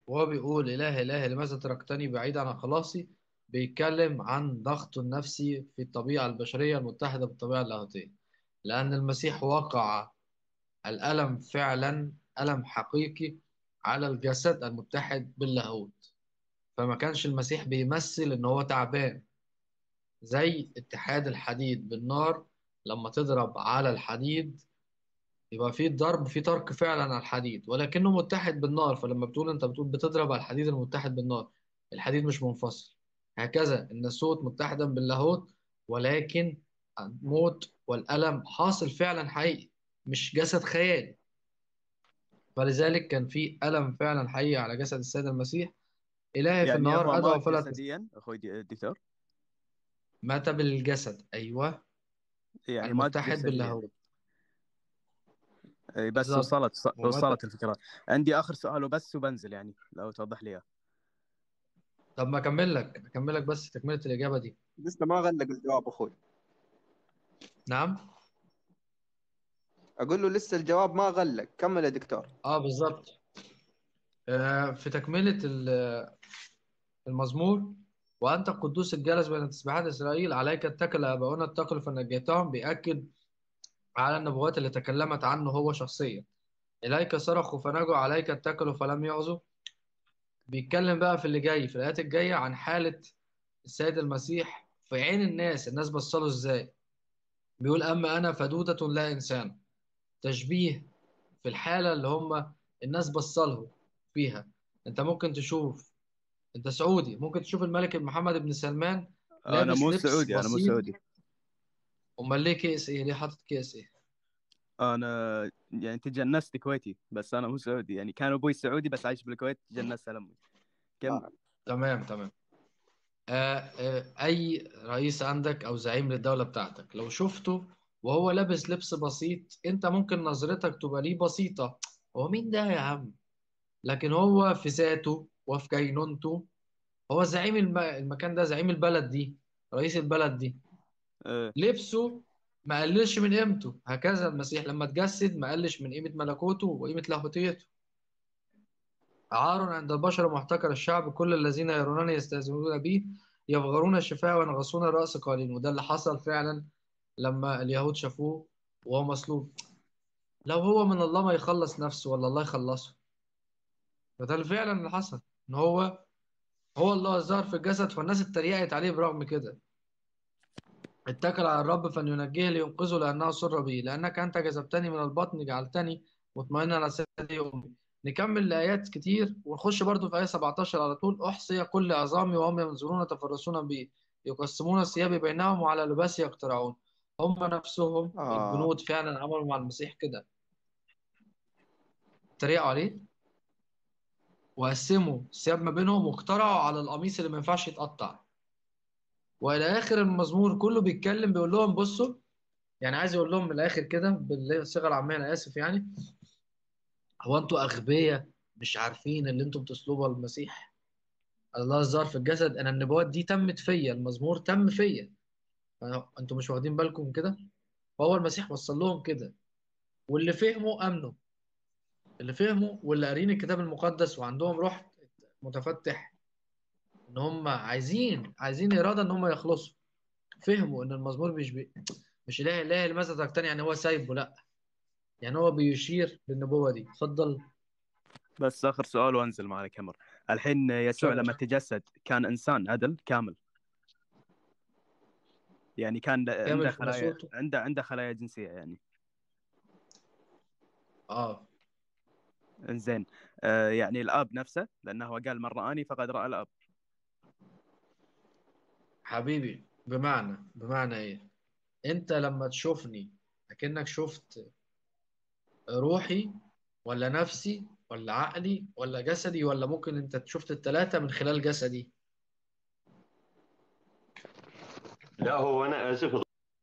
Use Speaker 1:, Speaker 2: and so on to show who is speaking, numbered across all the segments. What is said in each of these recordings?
Speaker 1: وهو بيقول إله إله لماذا تركتني بعيد عن خلاصي بيتكلم عن ضغطه النفسي في الطبيعة البشرية المتحدة بالطبيعة اللاهوتية لأن المسيح وقع الألم فعلا ألم حقيقي على الجسد المتحد باللاهوت فما كانش المسيح بيمثل إن هو تعبان زي اتحاد الحديد بالنار لما تضرب على الحديد يبقى في ضرب في طرق فعلا على الحديد ولكنه متحد بالنار فلما بتقول انت بتقول بتضرب على الحديد المتحد بالنار الحديد مش منفصل هكذا ان الصوت متحدا باللاهوت ولكن الموت والألم حاصل فعلا حقيقي مش جسد خيالي فلذلك كان في ألم فعلا حقيقي على جسد السيد المسيح إلهي في
Speaker 2: يعني هو
Speaker 1: النهار أدعو
Speaker 2: مات
Speaker 1: فلا تس-
Speaker 2: جسديا اخوي الدكتور
Speaker 1: مات بالجسد أيوه
Speaker 2: يعني مات
Speaker 1: المتحد
Speaker 2: جسديا
Speaker 1: باللاهوت
Speaker 2: إي بس
Speaker 1: بالظبط
Speaker 2: وصلت
Speaker 1: ومات
Speaker 2: وصلت الفكره عندي اخر سؤال وبس وبنزل يعني لو توضح لي اياه
Speaker 1: طب ما أكمل لك أكمل لك بس تكملة الإجابة دي
Speaker 3: لسه ما غلق الجواب اخوي
Speaker 1: نعم
Speaker 3: اقول له لسه الجواب ما غلق كمل يا دكتور
Speaker 1: اه بالظبط آه في تكملة ال- المزمور وأنت القدوس الجالس بين تسبيحات إسرائيل عليك اتكل آباؤنا اتقوا فنجيتهم بيأكد على النبوات اللي تكلمت عنه هو شخصيا إليك صرخوا فنجوا عليك اتكلوا فلم يعظوا بيتكلم بقى في اللي جاي في الآيات الجاية عن حالة السيد المسيح في عين الناس الناس بصله إزاي بيقول أما أنا فدودة لا إنسان تشبيه في الحالة اللي هم الناس بصله فيها أنت ممكن تشوف أنت سعودي ممكن تشوف الملك محمد بن سلمان
Speaker 2: انا
Speaker 1: لابس
Speaker 2: مو
Speaker 1: لبس
Speaker 2: سعودي انا مو
Speaker 1: بسيط
Speaker 2: سعودي
Speaker 1: أمال ليه كيس إيه ليه حاطط كيس إيه
Speaker 2: انا يعني تجنست كويتي بس انا مو سعودي يعني كان ابوي سعودي بس عايش بالكويت تجنست على امي كمل
Speaker 3: آه.
Speaker 1: تمام تمام آه آه أي رئيس عندك أو زعيم للدولة بتاعتك لو شفته وهو لابس لبس بسيط أنت ممكن نظرتك تبقى ليه بسيطة هو مين ده يا عم لكن هو في ذاته وفي كينونته هو زعيم الم... المكان ده زعيم البلد دي رئيس البلد دي
Speaker 2: إيه.
Speaker 1: لبسه ما قللش من قيمته هكذا المسيح لما اتجسد ما قلش من قيمة ملكوته وقيمة لاهوتيته عار عند البشر محتكر الشعب كل الذين يرونني يستهزئون بي يبغرون الشفاء وينغصون الرأس قائلين وده اللي حصل فعلا لما اليهود شافوه وهو مصلوب لو هو من الله ما يخلص نفسه ولا الله يخلصه فده اللي فعلا اللي حصل ان هو هو الله الظاهر في الجسد فالناس اتريقت عليه برغم كده اتكل على الرب فلينجيه لينقذه لأنه سر بي لأنك أنت جذبتني من البطن جعلتني مطمئنا على ثدي أمي نكمل الآيات كتير ونخش برضو في آية 17 على طول أحصي كل عظامي وهم ينظرون يتفرسون بي يقسمون الثياب بينهم وعلى لباسي يقترعون هم نفسهم
Speaker 3: آه.
Speaker 1: الجنود فعلا عملوا مع المسيح كده اتريقوا عليه وقسموا الثياب ما بينهم واقترعوا على القميص اللي ما ينفعش يتقطع والى اخر المزمور كله بيتكلم بيقول لهم بصوا يعني عايز يقول لهم من الاخر كده بالصيغه العاميه انا اسف يعني هو انتوا اغبياء مش عارفين اللي انتوا بتسلبوا المسيح الله الظاهر في الجسد انا النبوات دي تمت فيا المزمور تم فيا أنا- انتوا مش واخدين بالكم من كده فهو المسيح وصل لهم كده واللي فهموا امنوا اللي فهموا واللي قارين الكتاب المقدس وعندهم روح متفتح ان هم عايزين عايزين اراده ان هم يخلصوا فهموا ان المزمور مش بي... مش اله اله لماذا تقتني يعني هو سايبه لا يعني هو بيشير للنبوه دي اتفضل
Speaker 2: بس اخر سؤال وانزل مع الكاميرا الحين يسوع
Speaker 1: اتفضل.
Speaker 2: لما تجسد كان انسان عدل كامل يعني كان عنده
Speaker 1: في
Speaker 2: خلايا
Speaker 1: مسؤولته.
Speaker 2: عنده عنده خلايا جنسيه يعني
Speaker 1: اه
Speaker 2: انزين آه يعني الاب نفسه لانه هو قال من رآني فقد رأى الاب
Speaker 1: حبيبي بمعنى بمعنى ايه انت لما تشوفني اكنك شفت روحي ولا نفسي ولا عقلي ولا جسدي ولا ممكن انت شفت الثلاثه من خلال جسدي
Speaker 4: لا هو انا اسف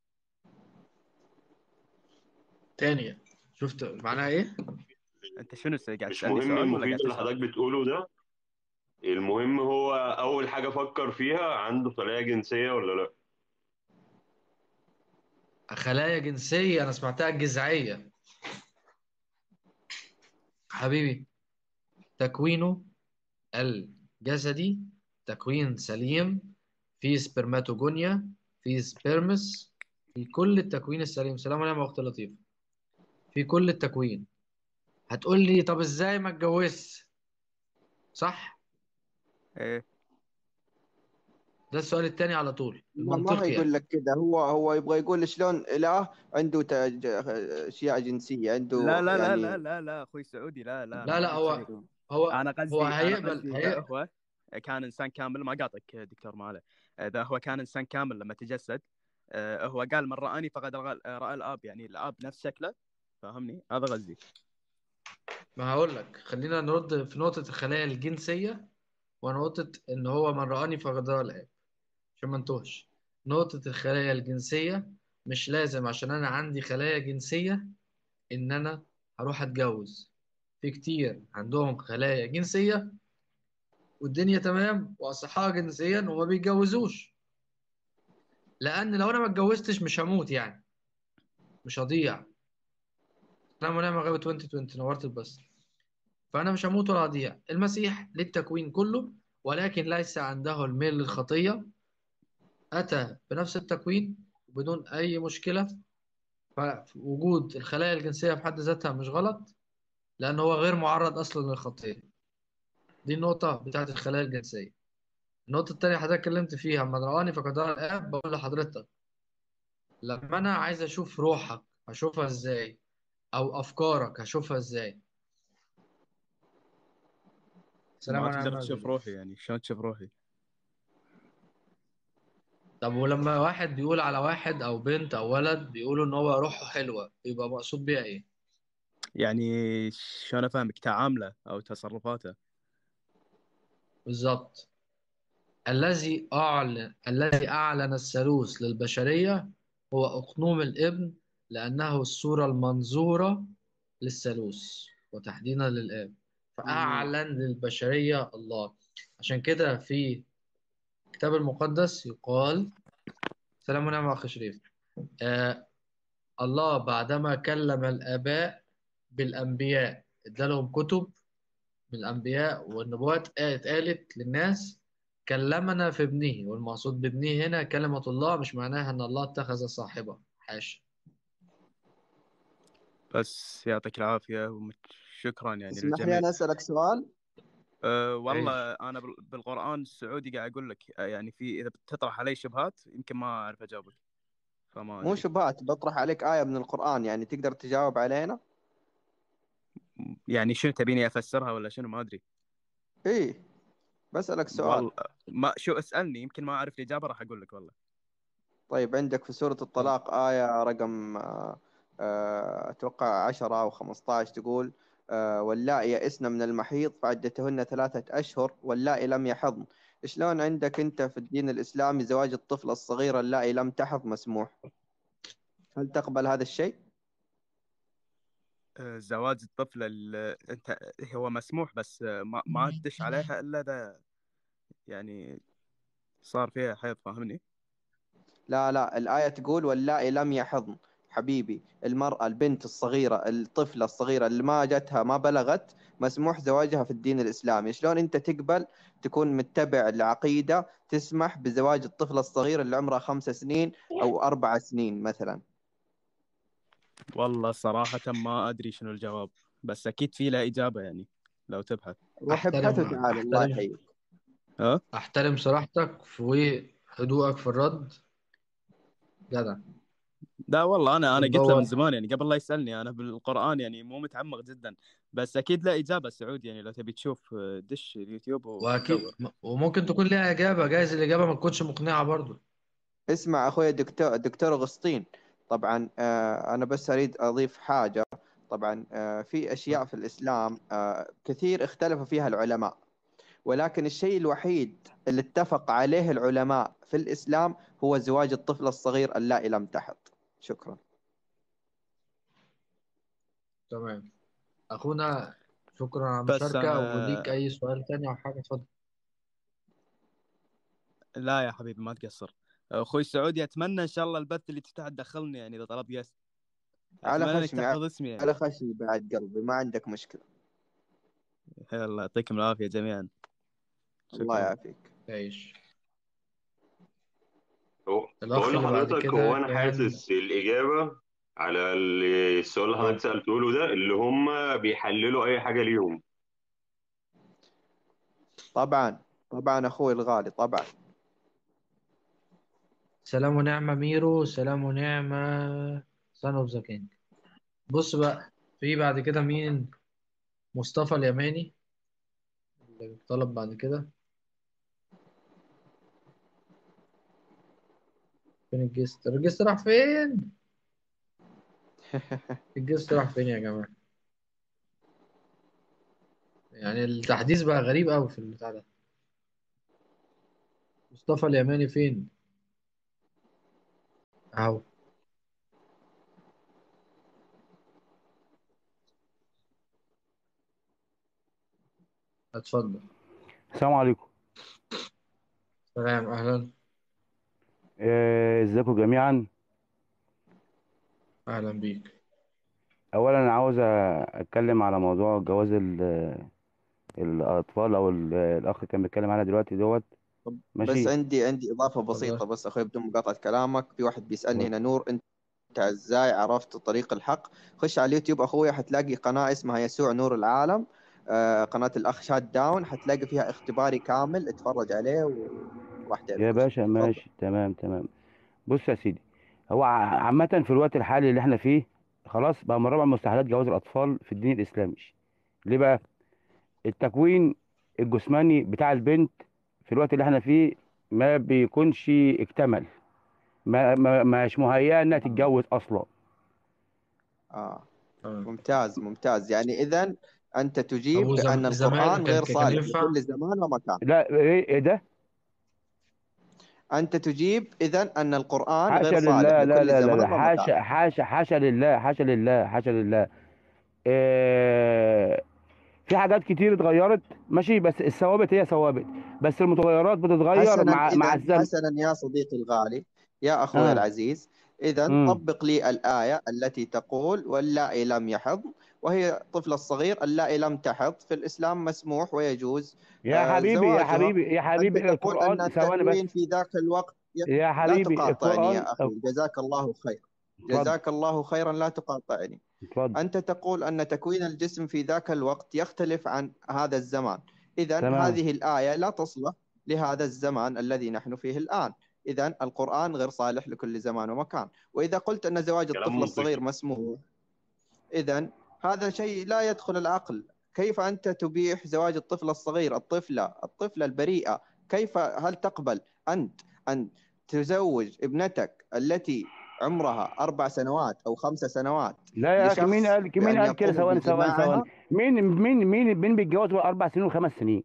Speaker 1: تانية شفت معناها ايه
Speaker 2: انت شنو قاعد
Speaker 4: مش
Speaker 2: تسالني
Speaker 4: مهم
Speaker 2: سؤال ولا
Speaker 4: المفيد
Speaker 2: قاعد
Speaker 4: اللي
Speaker 2: تسأل؟
Speaker 4: حضرتك بتقوله ده المهم هو اول حاجه فكر فيها عنده خلايا جنسيه ولا لا
Speaker 1: خلايا جنسيه انا سمعتها الجذعيه حبيبي تكوينه الجسدي تكوين سليم في سبرماتوجونيا في سبيرمس في كل التكوين السليم سلام عليكم يا اخت لطيفه في كل التكوين هتقول لي طب ازاي ما اتجوزش صح
Speaker 2: ايه
Speaker 1: ده السؤال التاني على طول
Speaker 3: ما ما
Speaker 1: المنطقي
Speaker 3: يقول
Speaker 1: يعني
Speaker 3: لك كذا هو هو يبغى يقول شلون اله عنده تج- اشياء جنسيه عنده
Speaker 2: لا لا لا
Speaker 3: يعني
Speaker 2: لا لا لا اخوي سعودي لا لا
Speaker 1: لا
Speaker 2: ما
Speaker 1: لا
Speaker 2: قلت
Speaker 1: هو
Speaker 2: كذي
Speaker 1: هو
Speaker 2: انا قصدي
Speaker 1: هو
Speaker 2: انا
Speaker 1: هيقبل
Speaker 2: قصدي اذا
Speaker 1: هي
Speaker 2: هو كان انسان كامل ما قاطعك دكتور ماله اذا هو كان انسان كامل لما تجسد آه، هو قال من رآني فقد رأى رأى الاب يعني الاب نفس شكله فاهمني هذا قصدي
Speaker 1: ما هقول لك خلينا نرد في نقطة الخلايا الجنسية ونقطة إن هو من رآني فقد رأى الآب عشان ما نتوهش نقطة الخلايا الجنسية مش لازم عشان أنا عندي خلايا جنسية إن أنا هروح أتجوز في كتير عندهم خلايا جنسية والدنيا تمام وأصحاء جنسيا وما بيتجوزوش لأن لو أنا ما اتجوزتش مش هموت يعني مش هضيع سلام عليكم يا غابة 2020 نورت البث فأنا مش هموت ولا هضيع المسيح للتكوين كله ولكن ليس عنده الميل للخطية أتى بنفس التكوين بدون أي مشكلة فوجود الخلايا الجنسية في حد ذاتها مش غلط لأن هو غير معرض أصلا للخطية دي النقطة بتاعت الخلايا الجنسية النقطة التانية حضرتك اتكلمت فيها من رآني فقد رأى الآب بقول لحضرتك لما أنا عايز أشوف روحك هشوفها إزاي أو أفكارك هشوفها إزاي سلام
Speaker 2: ما
Speaker 1: عليكم
Speaker 2: تقدر
Speaker 1: يا
Speaker 2: تشوف
Speaker 1: معزول.
Speaker 2: روحي يعني شلون تشوف روحي
Speaker 1: طب ولما واحد بيقول على واحد أو بنت أو ولد بيقولوا إن هو روحه حلوة يبقى مقصود بيها إيه؟
Speaker 2: يعني شلون افهمك تعامله او تصرفاته
Speaker 1: بالظبط الذي أعلن الذي أعلن الثالوث للبشرية هو أقنوم الابن لأنه الصورة المنظورة للثالوث وتحديدا للآب فأعلن للبشرية الله عشان كده في الكتاب المقدس يقال سلام ونعم أخي شريف آه الله بعدما كلم الآباء بالأنبياء ادالهم كتب من الأنبياء والنبوات قالت قالت للناس كلمنا في ابنه والمقصود بابنه هنا كلمة الله مش معناها أن الله اتخذ صاحبة حاشا
Speaker 2: بس يعطيك العافيه وشكرا يعني
Speaker 3: اسمح لي
Speaker 2: للجميع
Speaker 3: انا اسالك سؤال
Speaker 2: أه والله انا بال- بالقران السعودي قاعد اقول لك آه، يعني في اذا بتطرح علي شبهات يمكن ما اعرف اجاوبك فما
Speaker 3: مو
Speaker 2: ادري
Speaker 3: شبهات بطرح عليك آية من القرآن يعني تقدر تجاوب علينا
Speaker 2: يعني شنو تبيني افسرها ولا شنو ما ادري
Speaker 3: ايه بسألك سؤال
Speaker 2: والله ما شو اسالني يمكن ما اعرف الاجابه راح اقول لك والله
Speaker 3: طيب عندك في سورة الطلاق آية رقم آه، آه، أتوقع عشرة أو خمسة عشر تقول آه، واللائي يئسن من المحيض فعدتهن ثلاثة أشهر واللائي لم يحضن شلون عندك أنت في الدين الإسلامي زواج الطفلة الصغيرة اللائي لم تحض مسموح هل تقبل هذا الشيء؟
Speaker 2: أه زواج الطفله ال- انت هو مسموح بس آه، ما ما تدش عليها الا اذا يعني صار فيها حيض فاهمني
Speaker 3: لا لا الآية تقول واللائي لم يحضن حبيبي المرأة البنت الصغيرة الطفلة الصغيرة اللي ما جتها ما بلغت مسموح زواجها في الدين الإسلامي شلون أنت تقبل تكون متبع العقيدة تسمح بزواج الطفلة الصغيرة اللي عمرها خمس سنين أو أربع سنين مثلا
Speaker 2: والله صراحه ما ادري شنو الجواب بس اكيد في له اجابه يعني لو تبحث
Speaker 3: روح ابحث
Speaker 1: أحترم
Speaker 3: وتعال الله
Speaker 1: أحترم
Speaker 3: يحييك
Speaker 2: ها
Speaker 1: أحترم صراحتك وهدوءك في الرد جدع
Speaker 2: لا والله انا انا قلت له
Speaker 1: بندور
Speaker 2: من زمان يعني قبل لا يسالني انا بالقران يعني مو متعمق جدا بس اكيد له اجابه سعود يعني لو تبي تشوف آه، دش اليوتيوب
Speaker 1: وأكيد
Speaker 2: ودور
Speaker 1: وممكن تكون ليها إجابة جايز الإجابة ما تكونش مقنعة برضو
Speaker 3: اسمع أخوي الدكتور الدكتور أغسطين طبعا آه، أنا بس أريد أضيف حاجة طبعا آه، في أشياء في الإسلام آه، كثير اختلف فيها العلماء ولكن الشيء الوحيد اللي اتفق عليه العلماء في الإسلام هو زواج الطفل الصغير اللائي لم تحض شكرا
Speaker 1: تمام أخونا شكرا على
Speaker 2: بس
Speaker 1: المشاركة
Speaker 2: انا
Speaker 1: وليك أي سؤال تاني أو حاجة اتفضل
Speaker 2: لا يا حبيبي ما تقصر اخوي السعودي اتمنى ان شاء الله البث اللي تفتح تدخلني يعني اذا طلبت قست
Speaker 3: على
Speaker 2: اتمنى انك
Speaker 3: خشمي
Speaker 2: تحفظ اسمي يعني
Speaker 3: على خشمي بعد قلبي ما عندك مشكلة
Speaker 2: يلا يعطيكم العافيه جميعا
Speaker 3: الله
Speaker 2: شكرا
Speaker 3: يعافيك
Speaker 1: تعيش
Speaker 4: هو
Speaker 1: الأخ
Speaker 4: بقول
Speaker 1: اللي بعد
Speaker 4: لحضرتك
Speaker 1: كده
Speaker 4: هو انا
Speaker 1: كان
Speaker 4: حاسس الاجابه على ال- السؤال اللي حضرتك سالته له ده اللي هم بيحللوا اي حاجه ليهم
Speaker 3: طبعا طبعا اخوي الغالي طبعا
Speaker 1: سلام ونعمة ميرو سلام ونعمة سان اوف ذا كينج بص بقى في بعد كده مين مصطفى اليماني اللي طلب بعد كده فين الجست الجست راح فين الجست راح فين يا جماعة يعني التحديث بقى غريب قوي في البتاع ده مصطفى اليماني فين اهو اتفضل
Speaker 5: السلام عليكم
Speaker 1: سلام اهلا
Speaker 5: آه، ازيكم جميعا
Speaker 1: اهلا بيك
Speaker 5: اولا انا عاوز اتكلم على موضوع جواز ال- الاطفال او ال- الاخ كان بيتكلم عنها دلوقتي دوت
Speaker 3: طب
Speaker 5: ماشي
Speaker 3: بس عندي عندي اضافه
Speaker 1: اتفضل
Speaker 3: بسيطه بس اخوي بدون مقاطعه كلامك في واحد بيسالني
Speaker 5: اتفضل
Speaker 3: هنا نور انت ازاي عرفت طريق الحق خش على اليوتيوب اخوي حتلاقي قناه اسمها يسوع نور العالم آه قناه الاخ شات داون حتلاقي فيها اختباري كامل اتفرج عليه وراح تعرف
Speaker 5: يا
Speaker 3: كل شيء
Speaker 5: باشا
Speaker 3: تفضل
Speaker 5: ماشي تمام تمام بص يا سيدي هو ع- عامة في الوقت الحالي اللي احنا فيه خلاص بقى من رابع مستحيلات جواز الأطفال في الدين الإسلامي ليه بقى؟ التكوين الجسماني بتاع البنت في الوقت اللي احنا فيه ما بيكونش اكتمل ما ما مش مهيئة انها تتجوز اصلا
Speaker 3: اه
Speaker 1: تمام
Speaker 3: ممتاز ممتاز يعني اذا انت
Speaker 1: طب
Speaker 3: تجيب
Speaker 1: وزم...
Speaker 3: بان
Speaker 1: زمان
Speaker 3: القران
Speaker 1: كان
Speaker 3: غير
Speaker 1: كان
Speaker 3: صالح
Speaker 1: ينفع
Speaker 3: لكل زمان ومكان
Speaker 5: لا ايه إيه ده؟
Speaker 3: انت تجيب اذا ان القران
Speaker 5: حاشا
Speaker 3: غير صالح
Speaker 5: لله لا
Speaker 3: لكل
Speaker 5: لا لا
Speaker 3: زمان
Speaker 5: لا
Speaker 3: ومكان
Speaker 5: حاشا حاشا حاشا لله حاشا لله حاشا لله إيه في حاجات كتير اتغيرت ماشي بس الثوابت هي ثوابت بس المتغيرات بتتغير
Speaker 3: حسنا
Speaker 5: مع مع
Speaker 3: اذا
Speaker 5: الزمن
Speaker 3: حسنا يا صديقي الغالي يا اخوي
Speaker 5: اه
Speaker 3: العزيز اذا
Speaker 5: امم
Speaker 3: طبق لي الايه التي تقول واللائي لم يحض وهي الطفل الصغير اللائي لم تحض في الاسلام مسموح ويجوز
Speaker 5: يا
Speaker 3: آه،
Speaker 5: حبيبي يا
Speaker 3: زواجها
Speaker 5: حبيبي يا
Speaker 3: انت
Speaker 5: حبيبي
Speaker 3: تقول ان
Speaker 5: القرآن ثواني بس
Speaker 3: التكوين في ذاك الوقت ي-
Speaker 5: يا
Speaker 3: لا
Speaker 5: حبيبي
Speaker 3: تقاطعني
Speaker 5: القرآن
Speaker 3: يا اخي جزاك الله خير
Speaker 5: اتفضل
Speaker 3: جزاك الله خيرا لا تقاطعني
Speaker 5: اتفضل
Speaker 3: أنت تقول أن تكوين الجسم في ذاك الوقت يختلف عن هذا الزمان إذا
Speaker 5: تمام
Speaker 3: هذه الآية لا تصلح لهذا الزمان الذي نحن فيه الآن إذا القرآن غير صالح لكل زمان ومكان وإذا قلت أن زواج
Speaker 4: كلام
Speaker 3: الطفل الصغير
Speaker 4: منطقي
Speaker 3: مسموح إذا هذا شيء لا يدخل العقل كيف أنت تبيح زواج الطفل الصغير الطفلة الطفلة البريئة كيف هل تقبل أنت أن تزوج ابنتك التي عمرها أربع سنوات أو خمس سنوات
Speaker 5: لا يا اخي مين
Speaker 3: لشخص
Speaker 5: قال مين
Speaker 3: بأن
Speaker 5: قال كده
Speaker 3: يقوم
Speaker 5: ثواني ثواني ثواني
Speaker 3: بجماعها
Speaker 5: مين مين مين مين بيتجوز اربع سنين وخمس سنين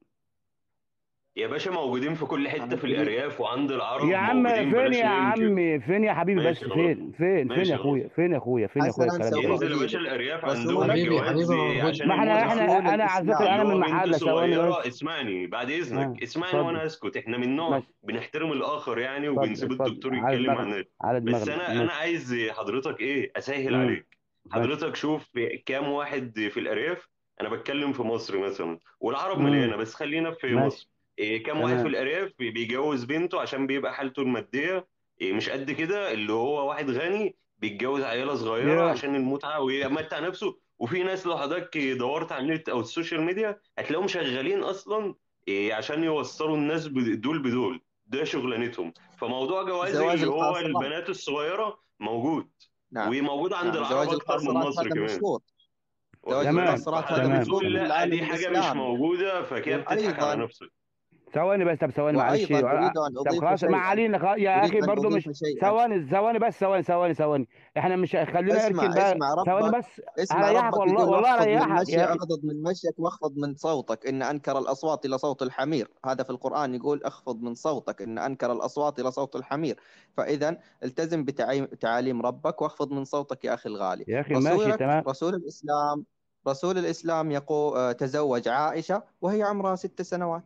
Speaker 4: يا باشا موجودين في كل حته
Speaker 3: أنا
Speaker 4: في
Speaker 3: أريد
Speaker 4: الارياف وعند العرب
Speaker 5: يا عم
Speaker 4: موجودين
Speaker 5: فين
Speaker 4: بلاش
Speaker 5: يا
Speaker 4: ننكر
Speaker 5: عم فين يا حبيبي بس
Speaker 4: ماشي خلاص
Speaker 5: فين فين فين
Speaker 4: ماشي
Speaker 5: يا
Speaker 4: خلاص
Speaker 5: اخويا فين يا اخويا فين يا اخويا
Speaker 3: حسنا
Speaker 5: الكلام
Speaker 3: سوف
Speaker 5: ده
Speaker 4: ينزل يا باشا
Speaker 3: أجيبك
Speaker 4: الارياف عندهم
Speaker 3: رسول
Speaker 1: حبيبي
Speaker 4: الجواز
Speaker 1: حبيبي موجود
Speaker 4: عشان
Speaker 5: ما احنا
Speaker 4: المتعه
Speaker 5: احنا
Speaker 3: رسول
Speaker 5: انا على فكره
Speaker 3: الإسلام
Speaker 5: انا من
Speaker 4: اللي هو بنت
Speaker 5: محله ثواني بس
Speaker 4: صغيره اسمعني بعد
Speaker 5: اه
Speaker 4: اذنك اسمعني
Speaker 5: اتفضل
Speaker 4: وانا اسكت احنا من نوع
Speaker 5: ماشي
Speaker 4: بنحترم الاخر يعني
Speaker 5: اتفضل
Speaker 4: وبنسيب
Speaker 5: اتفضل
Speaker 4: الدكتور
Speaker 5: على
Speaker 4: يتكلم
Speaker 5: دماغنا
Speaker 4: عن الناس
Speaker 5: على
Speaker 4: بس
Speaker 5: دماغنا
Speaker 4: انا انا
Speaker 5: ماشي
Speaker 4: عايز حضرتك ايه اسهل
Speaker 5: امم
Speaker 4: عليك
Speaker 5: ماشي
Speaker 4: حضرتك شوف كام واحد في الارياف انا بتكلم في مصر مثلا والعرب
Speaker 5: امم
Speaker 4: مليانه بس خلينا في
Speaker 5: ماشي
Speaker 4: مصر إيه كام واحد في
Speaker 5: تمام
Speaker 4: الارياف بي- بيجوز بنته عشان بيبقى حالته الماديه إيه مش قد كده اللي هو واحد غني بيتجوز عيله صغيره
Speaker 5: يا
Speaker 4: عشان المتعه ويمتع نفسه وفي ناس لو حضرتك دورت على النت او السوشيال ميديا هتلاقيهم شغالين اصلا إيه عشان يوصلوا الناس ب- دول بدول ده شغلانتهم فموضوع جواز
Speaker 3: زواج
Speaker 4: اللي هو
Speaker 3: القاصرات
Speaker 4: البنات الصغيره موجود
Speaker 3: نعم
Speaker 4: وموجود عند
Speaker 3: نعم
Speaker 4: العرب
Speaker 3: زواج
Speaker 4: اكتر من
Speaker 3: القاصرات
Speaker 4: مصر
Speaker 3: هذا
Speaker 4: كمان
Speaker 3: مشهور زواج
Speaker 4: واخد بالك
Speaker 5: تمام
Speaker 3: القاصرات هذا
Speaker 5: تمام
Speaker 4: فحضرتك
Speaker 3: مشهور
Speaker 4: تقول
Speaker 3: في
Speaker 4: لا
Speaker 3: العالم
Speaker 4: دي حاجه مش
Speaker 3: الإسلامي
Speaker 4: موجوده فكده بتضحك على
Speaker 3: وأيضا
Speaker 4: نفسك
Speaker 5: ثواني بس طب ثواني معلش
Speaker 3: وأيضا أريد أن
Speaker 5: طب
Speaker 3: أضيف
Speaker 5: خلاص ما
Speaker 3: شيئا
Speaker 5: علينا خلاص يا
Speaker 3: أريد
Speaker 5: اخي
Speaker 3: أن
Speaker 5: برضو
Speaker 3: أضيف
Speaker 5: مش
Speaker 3: شيئا
Speaker 5: ثواني ثواني بس ثواني ثواني ثواني احنا مش خلينا
Speaker 3: اسمع
Speaker 5: اركن بقى
Speaker 3: اسمع
Speaker 5: ثواني
Speaker 3: ربك
Speaker 5: بس
Speaker 3: اسمع
Speaker 5: هريحك
Speaker 3: ربك
Speaker 5: والله
Speaker 3: يقول
Speaker 5: والله
Speaker 3: واخفض من
Speaker 5: هريحك
Speaker 3: مشي
Speaker 5: يا اخي
Speaker 3: اغضض من مشيك واخفض من صوتك ان انكر الاصوات الى صوت الحمير هذا في القران يقول اخفض من صوتك ان انكر الاصوات الى صوت الحمير فاذا التزم بتعاليم ربك واخفض من صوتك يا اخي الغالي
Speaker 5: يا اخي ماشي
Speaker 3: رسولك
Speaker 5: تمام
Speaker 3: رسول الاسلام رسول الاسلام يقول آه، تزوج عائشه وهي عمرها ست سنوات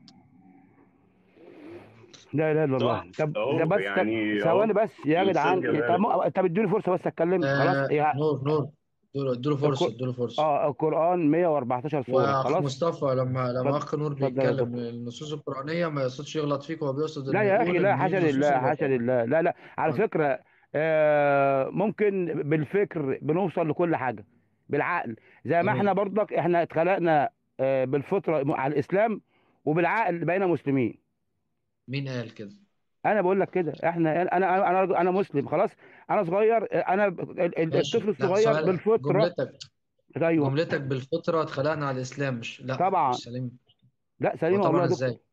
Speaker 5: لا اله الا الله
Speaker 4: صح
Speaker 5: طب ده
Speaker 4: اهو
Speaker 5: بس طب
Speaker 4: يعني
Speaker 5: ثواني
Speaker 4: اهو
Speaker 5: بس يا
Speaker 4: الاستاذ
Speaker 5: جدعان طب
Speaker 4: جمال
Speaker 5: م- طب ادوني فرصه بس اتكلم خلاص
Speaker 1: آه
Speaker 5: يا
Speaker 1: نور نور ادوا ادوا له فرصه
Speaker 5: الك-
Speaker 1: ادوا له فرصه
Speaker 5: اه القرآن 114 سورة
Speaker 1: واخ
Speaker 5: خلاص
Speaker 1: مصطفى لما لما
Speaker 5: اتفضل
Speaker 1: اخ نور
Speaker 5: اتفضل يا
Speaker 1: بيتكلم
Speaker 5: دكتور
Speaker 1: النصوص القرآنية ما يقصدش يغلط فيك هو بيقصد
Speaker 5: لا
Speaker 1: انه
Speaker 5: يا اخي
Speaker 1: يقول
Speaker 5: لا
Speaker 1: ان دي
Speaker 5: حاشا
Speaker 1: النصوص
Speaker 5: لله حاشا
Speaker 1: الواقعية
Speaker 5: لله لا لا على
Speaker 1: اتفضل.
Speaker 5: فكرة آه ممكن بالفكر بنوصل لكل حاجة بالعقل زي ما احنا
Speaker 1: جميل
Speaker 5: برضك احنا اتخلقنا آه بالفطرة على الإسلام وبالعقل بقينا مسلمين
Speaker 1: مين قال كده
Speaker 5: انا بقول لك كده احنا انا انا انا انا مسلم خلاص انا صغير انا ال- ال-
Speaker 1: ماشي
Speaker 5: الطفل
Speaker 1: لا
Speaker 5: الصغير
Speaker 1: سؤال
Speaker 5: بالفطرة
Speaker 1: جملتك
Speaker 5: ايوه
Speaker 1: جملتك بالفطرة اتخلقنا على الإسلام مش لا
Speaker 5: طبعا
Speaker 1: مش سليم
Speaker 5: لا
Speaker 1: هو
Speaker 5: سليمة والله
Speaker 1: طبعا
Speaker 5: يا دكتور
Speaker 1: ازاي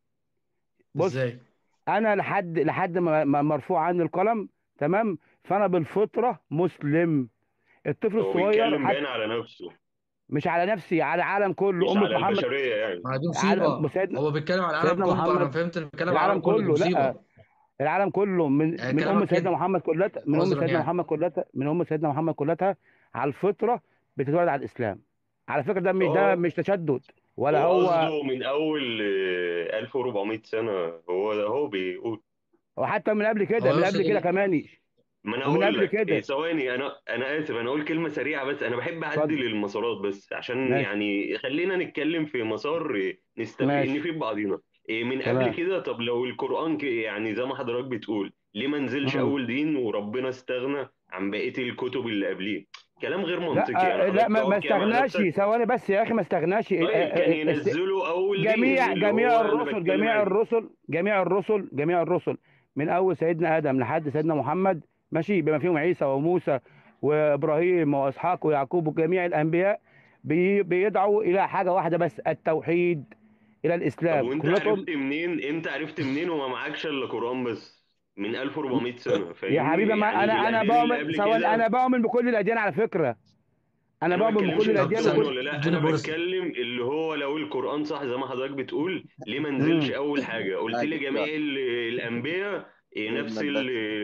Speaker 5: بص
Speaker 1: ازاي
Speaker 5: انا لحد لحد ما ما مرفوع عني القلم تمام فانا بالفطره مسلم الطفل
Speaker 4: هو
Speaker 5: الصغير
Speaker 4: بيتكلم
Speaker 5: حتى
Speaker 4: باين على نفسه
Speaker 5: مش على نفسي على العالم كله
Speaker 4: مش
Speaker 5: امه
Speaker 4: على
Speaker 5: محمد
Speaker 4: البشرية يعني
Speaker 1: ما دي
Speaker 5: عالم
Speaker 1: مصيبة
Speaker 5: سيدنا
Speaker 1: هو بيتكلم على العالم
Speaker 5: سيدنا
Speaker 1: كله انا
Speaker 5: محمد
Speaker 1: فهمت إنه بيتكلم على
Speaker 5: العالم
Speaker 1: العالم كله دي
Speaker 5: كله لا
Speaker 1: مصيبة
Speaker 5: العالم كله من
Speaker 1: آه،
Speaker 5: من ام
Speaker 1: كلامك
Speaker 5: سيدنا
Speaker 1: كده
Speaker 5: محمد كلها من ام
Speaker 1: عذرا
Speaker 5: سيدنا
Speaker 1: يعني
Speaker 5: محمد كلها من ام سيدنا محمد كلها على الفطره بتتولد على الاسلام على فكره ده مش ده
Speaker 4: هو
Speaker 5: مش تشدد ولا
Speaker 4: هو
Speaker 5: هو
Speaker 4: قصده من أول آه، 1400 سنة هو ده هو بيقول
Speaker 5: وحتى من قبل
Speaker 1: هو
Speaker 5: كده من
Speaker 1: يقصد
Speaker 5: قبل كده
Speaker 1: ال...
Speaker 5: كمان
Speaker 4: ما انا
Speaker 5: ومن
Speaker 4: اقول
Speaker 5: قبل
Speaker 4: لك إيه،
Speaker 5: كده
Speaker 4: ثواني انا انا اسف انا اقول كلمه سريعه بس انا بحب اعدل
Speaker 5: اتفضل
Speaker 4: المسارات بس عشان
Speaker 5: ماشي
Speaker 4: يعني خلينا نتكلم في مسار إيه، نستفيد
Speaker 5: ماشي
Speaker 4: نفيد بعضينا إيه، من قبل
Speaker 5: تمام
Speaker 4: كده طب لو القران ك- يعني زي ما حضرتك بتقول ليه ما نزلش
Speaker 5: مم.
Speaker 4: اول دين وربنا استغنى عن بقيه الكتب اللي قبليه كلام غير منطقي
Speaker 5: لا
Speaker 4: يعني
Speaker 5: آه، لا
Speaker 4: حضرتك
Speaker 5: ما, ما
Speaker 4: تقعد كده مع
Speaker 5: استغناش
Speaker 4: نفسك
Speaker 5: ثواني بس يا اخي ما استغناش آه،
Speaker 4: طيب كان
Speaker 5: آه، آه، است-
Speaker 4: ينزلوا اول دين
Speaker 5: جميع
Speaker 4: اللي
Speaker 5: جميع
Speaker 4: هو انا
Speaker 5: الرسل
Speaker 4: بتكلم
Speaker 5: جميع
Speaker 4: عليه
Speaker 5: الرسل جميع الرسل جميع الرسل من اول سيدنا ادم لحد سيدنا محمد ماشي بما فيهم عيسى وموسى وابراهيم واسحاق ويعقوب وجميع الانبياء بي بيدعوا الى حاجه واحده بس التوحيد الى
Speaker 4: طب
Speaker 5: الاسلام
Speaker 4: وانت
Speaker 5: كلكم
Speaker 4: عرفت منين انت عرفت منين وما معكش الا قرآن بس من 1400 سنة
Speaker 5: يا
Speaker 4: فاهمني
Speaker 5: حبيبي ما
Speaker 4: يعني
Speaker 5: انا انا
Speaker 4: الأديان اللي
Speaker 5: بؤمن
Speaker 4: قبل
Speaker 5: ثواني
Speaker 4: كده
Speaker 5: انا بؤمن بكل الاديان على فكره انا
Speaker 4: انا ما
Speaker 5: بؤمن
Speaker 4: بتكلمش
Speaker 5: بكل
Speaker 1: طب
Speaker 4: انت
Speaker 5: الاديان
Speaker 4: بتؤمن
Speaker 1: ثانية
Speaker 5: وكل
Speaker 4: ولا لا
Speaker 1: ادوني
Speaker 4: انا
Speaker 1: فرصة
Speaker 4: بتكلم اللي هو لو القرآن صح زي ما حضرتك بتقول ليه ما نزلش
Speaker 5: امم
Speaker 4: اول حاجة قلت
Speaker 3: لا
Speaker 4: لي
Speaker 3: دكتور
Speaker 4: جميع ال- الانبياء إيه، نفس ال-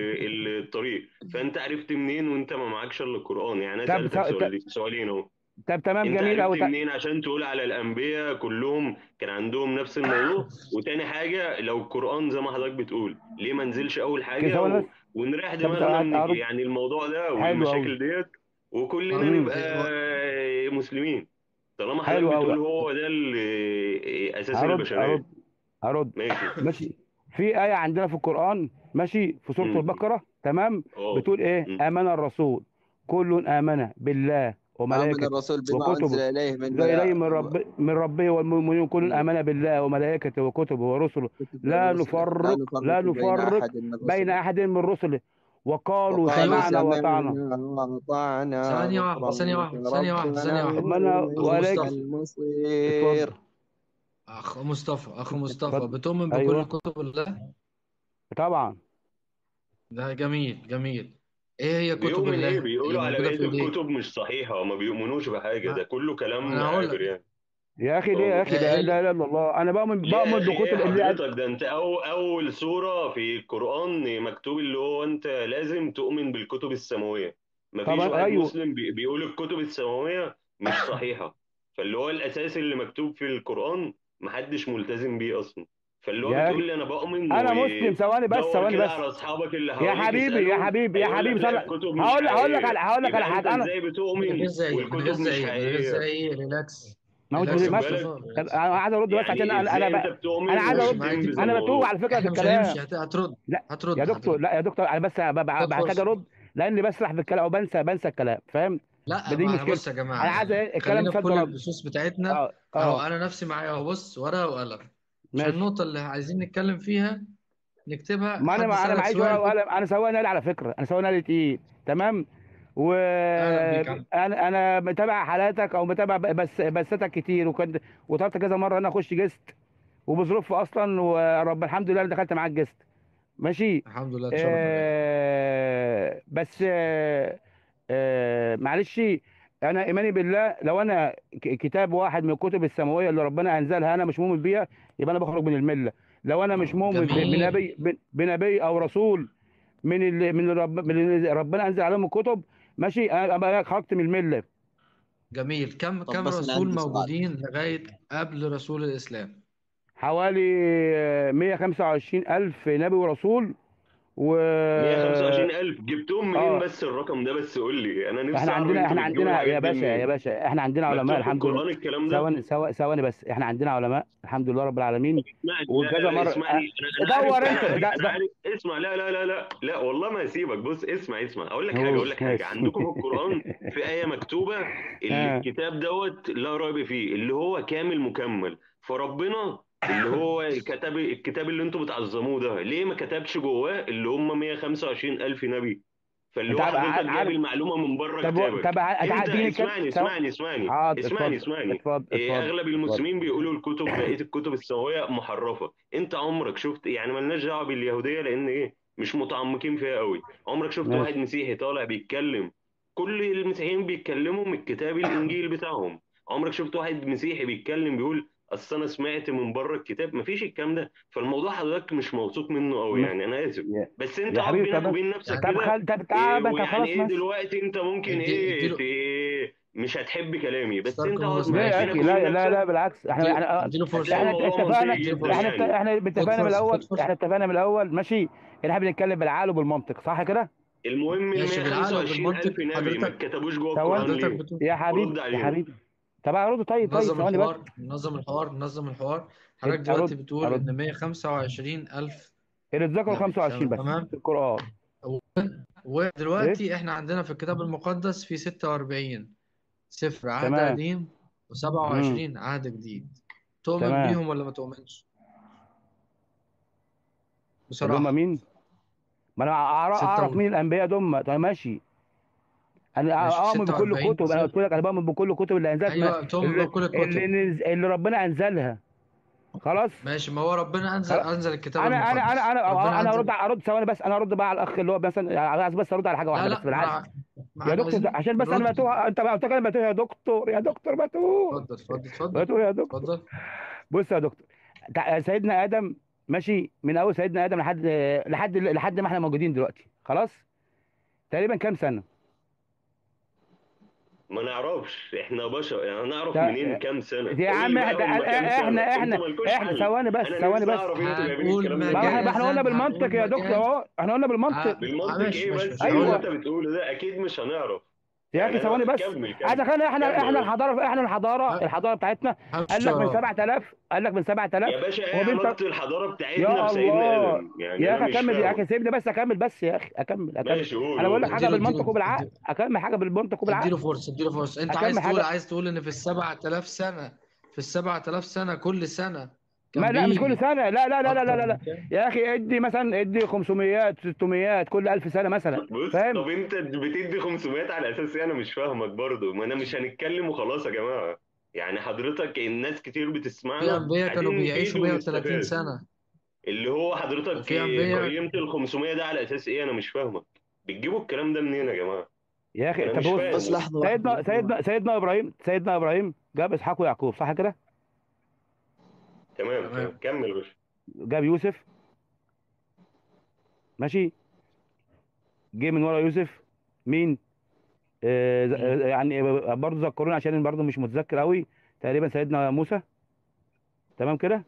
Speaker 4: ال- الطريق فانت عرفت منين وانت ما معكش الا القرآن يعني انا
Speaker 5: طب
Speaker 4: سألتك
Speaker 5: طب
Speaker 4: سؤال سؤالين اهو
Speaker 5: طب تمام
Speaker 4: انت
Speaker 5: جميل
Speaker 4: عرفت
Speaker 5: قوي
Speaker 4: منين عشان تقول على الانبياء كلهم كان عندهم نفس الموضوع وتاني حاجه لو القران زي ما حضرتك بتقول ليه ما نزلش اول
Speaker 5: كده
Speaker 4: حاجه
Speaker 5: ثواني
Speaker 4: و...
Speaker 5: بس
Speaker 4: ونريح
Speaker 5: طب
Speaker 4: دماغنا من
Speaker 5: هرد
Speaker 4: يعني الموضوع ده
Speaker 5: حلو قوي
Speaker 4: والمشاكل ديت وكلنا
Speaker 1: اه
Speaker 5: امم
Speaker 4: نبقى
Speaker 1: إيه، و-
Speaker 4: مسلمين طالما حضرتك
Speaker 5: حلو قوي
Speaker 4: بتقول هو ده ال- اساس
Speaker 5: هرد
Speaker 4: البشريه
Speaker 5: هرد هرد
Speaker 4: ماشي
Speaker 5: ماشي في آية عندنا في القرآن ماشي في سورة
Speaker 4: امم
Speaker 5: البقرة تمام
Speaker 4: اه
Speaker 5: بتقول إيه
Speaker 4: امم
Speaker 5: آمن الرسول كل آمن بالله
Speaker 3: آمن
Speaker 5: وملائكته
Speaker 3: الرسول بما أنزل
Speaker 5: وكتبه
Speaker 3: إليه من
Speaker 5: أنزل إليه من
Speaker 3: ملا...
Speaker 5: رب من ربه والمؤمنون كل آمن بالله وملائكته وكتبه ورسله
Speaker 3: كتب
Speaker 5: لا
Speaker 3: ورسله لا
Speaker 5: نفرق لا
Speaker 3: نفرق بين
Speaker 5: نفرق
Speaker 3: أحد من
Speaker 5: بين
Speaker 3: رسله
Speaker 5: أحد من رسله وقالوا
Speaker 3: وقالوا
Speaker 5: سمعنا وأطعنا
Speaker 3: سمعنا وأطعنا
Speaker 1: ثانية واحدة ثانية
Speaker 3: غفرانك
Speaker 1: واحدة ثانية واحدة ثانية
Speaker 3: ربنا
Speaker 1: واحدة
Speaker 5: ربنا
Speaker 1: أخ
Speaker 5: وعليك
Speaker 1: مصطفى
Speaker 3: وإليك المصير
Speaker 5: اتفضل
Speaker 1: أخ مصطفى أخ مصطفى
Speaker 5: اتفضل
Speaker 1: بتؤمن بكل
Speaker 5: أيوه
Speaker 1: كتب الله
Speaker 5: طبعا
Speaker 1: ده جميل جميل إيه هي كتب
Speaker 4: بيؤمن ايه
Speaker 1: الله اللي
Speaker 4: بيقولوا على
Speaker 1: موجودة
Speaker 4: بقيه
Speaker 1: في إيديك
Speaker 4: الكتب مش صحيحه وما بيؤمنوش بحاجه ده
Speaker 1: ما
Speaker 4: كله
Speaker 1: ما
Speaker 4: كلام
Speaker 1: أنا هقول
Speaker 4: عابر
Speaker 1: لك
Speaker 4: يعني
Speaker 5: يا أخي ليه يا
Speaker 4: اه
Speaker 5: أخي
Speaker 1: إيه
Speaker 5: ده
Speaker 1: إيه
Speaker 5: لا إله إلا الله أنا بؤمن
Speaker 4: ليه
Speaker 5: بؤمن
Speaker 4: يا اخي ايه
Speaker 5: بكتب اللي
Speaker 4: حضرتك ده انت أو اول سورة في القرآن مكتوب اللي هو انت لازم تؤمن بالكتب السماوية مفيش
Speaker 5: طبعا
Speaker 4: واحد
Speaker 5: أيوه
Speaker 4: مسلم بي- بيقول الكتب السماوية مش صحيحة فاللي هو الاساس اللي مكتوب في القرآن محدش ملتزم بيه اصلا فاللي هو
Speaker 5: يا
Speaker 4: بتقول لي انا بؤمن
Speaker 5: انا مسلم ثواني بس
Speaker 4: ودور
Speaker 5: ثواني
Speaker 4: كده
Speaker 5: بس
Speaker 4: على اصحابك اللي
Speaker 5: يا
Speaker 4: حواليك
Speaker 5: حبيبي يا
Speaker 4: اسألهم
Speaker 5: حبيبي يا
Speaker 4: هيقول
Speaker 5: حبيبي
Speaker 4: لك لا
Speaker 5: صل...
Speaker 4: الكتب مش
Speaker 5: هقول هقول لك على
Speaker 4: حقيقية
Speaker 5: هقول لك على
Speaker 4: يبقى انت
Speaker 5: حاجه انا
Speaker 4: ازاي
Speaker 1: من
Speaker 4: بتؤمن
Speaker 1: غير زعيق من
Speaker 4: والكتب
Speaker 1: غير
Speaker 4: مش
Speaker 1: زعيق من غير
Speaker 4: حقيقية
Speaker 1: زعيق ريلاكس
Speaker 5: ما هو انت
Speaker 1: ريلاكس يا
Speaker 4: واخد
Speaker 5: ماشي
Speaker 4: بالك
Speaker 1: مصطفى ريلاكس
Speaker 5: انا عايز ارد بس عشان
Speaker 4: يعني
Speaker 5: انا انا
Speaker 4: ازاي انت
Speaker 5: بقى
Speaker 4: بتؤمن
Speaker 5: انا عايز
Speaker 1: ماشي
Speaker 5: ارد
Speaker 1: معاك
Speaker 4: وبتنبذ
Speaker 5: انا بتوه
Speaker 4: الموضوع
Speaker 5: على فكره في
Speaker 1: احنا مش
Speaker 5: الكلام
Speaker 1: هنمشي هت- هترد
Speaker 5: لا يا
Speaker 1: هترد
Speaker 5: دكتور
Speaker 1: هترد
Speaker 5: لا يا دكتور انا بس ب- ب-
Speaker 1: خد
Speaker 5: بحتاج
Speaker 1: فرصة
Speaker 5: ارد لاني بسرح في الكلام او بنسى بنسى الكلام فاهم
Speaker 1: لا
Speaker 5: دي
Speaker 1: ما
Speaker 5: مشكلتي
Speaker 1: بص يا جماعة
Speaker 5: انا عايز
Speaker 1: يعني
Speaker 5: ايه الكلام
Speaker 1: خلينا في
Speaker 5: صد
Speaker 1: كل
Speaker 5: رد
Speaker 1: النصوص بتاعتنا
Speaker 5: اه
Speaker 1: اهو
Speaker 5: اه
Speaker 1: انا نفسي معايا اهو بص ورقة وقلم عشان
Speaker 5: ماشي
Speaker 1: النقطة اللي عايزين نتكلم فيها نكتبها
Speaker 5: ما انا
Speaker 1: حد
Speaker 5: ما انا
Speaker 1: سألك
Speaker 5: معيش ورقه
Speaker 1: سؤال كنت
Speaker 5: وقلم انا سواق نادي على فكره انا سواق نادي تقيل تمام
Speaker 1: اهلا بيك يا عم
Speaker 5: وانا انا متابع حالاتك او متابع بس بساتك كتير وكنت وطلبت كذا مره انا اخش جست وبظروف اصلا ورب الحمد لله أنا دخلت معاك جست ماشي
Speaker 1: الحمد لله اتشرف بيك
Speaker 5: آه بس آه آه معلش انا ايماني بالله لو انا ك- كتاب واحد من الكتب السماويه اللي ربنا انزلها انا مش مؤمن بيها يبقى انا بخرج من المله لو انا مش مؤمن ب-
Speaker 1: جميل
Speaker 5: بنبي ب- بنبي او رسول من اللي من اللي رب من اللي ربنا انزل عليهم الكتب ماشي انا أبقى خرجت من المله
Speaker 1: جميل كم
Speaker 3: طب
Speaker 1: كم
Speaker 3: بس أنا
Speaker 1: رسول
Speaker 3: عندي سؤال
Speaker 1: موجودين لغاية قبل رسول الإسلام
Speaker 5: حوالي آه، 125 الف نبي ورسول و
Speaker 4: 125000 جبتهم منين
Speaker 5: اه
Speaker 4: بس الرقم ده بس قول لي انا نفسي
Speaker 5: احنا
Speaker 4: اعرف
Speaker 5: عندنا
Speaker 4: انتوا
Speaker 5: احنا
Speaker 4: بتجيبوا
Speaker 5: عندنا يا
Speaker 4: الحاجات دي
Speaker 5: باشا يا
Speaker 4: منين
Speaker 5: باشا احنا عندنا علماء
Speaker 4: مكتوب في
Speaker 5: الحمد لله
Speaker 4: القرآن الكلام ده
Speaker 5: ثواني ثواني ثواني بس احنا عندنا علماء الحمد لله رب العالمين
Speaker 4: اسمعني لا
Speaker 5: وكذا
Speaker 4: لا لا
Speaker 5: مره
Speaker 4: اسمعني انا انا
Speaker 5: دور
Speaker 4: عارف
Speaker 5: انت
Speaker 4: انا
Speaker 5: ده
Speaker 4: عارف انا
Speaker 5: ده
Speaker 4: عارف اسمع لا لا لا لا لا والله ما هسيبك بص اسمع اسمع اقول لك حاجه
Speaker 5: قول
Speaker 4: اقول لك حاجه
Speaker 5: ماشي
Speaker 4: عندكم في القرآن في آية مكتوبة اللي
Speaker 5: اه
Speaker 4: الكتاب دوت لا ريب فيه اللي هو كامل مكمل فربنا اللي هو كتب الكتاب اللي انتوا بتعظموه ده ليه ما كتبش جواه اللي هم 125 ألف نبي فاللي
Speaker 5: انت
Speaker 4: هو
Speaker 5: عارف
Speaker 4: حضرتك جايب
Speaker 5: عارف
Speaker 4: المعلومة من بره
Speaker 5: طب
Speaker 4: كتابك
Speaker 5: طب
Speaker 4: انت
Speaker 5: هتديني كده
Speaker 4: اسمعني
Speaker 5: ثواني
Speaker 4: اسمعني اسمعني
Speaker 5: حاضر
Speaker 4: اسمعني
Speaker 5: اتفضل
Speaker 4: اسمعني
Speaker 5: اتفضل
Speaker 4: إيه
Speaker 5: اتفضل
Speaker 4: اغلب
Speaker 5: اتفضل
Speaker 4: المسلمين بيقولوا الكتب بقيه الكتب السماويه محرفه انت عمرك شفت يعني ملناش دعوه باليهوديه لان ايه مش متعمقين فيها قوي عمرك شفت واحد
Speaker 5: ماشي
Speaker 4: مسيحي طالع بيتكلم كل المسيحيين بيتكلموا من الكتاب الانجيل بتاعهم عمرك شفت واحد مسيحي بيتكلم بيقول اصل انا سمعت من بره الكتاب مفيش الكلام ده فالموضوع حضرتك مش موثوق منه قوي
Speaker 5: مش
Speaker 4: يعني انا اسف
Speaker 5: يا,
Speaker 4: بس انت
Speaker 5: يا
Speaker 4: اقعد
Speaker 5: حبيبي
Speaker 4: بينك
Speaker 5: طب
Speaker 4: وبين نفسك
Speaker 1: يعني
Speaker 5: طب
Speaker 4: كده
Speaker 5: خل طب
Speaker 4: إيه
Speaker 5: تعال انت
Speaker 4: ويعني
Speaker 5: خلاص
Speaker 4: ايه
Speaker 5: ماشي
Speaker 4: دلوقتي انت ممكن
Speaker 1: ادي
Speaker 4: ايه
Speaker 1: اديله
Speaker 4: ت- مش هتحب كلامي بس انت
Speaker 1: ستاركم هو
Speaker 4: اقعد
Speaker 5: لا
Speaker 4: معاك
Speaker 5: يا
Speaker 1: ماشي
Speaker 4: بينك
Speaker 5: اخي
Speaker 4: وبين
Speaker 5: لا لا لا
Speaker 4: نفسك
Speaker 5: بالعكس احنا
Speaker 1: اديله
Speaker 5: احنا
Speaker 1: اديله فرصة
Speaker 4: هتلاقي
Speaker 5: احنا
Speaker 4: الموضوع
Speaker 5: اتفقنا
Speaker 4: منطقي جدا
Speaker 5: احنا
Speaker 1: فرصة
Speaker 5: ات-
Speaker 4: يعني
Speaker 5: احنا
Speaker 1: خد
Speaker 5: اتفقنا من
Speaker 1: فرصة
Speaker 5: الاول
Speaker 1: خد فرصة
Speaker 5: احنا اتفقنا من الاول ماشي ان احنا بنتكلم بالعقل وبالمنطق صح كده
Speaker 4: المهم ال
Speaker 1: ماشي بالعقل
Speaker 4: 125 ألف
Speaker 1: وبالمنطق
Speaker 4: نبي ما
Speaker 1: حضرتك
Speaker 4: اتكتبوش جوه
Speaker 5: ثواني
Speaker 4: القرآن
Speaker 1: حضرتك
Speaker 4: ليه؟
Speaker 1: بتقول
Speaker 5: يا
Speaker 4: رد
Speaker 5: حبيبي يا
Speaker 4: علينا
Speaker 5: حبيبي طب ارد طيب طيب
Speaker 1: نظم
Speaker 5: ثواني بس
Speaker 1: الحوار نظم الحوار نظم الحوار حضرتك
Speaker 5: ارد
Speaker 1: دلوقتي بتقول
Speaker 5: ارد
Speaker 1: إن 125 ألف
Speaker 5: اللي اتذكروا
Speaker 1: نبي
Speaker 5: 25 بس
Speaker 1: تمام
Speaker 5: في القرآن
Speaker 1: و-
Speaker 5: ايه
Speaker 1: ودلوقتي إحنا عندنا في الكتاب المقدس في 46 سفر عهد
Speaker 5: تمام
Speaker 1: قديم
Speaker 5: امم
Speaker 1: و27 عهد جديد تؤمن
Speaker 5: تمام
Speaker 1: بيهم ولا ما تؤمنش
Speaker 5: اللي هم
Speaker 1: بصراحة
Speaker 5: مين ما انا اعرف
Speaker 1: ستة
Speaker 5: اعرف
Speaker 1: و...
Speaker 5: مين الانبياء دول طيب ماشي انا
Speaker 1: ماشي
Speaker 5: اؤمن بكل
Speaker 1: 46
Speaker 5: كتب انا قلت
Speaker 1: سفر
Speaker 5: لك انا بؤمن بكل كتب اللي انزلت ما
Speaker 1: أيوه تؤمن
Speaker 5: اللي,
Speaker 1: بكل
Speaker 5: اللي,
Speaker 1: الكتب
Speaker 5: نز- اللي ربنا انزلها خلاص
Speaker 1: ماشي ما هو ربنا أنزل
Speaker 5: خلاص
Speaker 1: أنزل الكتاب
Speaker 5: انا انا
Speaker 1: المقدس
Speaker 5: انا انا
Speaker 1: ربنا
Speaker 5: انا ارد
Speaker 1: أنزل
Speaker 5: ارد ثواني بس انا ارد بقى على الاخ اللي هو مثلا عايز بس ارد على حاجه
Speaker 1: لا
Speaker 5: واحده بس
Speaker 1: لا ما
Speaker 5: بالعقل
Speaker 1: أنا ما
Speaker 5: يا
Speaker 1: إحنا
Speaker 5: دكتور
Speaker 1: عايزين
Speaker 5: عشان بس انا
Speaker 1: نرد
Speaker 5: بتوه انت قلت كلمه بتوه يا دكتور يا دكتور بتوه
Speaker 1: اتفضل اتفضل اتفضل
Speaker 5: بتوه يا دكتور
Speaker 1: اتفضل
Speaker 5: بص يا دكتور تع- سيدنا ادم ماشي من اول سيدنا ادم لحد لحد لحد ما احنا موجودين دلوقتي خلاص تقريبا كام سنه
Speaker 4: ما نعرفش احنا بشر يعني نعرف
Speaker 5: تا-
Speaker 4: منين كام سنة
Speaker 5: يا
Speaker 4: قول
Speaker 5: عم
Speaker 4: لي بقى
Speaker 5: احنا
Speaker 4: هم كام سنة
Speaker 5: احنا
Speaker 4: انتوا
Speaker 5: احنا
Speaker 4: مالكوش
Speaker 5: احنا
Speaker 4: حل
Speaker 5: ثواني بس
Speaker 4: انا
Speaker 5: ثواني
Speaker 4: نفسي
Speaker 5: بس
Speaker 4: اعرف انتوا جايبين
Speaker 1: هنقول
Speaker 4: الكلام ده
Speaker 5: ما احنا
Speaker 4: منين
Speaker 5: ما احنا قلنا
Speaker 1: مجازا
Speaker 5: بالمنطق
Speaker 1: هنقول
Speaker 5: يا دكتور
Speaker 1: مجاز
Speaker 5: اهو احنا قلنا
Speaker 1: ع-
Speaker 5: بالمنطق
Speaker 4: بالمنطق
Speaker 1: ماشي
Speaker 4: ايه
Speaker 1: ماشي
Speaker 4: بس
Speaker 1: مش
Speaker 4: اللي
Speaker 1: هقول
Speaker 5: ايوه
Speaker 4: انت
Speaker 1: لك
Speaker 4: بتقوله ده اكيد مش هنعرف
Speaker 5: يا اخي
Speaker 4: يعني
Speaker 5: ثواني
Speaker 4: انا
Speaker 5: بس
Speaker 4: كمل
Speaker 5: احنا
Speaker 4: كمل
Speaker 5: خلينا احنا
Speaker 4: كمل
Speaker 5: احنا
Speaker 4: بس
Speaker 5: الحضاره احنا الحضاره
Speaker 1: ه-
Speaker 5: الحضاره بتاعتنا قال
Speaker 1: همشي
Speaker 5: لك من
Speaker 1: وراك
Speaker 5: 7000 قال لك من 7000
Speaker 4: يا باشا ايه
Speaker 5: هو بنت
Speaker 4: علاقة الحضارة بتاعتنا
Speaker 5: يا
Speaker 4: بسيدنا
Speaker 5: الله
Speaker 4: ادم يعني
Speaker 5: يا
Speaker 4: انا
Speaker 5: اخي
Speaker 4: مش
Speaker 5: اكمل يا اخي
Speaker 4: فاهم
Speaker 5: سيبني بس اكمل بس يا اخي اكمل اكمل
Speaker 4: ماشي قول
Speaker 5: انا بقول لك
Speaker 4: قول
Speaker 5: حاجه
Speaker 1: اديله
Speaker 5: بالمنطق
Speaker 1: اديله
Speaker 5: وبالعقل
Speaker 1: اديله
Speaker 5: اكمل حاجه بالمنطق وبالعقل
Speaker 1: اديله فرصة اديله فرصة انت
Speaker 5: اكمل
Speaker 1: عايز تقول
Speaker 5: حاجه
Speaker 1: عايز تقول ان في السبعة آلاف سنة في السبعة آلاف سنة كل سنة
Speaker 5: ما
Speaker 1: كان
Speaker 5: لا مش كل
Speaker 1: بيجي
Speaker 5: سنه لا لا لا لا لا
Speaker 1: اكتر
Speaker 5: لا,
Speaker 1: من
Speaker 5: لا.
Speaker 1: كده
Speaker 5: يا اخي ادي مثلا ادي 500 600 كل 1000 سنه مثلا
Speaker 4: بص
Speaker 5: فاهم
Speaker 4: طب انت بتدي 500 على اساس ايه انا مش فاهمك برضو ما انا مش هنتكلم وخلاص يا جماعة يعني حضرتك الناس كتير
Speaker 1: في
Speaker 4: بتسمعنا
Speaker 1: انبياء كانوا
Speaker 4: عايزين
Speaker 1: بيعيشوا
Speaker 4: نفيد
Speaker 1: 130
Speaker 4: ونستفاد
Speaker 1: سنة
Speaker 4: اللي هو حضرتك
Speaker 1: وفي انبياء
Speaker 4: قيمت ال 500 ده على اساس ايه انا مش فاهمك بتجيبوا الكلام ده منين يا جماعه
Speaker 5: يا اخي
Speaker 4: انا
Speaker 5: طب
Speaker 4: مش
Speaker 5: بص
Speaker 1: بس
Speaker 4: فاهم
Speaker 1: لحظة واحدة
Speaker 5: سيدنا
Speaker 1: لحظة
Speaker 5: سيدنا
Speaker 1: واحدة
Speaker 5: سيدنا ابراهيم سيدنا ابراهيم جاب اسحاق ويعقوب صح كده
Speaker 4: تمام تمام
Speaker 1: تمام
Speaker 4: كمل يا باشا
Speaker 5: جاب يوسف ماشي جه من ورا يوسف مين آه ز-
Speaker 1: مم.
Speaker 5: آه، يعني برضه ذكروني عشان برضه مش متذكر قوي تقريبا سيدنا موسى تمام كده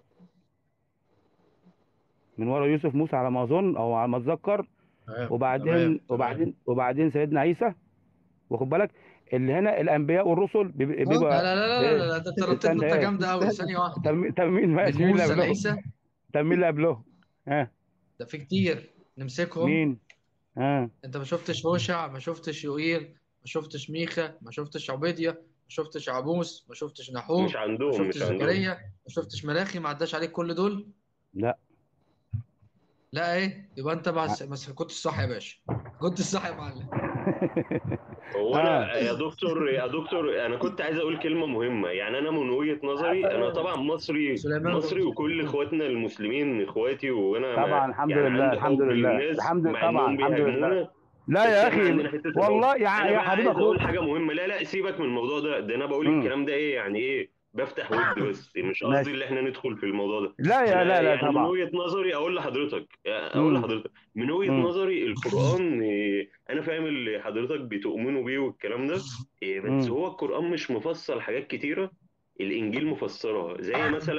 Speaker 5: من ورا يوسف موسى على ما اظن او على ما اتذكر
Speaker 1: تمام تمام
Speaker 5: وبعدين
Speaker 1: تمام
Speaker 5: وبعدين وبعدين سيدنا عيسى واخد بالك اللي هنا الانبياء والرسل بيبقى
Speaker 1: لا
Speaker 5: بيبقى
Speaker 1: لا لا لا لا
Speaker 5: إيه،
Speaker 1: لا ده انت رتبت
Speaker 5: استنى
Speaker 1: نقطة
Speaker 5: ايه
Speaker 1: جامدة قوي ثانية واحدة
Speaker 5: طب طب مين
Speaker 1: من
Speaker 5: ماشي مين اللي
Speaker 1: موسى
Speaker 5: قبله
Speaker 1: لعيسى
Speaker 5: طب مين اللي قبله ها
Speaker 1: ده في كتير نمسكهم
Speaker 5: مين ها
Speaker 1: انت ما شفتش هوشع ما شفتش يوئيل ما شفتش ميخا ما شفتش عبيدية ما شفتش عبوس ما شفتش نحوم
Speaker 4: مش
Speaker 1: ما
Speaker 4: عندهم
Speaker 1: شفتش
Speaker 4: مش عندهم
Speaker 1: زكريا ما شفتش ملاخي ما عداش عليك كل دول
Speaker 5: لا
Speaker 1: لا ايه يبقى انت بس بس كنت صح يا باشا كنت صح يا معلم
Speaker 4: هو
Speaker 5: اه
Speaker 4: انا يا دكتور يا دكتور انا كنت عايز اقول كلمه مهمه يعني انا من وجهه نظري انا طبعا مصري
Speaker 1: سليمان
Speaker 4: مصري وكل اخواتنا المسلمين اخواتي وانا ما
Speaker 5: طبعا الحمد
Speaker 4: يعني
Speaker 5: لله
Speaker 4: عندي
Speaker 5: الحمد
Speaker 4: حب
Speaker 5: لله
Speaker 4: للناس
Speaker 5: الحمد
Speaker 4: مع
Speaker 5: طبعا
Speaker 4: انهم
Speaker 5: الحمد لله
Speaker 4: بيهاجمونا
Speaker 5: لا
Speaker 4: بس
Speaker 5: يا
Speaker 4: احنا
Speaker 5: اخي
Speaker 4: عندنا حته الحب
Speaker 5: والله يا
Speaker 4: انا
Speaker 5: يا
Speaker 4: بقى
Speaker 5: حبيب
Speaker 4: عايز اقول
Speaker 5: اخوك
Speaker 4: حاجه مهمه لا لا سيبك من الموضوع ده ده انا بقول
Speaker 5: امم
Speaker 4: الكلام ده ايه يعني ايه بفتح ود بس مش قصدي
Speaker 5: ماشي
Speaker 4: اللي احنا ندخل في الموضوع ده
Speaker 5: لا يا
Speaker 4: انا
Speaker 5: لا لا
Speaker 4: يعني من
Speaker 5: طبعا
Speaker 4: وجهة نظري اقول لحضرتك اقول
Speaker 5: امم
Speaker 4: لحضرتك من وجهة
Speaker 5: امم
Speaker 4: نظري القرآن إيه، انا فاهم اللي حضرتك بتؤمنوا بيه والكلام ده إيه، بس
Speaker 5: امم
Speaker 4: هو القرآن مش مفصل حاجات كتيرة الانجيل مفسرها زي مثلا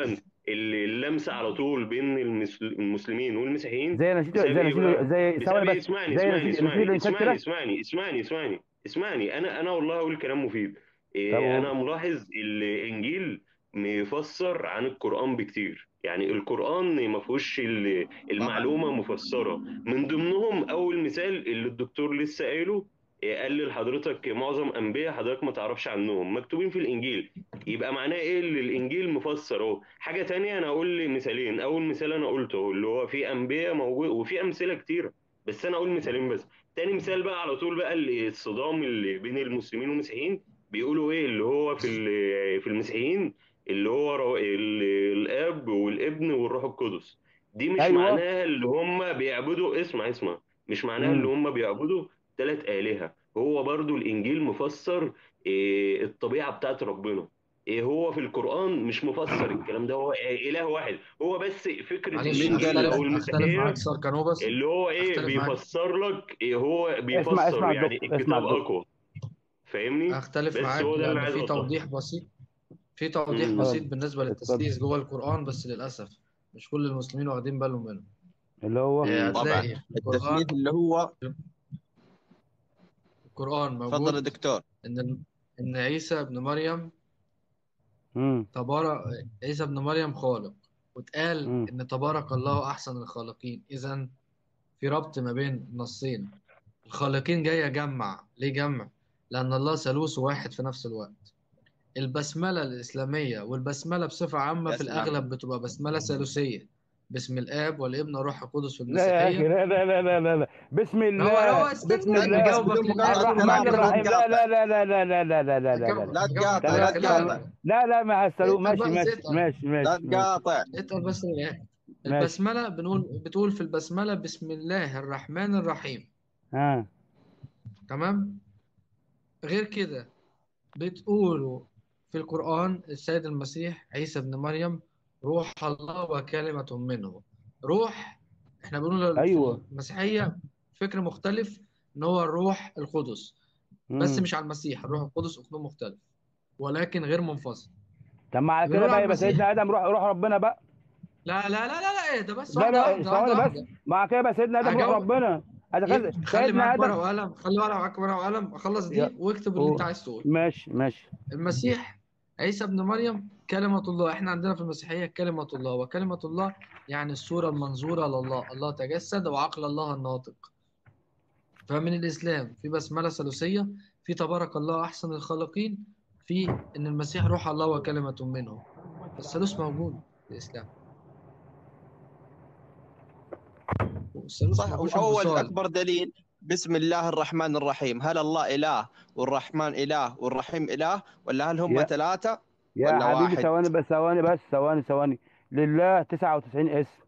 Speaker 4: اللي اللمسه على طول بين المس- المسلمين والمسيحيين
Speaker 5: زي نشيد
Speaker 4: بسبب
Speaker 5: زي
Speaker 4: ايه
Speaker 5: نشيد
Speaker 4: بقى؟
Speaker 5: زي
Speaker 4: بسبب
Speaker 5: ثواني
Speaker 4: ايه
Speaker 5: بس
Speaker 4: اسمعني
Speaker 5: زي
Speaker 4: اسمعني
Speaker 5: نشيد نشيد
Speaker 4: اسمعني
Speaker 5: الانسان
Speaker 4: اسمعني
Speaker 5: كده
Speaker 4: اسمعني اسمعني اسمعني اسمعني انا انا والله اقول كلام مفيد
Speaker 5: طب
Speaker 4: إيه انا
Speaker 5: قول
Speaker 4: ملاحظ الانجيل مفسر عن القران بكتير يعني القران ما فيهوش ال- المعلومه مفسره من ضمنهم اول مثال اللي الدكتور لسه قايله إيه قال لحضرتك معظم انبياء حضرتك ما تعرفش عنهم مكتوبين في الانجيل يبقى معناه ايه اللي الانجيل مفسر اهو حاجه تانية انا اقول لي مثالين اول مثال انا قلته اللي هو في انبياء موجود وفي امثله كتيره بس انا اقول مثالين بس تاني مثال بقى على طول بقى اللي الصدام اللي بين المسلمين والمسيحيين بيقولوا ايه اللي هو في ال- في المسيحيين اللي هو رو- ال- الاب والابن والروح القدس دي مش
Speaker 5: ايوه
Speaker 4: معناها اللي هم بيعبدوا اسمع اسمع مش معناها اللي
Speaker 5: امم
Speaker 4: هم بيعبدوا ثلاث آلهة هو برضو الإنجيل مفسر إيه الطبيعة بتاعت ربنا إيه هو في القرآن مش مفسر الكلام ده هو إيه إله واحد هو بس فكرة
Speaker 1: معلش
Speaker 3: مين
Speaker 4: الإنجيل
Speaker 3: قال
Speaker 1: اختلف
Speaker 4: أو
Speaker 3: لك
Speaker 1: اختلف معاك
Speaker 4: المسيحية
Speaker 1: ساركانوبس
Speaker 4: اللي هو إيه
Speaker 1: اختلف معاك
Speaker 4: بيفسر لك إيه هو
Speaker 5: اسمع
Speaker 4: بيفسر
Speaker 5: اسمع
Speaker 4: يعني
Speaker 5: الدكتور اسمع
Speaker 4: الكتاب
Speaker 5: الدكتور
Speaker 4: أقوى فاهمني
Speaker 1: اختلف
Speaker 4: بس
Speaker 1: معاك
Speaker 4: هو ده اللي أنا
Speaker 1: لان
Speaker 4: عايز
Speaker 1: في
Speaker 4: أوضحه
Speaker 1: توضيح بسيط في توضيح
Speaker 4: امم
Speaker 1: بسيط
Speaker 5: اه
Speaker 1: بالنسبه
Speaker 5: اتفضل
Speaker 1: للتثليث جوه القران بس للاسف مش كل المسلمين واخدين بالهم منه
Speaker 5: اللي هو
Speaker 1: آه،
Speaker 4: امم
Speaker 3: طبعا
Speaker 1: هتلاقي في
Speaker 3: التثليث
Speaker 1: القران
Speaker 3: اللي هو
Speaker 1: القران
Speaker 3: تفضل يا
Speaker 1: موجود
Speaker 3: دكتور
Speaker 1: ان ان عيسى ابن مريم
Speaker 5: امم
Speaker 1: تبارك عيسى ابن مريم خالق واتقال
Speaker 5: امم
Speaker 1: ان تبارك الله احسن الخالقين اذا في ربط ما بين نصين الخالقين جايه جمع ليه جمع لان الله ثالوث واحد في نفس الوقت البسمله الاسلاميه والبسمله بصفه عامه
Speaker 3: يا
Speaker 1: في
Speaker 3: سلام
Speaker 1: الاغلب بتبقى بسمله ثالوثيه باسم الاب والابن والروح القدس في
Speaker 5: لا يا اخي
Speaker 1: المسيحيه
Speaker 5: لا لا لا لا لا, لا. بسم
Speaker 1: هو هو
Speaker 5: الله بسم
Speaker 1: استنى
Speaker 3: لا
Speaker 5: الله
Speaker 3: بس
Speaker 1: هجاوبك
Speaker 3: بدون مقاطعة
Speaker 1: للاخر
Speaker 5: الرحمن
Speaker 3: كلام بدون
Speaker 5: الرحيم لا
Speaker 3: مقاطعة
Speaker 5: لا لا لا لا لا لا لا لا لا
Speaker 1: هجاوبك
Speaker 3: لا
Speaker 1: هجاوبك
Speaker 3: تقاطع
Speaker 5: لا
Speaker 3: لا
Speaker 1: للاخر
Speaker 3: تقاطع
Speaker 5: لا لا مع السلوك
Speaker 1: اتقل
Speaker 5: ماشي
Speaker 1: بس
Speaker 5: ماشي
Speaker 1: اتقل
Speaker 5: ماشي
Speaker 3: لا
Speaker 5: ماشي ماشي
Speaker 3: تقاطع
Speaker 1: اتقل بس للاخر
Speaker 5: ماشي
Speaker 1: البسمله بنقول بتقول في البسمله بسم الله الرحمن الرحيم
Speaker 5: ها
Speaker 1: تمام غير كده بتقولوا في القرآن السيد المسيح عيسى ابن مريم روح الله وكلمة منه روح احنا بنقول في
Speaker 5: ايوه
Speaker 1: المسيحية فكر مختلف ان هو الروح القدس بس
Speaker 5: امم
Speaker 1: مش على المسيح الروح القدس اسلوب مختلف ولكن غير منفصل
Speaker 5: طب ما على كده
Speaker 1: بنقول
Speaker 5: بقى
Speaker 1: على
Speaker 5: يبقى
Speaker 1: المسيح
Speaker 5: سيدنا ادم روح روح ربنا بقى
Speaker 1: لا لا لا لا لا ايه ده بس
Speaker 5: لا
Speaker 1: واحدة
Speaker 5: لا
Speaker 1: واحدة واحدة
Speaker 5: ثواني بس
Speaker 1: واحدة
Speaker 5: مع كده بقى سيدنا ادم روح
Speaker 1: هجاوب
Speaker 5: ربنا هذا
Speaker 1: يبقى
Speaker 5: كده
Speaker 1: خلي
Speaker 5: سيدنا
Speaker 1: معاك ورقة
Speaker 5: ادم
Speaker 1: وقلم خلي ورقة معاك ورقة وقلم اخلص دي
Speaker 5: يا
Speaker 1: واكتب اللي انت
Speaker 5: قول
Speaker 1: عايز تقوله
Speaker 5: ماشي ماشي
Speaker 1: المسيح عيسى ابن مريم كلمة الله احنا عندنا في المسيحية كلمة الله وكلمة الله يعني الصورة المنظورة لله الله تجسد وعقل الله الناطق فمن الإسلام في بسملة ثالوثية في تبارك الله أحسن الخالقين في إن المسيح روح الله وكلمة منه الثالوث موجود في الإسلام والثالوث
Speaker 3: صح
Speaker 1: مفهوش
Speaker 3: وأول
Speaker 1: انفصال
Speaker 3: أكبر دليل بسم الله الرحمن الرحيم هل الله إله والرحمن إله والرحيم إله ولا هل هم
Speaker 5: يا
Speaker 3: ثلاثة
Speaker 5: يا
Speaker 3: ولا
Speaker 5: حبيبي
Speaker 3: واحد
Speaker 5: ثواني بس ثواني بس ثواني ثواني لله 99 اسم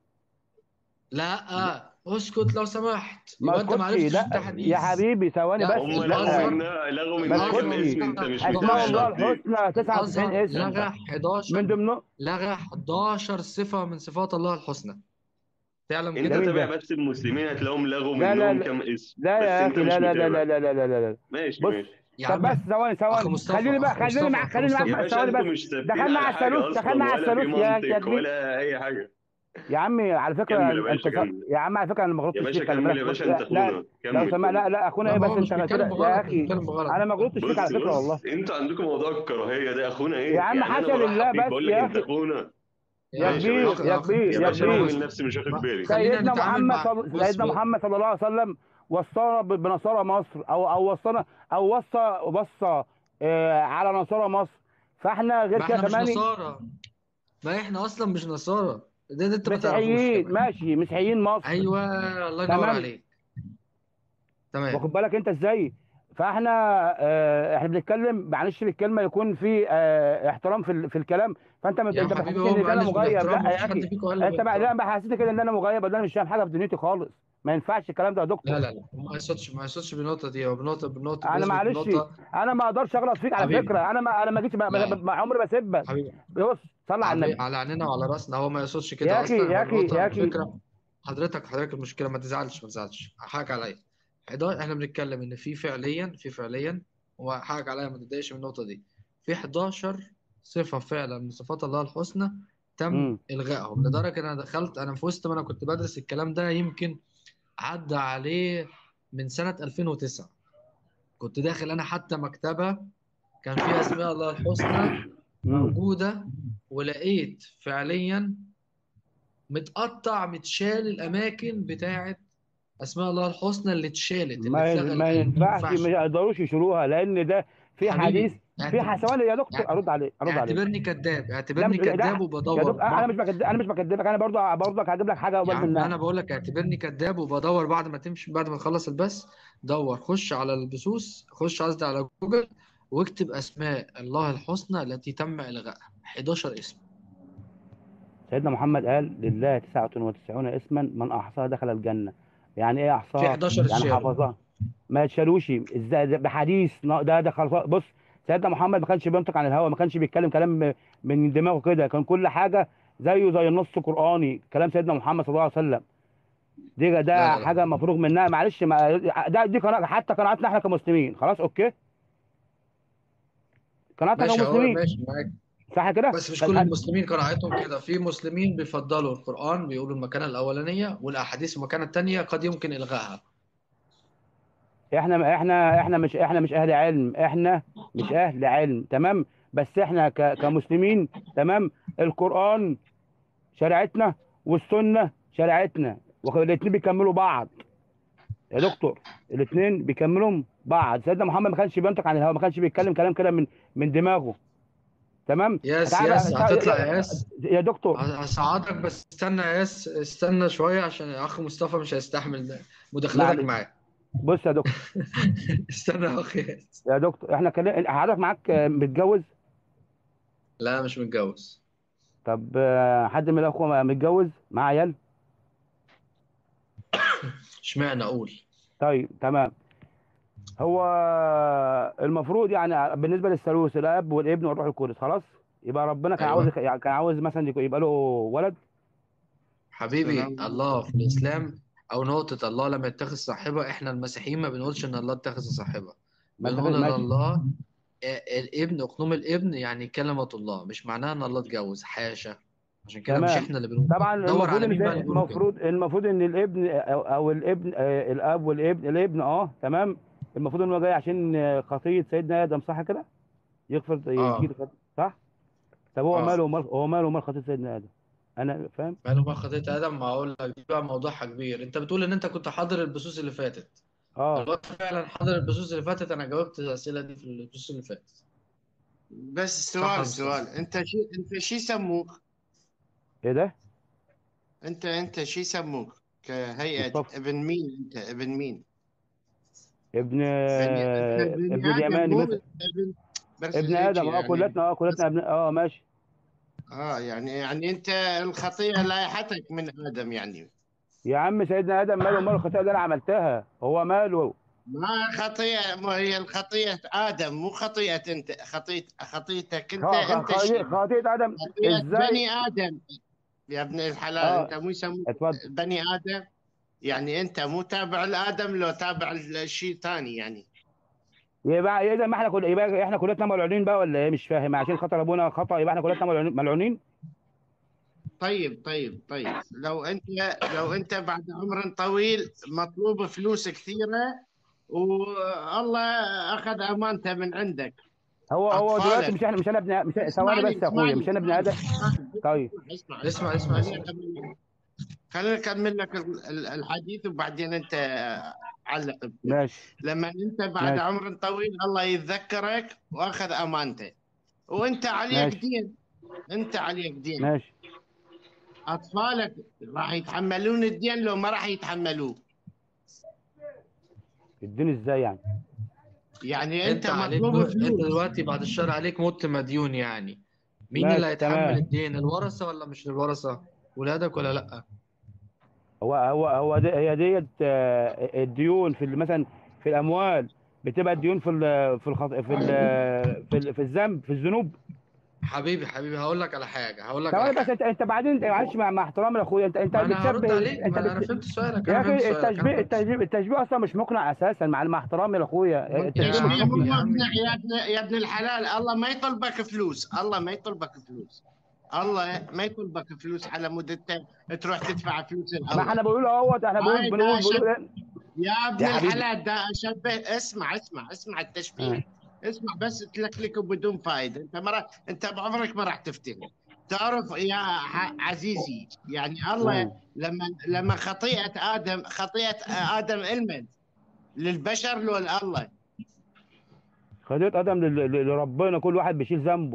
Speaker 1: لا اسكت لو سمحت
Speaker 5: ما
Speaker 1: يبقى انت ما
Speaker 5: اسكتش
Speaker 1: عرفتش
Speaker 5: لا يا
Speaker 1: التحديث
Speaker 5: حبيبي ثواني
Speaker 1: لا
Speaker 5: بس
Speaker 4: هم
Speaker 5: لا
Speaker 4: لغوا
Speaker 1: الازهر
Speaker 4: منها لغوا
Speaker 5: ما
Speaker 4: منها كم
Speaker 5: اسكتش
Speaker 4: اسم انت مش
Speaker 5: اسماء
Speaker 4: متابع
Speaker 5: الله
Speaker 4: التطبيق
Speaker 5: الحسنى 99
Speaker 1: الازهر
Speaker 5: اسم
Speaker 1: لغى
Speaker 5: من
Speaker 1: 11
Speaker 5: ضمنه
Speaker 1: لغى 11 صفة من صفات الله الحسنى تعلم
Speaker 4: انت
Speaker 1: كده
Speaker 5: جميل
Speaker 4: تابع
Speaker 5: ده
Speaker 4: بس المسلمين هتلاقيهم لغوا
Speaker 5: لا لا
Speaker 4: منهم
Speaker 5: لا
Speaker 4: كم اسم
Speaker 5: لا
Speaker 4: بس
Speaker 5: يا
Speaker 4: انت
Speaker 5: اخي
Speaker 4: مش
Speaker 5: لا لا لا
Speaker 4: متابع
Speaker 5: لا لا لا لا لا
Speaker 4: ماشي
Speaker 5: بص
Speaker 4: ماشي
Speaker 1: يا
Speaker 5: طب بس
Speaker 1: عم
Speaker 5: ثواني
Speaker 1: اخ
Speaker 5: ثواني
Speaker 1: مصطفى
Speaker 5: خليني بقى
Speaker 1: اخ
Speaker 5: خليني
Speaker 1: مصطفى
Speaker 5: مع
Speaker 1: اخ
Speaker 5: خليني
Speaker 1: مصطفى
Speaker 4: يا
Speaker 5: مع
Speaker 4: باشا
Speaker 5: ثواني
Speaker 4: انتوا
Speaker 5: بس
Speaker 4: مش ثابتين
Speaker 5: دخلنا
Speaker 4: على
Speaker 5: على
Speaker 4: حاجة
Speaker 5: الثالوث
Speaker 4: اصلا
Speaker 5: دخلنا على
Speaker 4: ولا في
Speaker 5: الثالوث يا يا
Speaker 4: منطق
Speaker 5: كبير
Speaker 4: ولا اي حاجة
Speaker 5: يا عمي على فكره
Speaker 4: كمل يا
Speaker 5: انت
Speaker 4: باشا
Speaker 5: ص...
Speaker 4: كمل
Speaker 5: يا عم على فكره انا ما
Speaker 4: يا
Speaker 5: غلطتش
Speaker 4: باشا
Speaker 5: فيك خلي
Speaker 4: كمل
Speaker 5: بالك
Speaker 4: يا
Speaker 5: بص
Speaker 4: باشا
Speaker 5: لا
Speaker 4: انت
Speaker 5: لا
Speaker 4: اخونا
Speaker 5: لو
Speaker 4: كمل
Speaker 5: سمع لا لا اخونا
Speaker 1: لا
Speaker 5: ايه
Speaker 1: ما
Speaker 5: بس
Speaker 1: هو مش
Speaker 5: انت
Speaker 1: بيتكلم
Speaker 5: كده يا
Speaker 1: بغلط
Speaker 5: اخي
Speaker 1: بيتكلم بغلط
Speaker 5: انا ما غلطتش فيك على
Speaker 4: بص
Speaker 5: فكره والله
Speaker 4: بص انتوا عندكم موضوع الكراهية ده اخونا
Speaker 5: يا
Speaker 4: ايه
Speaker 5: عم
Speaker 4: يعني انا
Speaker 5: حاشا
Speaker 4: برحب
Speaker 5: لله
Speaker 4: بيك
Speaker 5: بس
Speaker 4: بقول لك
Speaker 5: يا
Speaker 4: انت
Speaker 5: اخي
Speaker 4: اخونا
Speaker 5: يا
Speaker 1: يا
Speaker 4: ماشي يا
Speaker 5: كبير
Speaker 1: اخ
Speaker 4: باشا
Speaker 5: يا
Speaker 1: اخ
Speaker 5: كبير
Speaker 4: يا
Speaker 5: يا
Speaker 4: باشا انا
Speaker 5: كبير
Speaker 1: بص
Speaker 4: عامل نفسي مش واخد
Speaker 1: ما
Speaker 4: بالي
Speaker 1: خلينا
Speaker 5: سيدنا
Speaker 1: نتعامل
Speaker 5: محمد
Speaker 1: مع
Speaker 5: صل...
Speaker 1: بص
Speaker 5: سيدنا
Speaker 1: بص
Speaker 5: محمد صلى الله عليه وسلم وصانا ب- بنصارى مصر او او وصانا او وصى وصى آه على نصارى مصر فاحنا غير
Speaker 1: ما
Speaker 5: كده
Speaker 1: احنا مش
Speaker 5: كمان
Speaker 1: نصارى ما احنا اصلا مش نصارى ده, ده انت ما تعرفوش
Speaker 5: مسيحيين
Speaker 1: كمان
Speaker 5: ماشي مسيحيين مصر
Speaker 1: ايوه الله ينور
Speaker 5: تمام
Speaker 1: عليك تمام
Speaker 5: واخد بالك انت ازاي فاحنا آه احنا بنتكلم معلش بالكلمه يكون في آه احترام في ال- في الكلام فانت مت-
Speaker 1: يا
Speaker 5: انت
Speaker 1: حبيبي
Speaker 5: بتحسسني
Speaker 1: هو
Speaker 5: ان انا
Speaker 1: مقلش
Speaker 5: مغيب
Speaker 1: بالاحترام
Speaker 5: لا
Speaker 1: ما
Speaker 5: يا
Speaker 1: فيش حد
Speaker 5: اخي
Speaker 1: فيكم قال
Speaker 5: انت بقى لا
Speaker 1: بالاحترام
Speaker 5: بقى حسيت كده ان انا مغيب ده انا مش فاهم حاجه في دنيتي خالص ما ينفعش الكلام ده يا
Speaker 1: لا
Speaker 5: دكتور
Speaker 1: لا لا ما يقصدش ما يقصدش بالنقطة دي هو بالنقطة بالنقطة
Speaker 5: انا
Speaker 1: بيثبت
Speaker 5: معلش
Speaker 1: بنقطة
Speaker 5: انا ما اقدرش اغلط فيك على
Speaker 1: حبيبي
Speaker 5: فكره انا ما انا ما جيتش ما ما-
Speaker 1: لا
Speaker 5: ما عمري بسيبك
Speaker 1: حبيبي
Speaker 5: بص صلي على
Speaker 1: حبيبي
Speaker 5: النبي
Speaker 1: على عيننا وعلى راسنا هو ما يقصدش
Speaker 5: يا
Speaker 1: كده
Speaker 5: اخي
Speaker 1: اصلا
Speaker 5: يا
Speaker 1: هو
Speaker 5: اخي
Speaker 1: النقطة
Speaker 5: يا اخي
Speaker 1: الفكرة حضرتك حضرتك المشكلة ما تزعلش ما تزعلش حقك عليا حضا- احنا بنتكلم ان في فعليا في فعليا وحقك عليا ما تتضايقش من النقطة دي في 11 صفة فعلا من صفات الله الحسنى تم
Speaker 5: امم
Speaker 1: الغائهم لدرجه انا دخلت انا في وسط ما انا كنت بدرس الكلام ده يمكن عدى عليه من سنه 2009 كنت داخل انا حتى مكتبه كان فيها اسماء الله الحسنى
Speaker 5: امم
Speaker 1: موجوده ولقيت فعليا متقطع متشال الاماكن بتاعت اسماء الله الحسنى اللي اتشالت اللي
Speaker 5: ما
Speaker 1: اتلغى
Speaker 5: ما
Speaker 1: الان ما
Speaker 5: ينفعش
Speaker 1: ينفعش
Speaker 5: ما يقدروش يشيلوها لان ده في حديث
Speaker 1: حبيبي
Speaker 5: في ح-
Speaker 1: اعتبر
Speaker 5: ثواني يا دكتور ارد عليك ارد عليك
Speaker 1: اعتبرني كذاب
Speaker 5: لا
Speaker 1: اعتبرني
Speaker 5: مش لا
Speaker 1: كذاب
Speaker 5: يا
Speaker 1: وبدور
Speaker 5: دكتور انا
Speaker 1: بعض
Speaker 5: مش بكدب انا مش بكدبك انا برضه برضك هجيب لك حاجه
Speaker 1: يا
Speaker 5: برضه
Speaker 1: عم
Speaker 5: منها
Speaker 1: انا بقول لك اعتبرني كذاب وبدور بعد ما تمشي بعد ما تخلص البث دور خش على البثوث خش قصدي على جوجل واكتب اسماء الله الحسنى التي تم الغائها 11 اسم
Speaker 5: سيدنا محمد قال لله 99 اسما من احصاها دخل الجنه يعني ايه
Speaker 1: في
Speaker 5: احصاها
Speaker 1: 11
Speaker 5: يعني
Speaker 1: اتشالوا
Speaker 5: حفظها ما يتشالوش ازاي ده بحديث نا- ده ده خلص بص سيدنا محمد ما كانش بينطق عن الهوى ما كانش بيتكلم كلام من دماغه كده كان كل حاجه زيه زي النص قراني كلام سيدنا محمد صلى الله عليه وسلم دي ده
Speaker 1: لا لا لا
Speaker 5: حاجه مفروغ منها معلش ما ده دي قناعه حتى قناعتنا احنا كمسلمين خلاص اوكي قناعتنا
Speaker 1: ماشي اهو
Speaker 5: كمسلمين
Speaker 1: ماشي معاك
Speaker 5: صح كده
Speaker 1: بس مش
Speaker 5: كان
Speaker 1: كل
Speaker 5: حد
Speaker 1: المسلمين قراءتهم كده في مسلمين بيفضلوا القرآن بيقولوا المكانة الأولانية والأحاديث المكانة التانية قد يمكن إلغائها
Speaker 5: احنا احنا احنا مش احنا مش اهل علم احنا مش اهل علم تمام بس احنا ك كمسلمين تمام القرآن شريعتنا والسنة شريعتنا والاثنين بيكملوا بعض يا دكتور الاثنين بيكملوا بعض سيدنا محمد ما كانش بينطق عن الهوى ما كانش بيتكلم كلام كده من من دماغه تمام
Speaker 1: ياس
Speaker 5: تعالى
Speaker 1: ياس
Speaker 5: تعالى
Speaker 1: هتطلع يا ياس
Speaker 5: يا دكتور
Speaker 1: هساعدك بس استنى يا ياس استنى شوية عشان الأخ مصطفى مش هيستحمل ده مداخلتك
Speaker 5: معلش
Speaker 1: معاه
Speaker 5: بص يا دكتور
Speaker 1: استنى يا أخي ياس
Speaker 5: يا دكتور احنا كلام حضرتك معاك آه، متجوز
Speaker 1: لا مش متجوز
Speaker 5: طب آه، حد من الاخوه متجوز معاه عيال
Speaker 1: اشمعنى أقول
Speaker 5: طيب تمام هو المفروض يعني بالنسبه للثالوث الاب والابن والروح القدس خلاص يبقى ربنا كان عاوز
Speaker 1: أيوه
Speaker 5: كان عاوز مثلا يكون- يبقى له ولد
Speaker 1: حبيبي
Speaker 3: سلام
Speaker 1: الله في الإسلام أو نقطة الله لم يتخذ صاحبة إحنا المسيحيين ما بنقولش إن الله اتخذ صاحبة
Speaker 5: ما انت
Speaker 1: بنقول
Speaker 5: فاهم
Speaker 1: إن
Speaker 5: ماشي
Speaker 1: الله آه، الابن أقنوم الابن يعني كلمة الله مش معناها إن الله اتجوز حاشا عشان كده مش
Speaker 5: تمام
Speaker 1: إحنا اللي بنقول
Speaker 5: طبعا
Speaker 1: كده دور
Speaker 5: المفروض
Speaker 1: على
Speaker 5: ان
Speaker 1: مين
Speaker 5: ده
Speaker 1: بقى اللي بيقولوا كده
Speaker 5: المفروض المفروض ان الابن او, أو الابن آه، الاب والابن الابن اه تمام المفروض ان هو جاي عشان آه، خطيه سيدنا ادم صح كده يغفر
Speaker 1: آه
Speaker 5: يشيل خطيه صح طب هو
Speaker 1: آه
Speaker 5: ماله ومال هو ماله ومال خطيه سيدنا ادم انا فاهم
Speaker 1: ماله ما خطيت آدم ما أقول لك دي بقى موضوعها كبير أنت بتقول إن أنت كنت حاضر البثوث اللي فاتت
Speaker 5: اه
Speaker 1: الوقت فعلا حاضر البثوث اللي فاتت أنا جاوبت الأسئلة دي في البثوث اللي فاتت
Speaker 6: بس
Speaker 1: صح يا
Speaker 6: سؤال
Speaker 1: مصطفى
Speaker 6: سؤال انت شي انت شي يسموك
Speaker 5: ايه ده
Speaker 6: انت انت شي يسموك كهيئة
Speaker 5: مصطفى
Speaker 6: ابن مين انت ابن مين
Speaker 5: ابن
Speaker 6: بني انت
Speaker 5: آه،
Speaker 6: بني
Speaker 5: ابن
Speaker 6: ادم
Speaker 5: اليماني
Speaker 6: مو
Speaker 5: مثلا
Speaker 6: ابن بس
Speaker 5: ابن
Speaker 6: هيك
Speaker 5: ادم اه
Speaker 6: يعني
Speaker 5: كلتنا اه
Speaker 6: بس
Speaker 5: كلتنا ابن اه ماشي
Speaker 6: اه يعني يعني انت الخطيئة لايحتك من ادم يعني
Speaker 5: يا عم سيدنا ادم ماله ومال الخطيئه اللي انا عملتها هو ماله
Speaker 6: ما خطيئة ما هي الخطيئة ادم مو خطيئة انت خطيئة خطيئتك انت
Speaker 5: خ- خ-
Speaker 6: انت
Speaker 5: خطيئة
Speaker 6: شيء
Speaker 5: خطيئة ادم
Speaker 6: خطيئة
Speaker 5: ازاي
Speaker 6: بني ادم يا ابن الحلال انت
Speaker 5: اه
Speaker 6: مو يسموك
Speaker 5: اتفضل
Speaker 6: بني ادم يعني انت مو تابع لادم لو تابع لشيء ثاني يعني
Speaker 5: يبقى اذا ما احنا كل يبقى احنا كلتنا ملعونين بقى ولا ايه مش فاهم عشان خاطر ابونا خطأ يبقى احنا كلتنا ملعونين ملعونين
Speaker 6: طيب طيب طيب لو انت لو انت بعد عمر طويل مطلوب فلوس كثيرة والله اخذ امانته من عندك
Speaker 5: هو هو دلوقتي
Speaker 6: اطفالك
Speaker 5: مش احنا مش انا ابن مش ثواني
Speaker 6: اسمعني
Speaker 5: بس يا اخويا
Speaker 6: اسمعني
Speaker 5: مش انا ابن
Speaker 6: اسمعني
Speaker 5: ادم
Speaker 6: اسمعني
Speaker 5: طيب
Speaker 6: اسمع
Speaker 1: اسمع
Speaker 6: اسمع
Speaker 1: اسمع
Speaker 6: خليني
Speaker 1: اسمع
Speaker 6: اكمل لك خليني اكمل لك ال- ال- الحديث وبعدين انت علق بكل
Speaker 5: ماشي
Speaker 6: لما انت بعد
Speaker 5: ماشي
Speaker 6: عمر طويل الله يتذكرك واخذ امانته وانت عليك
Speaker 5: ماشي
Speaker 6: دين انت عليك دين
Speaker 5: ماشي
Speaker 6: اطفالك راح يتحملون الدين لو ما راح يتحملوه
Speaker 5: اديني ازاي يعني
Speaker 6: يعني انت
Speaker 1: انت عليك
Speaker 6: مطلوب
Speaker 1: انت
Speaker 6: فلوس
Speaker 1: دلوقتي بعد الشر عليك مت مديون يعني مين اللي
Speaker 5: ماشي
Speaker 1: هيتحمل
Speaker 5: تمام
Speaker 1: الدين الورثة ولا مش الورثة ولادك ولا لا
Speaker 5: هو هو هو دي هي ديت آه، الديون في ال- مثلا في الاموال بتبقى الديون في ال في الخط في ال في, ال في الذنب في الذنوب
Speaker 1: حبيبي حبيبي هقول لك على حاجة هقول لك على
Speaker 5: ثواني بس
Speaker 1: حاجة
Speaker 5: انت انت بعدين انت معلش مع, مع احترامي لاخويا انت انت
Speaker 1: ما انا هرد
Speaker 5: بتشبه
Speaker 1: عليك
Speaker 5: انت
Speaker 1: ما انا
Speaker 5: بت...
Speaker 1: فهمت سؤالك
Speaker 5: يا
Speaker 1: انا فهمت
Speaker 5: اخي
Speaker 1: سؤالك انا
Speaker 5: التشبيه
Speaker 1: فهمت
Speaker 5: التشبيه التشبيه اصلا مش مقنع اساسا مع مع احترامي لاخويا
Speaker 1: وانت
Speaker 5: التشبيه
Speaker 1: يا
Speaker 5: مش
Speaker 6: تشبيه مو
Speaker 1: عمي
Speaker 5: مقنع
Speaker 1: يا عمي
Speaker 6: مقنع يا ابن يا ابن الحلال الله ما يطلبك فلوس الله ما يطلبك فلوس الله ما يطلبك فلوس على مود انت تروح تدفع فلوس
Speaker 5: ما
Speaker 6: الله
Speaker 5: احنا بنقول اهوت احنا بنقول
Speaker 6: هاي
Speaker 5: بنقول
Speaker 6: دا
Speaker 5: بنقول
Speaker 6: شب... يا ابن
Speaker 5: يا حبيبي
Speaker 6: الحلال دا اشبه اسمع اسمع اسمع
Speaker 5: آه.
Speaker 6: التشبيه اسمع بس تلكلك بدون فائده انت مرة انت بعمرك ما راح تفتهم تعرف يا ح- عزيزي يعني الله
Speaker 5: آه.
Speaker 6: لما لما خطيئه ادم خطيئه ادم علما للبشر لو الله
Speaker 5: خدت ادم لل- لل- لربنا كل واحد بيشيل ذنبه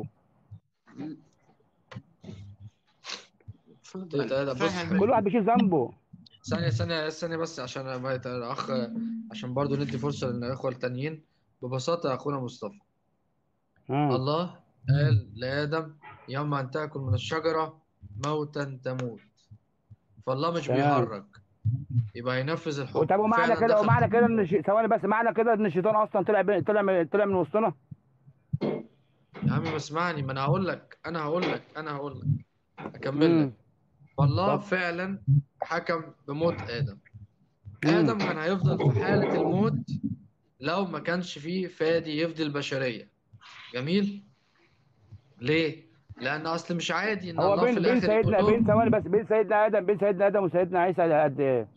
Speaker 1: خطية
Speaker 6: تفضل
Speaker 1: آدم بص
Speaker 6: فهم
Speaker 5: كل واحد بيشيل ذنبه
Speaker 1: ثانية ثانية ثانية بس عشان ما يت- الأخ عشان برضو ندي فرصة للإخوة التانيين ببساطة يا أخونا مصطفى
Speaker 5: اه
Speaker 1: الله قال لآدم يوم أن تأكل من الشجرة موتا تموت فالله مش
Speaker 5: تمام
Speaker 1: بيهرج يبقى ينفذ الحكم
Speaker 5: طب ومعنى
Speaker 1: وفعلا
Speaker 5: كده
Speaker 1: دخل
Speaker 5: ومعنى كده ان الش- ثواني بس معنى كده ان الشيطان اصلا طلع بين- طلع من- طلع من وسطنا
Speaker 1: يا عم اسمعني ما أنا هقول لك أنا هقول لك أنا هقول لك أكمل لك
Speaker 5: امم
Speaker 1: فالله
Speaker 5: طب
Speaker 1: فعلا حكم بموت آدم
Speaker 5: امم
Speaker 1: آدم كان هيفضل في حالة الموت لو ما كانش فيه فادي يفدي البشرية جميل ليه؟ لأن أصل مش عادي إن
Speaker 5: هو
Speaker 1: الله في
Speaker 5: بين بين
Speaker 1: الآخر يقول
Speaker 5: سيدنا بين
Speaker 1: لهم
Speaker 5: ثواني بس بين سيدنا ادم بين سيدنا ادم وسيدنا عيسى قد ايه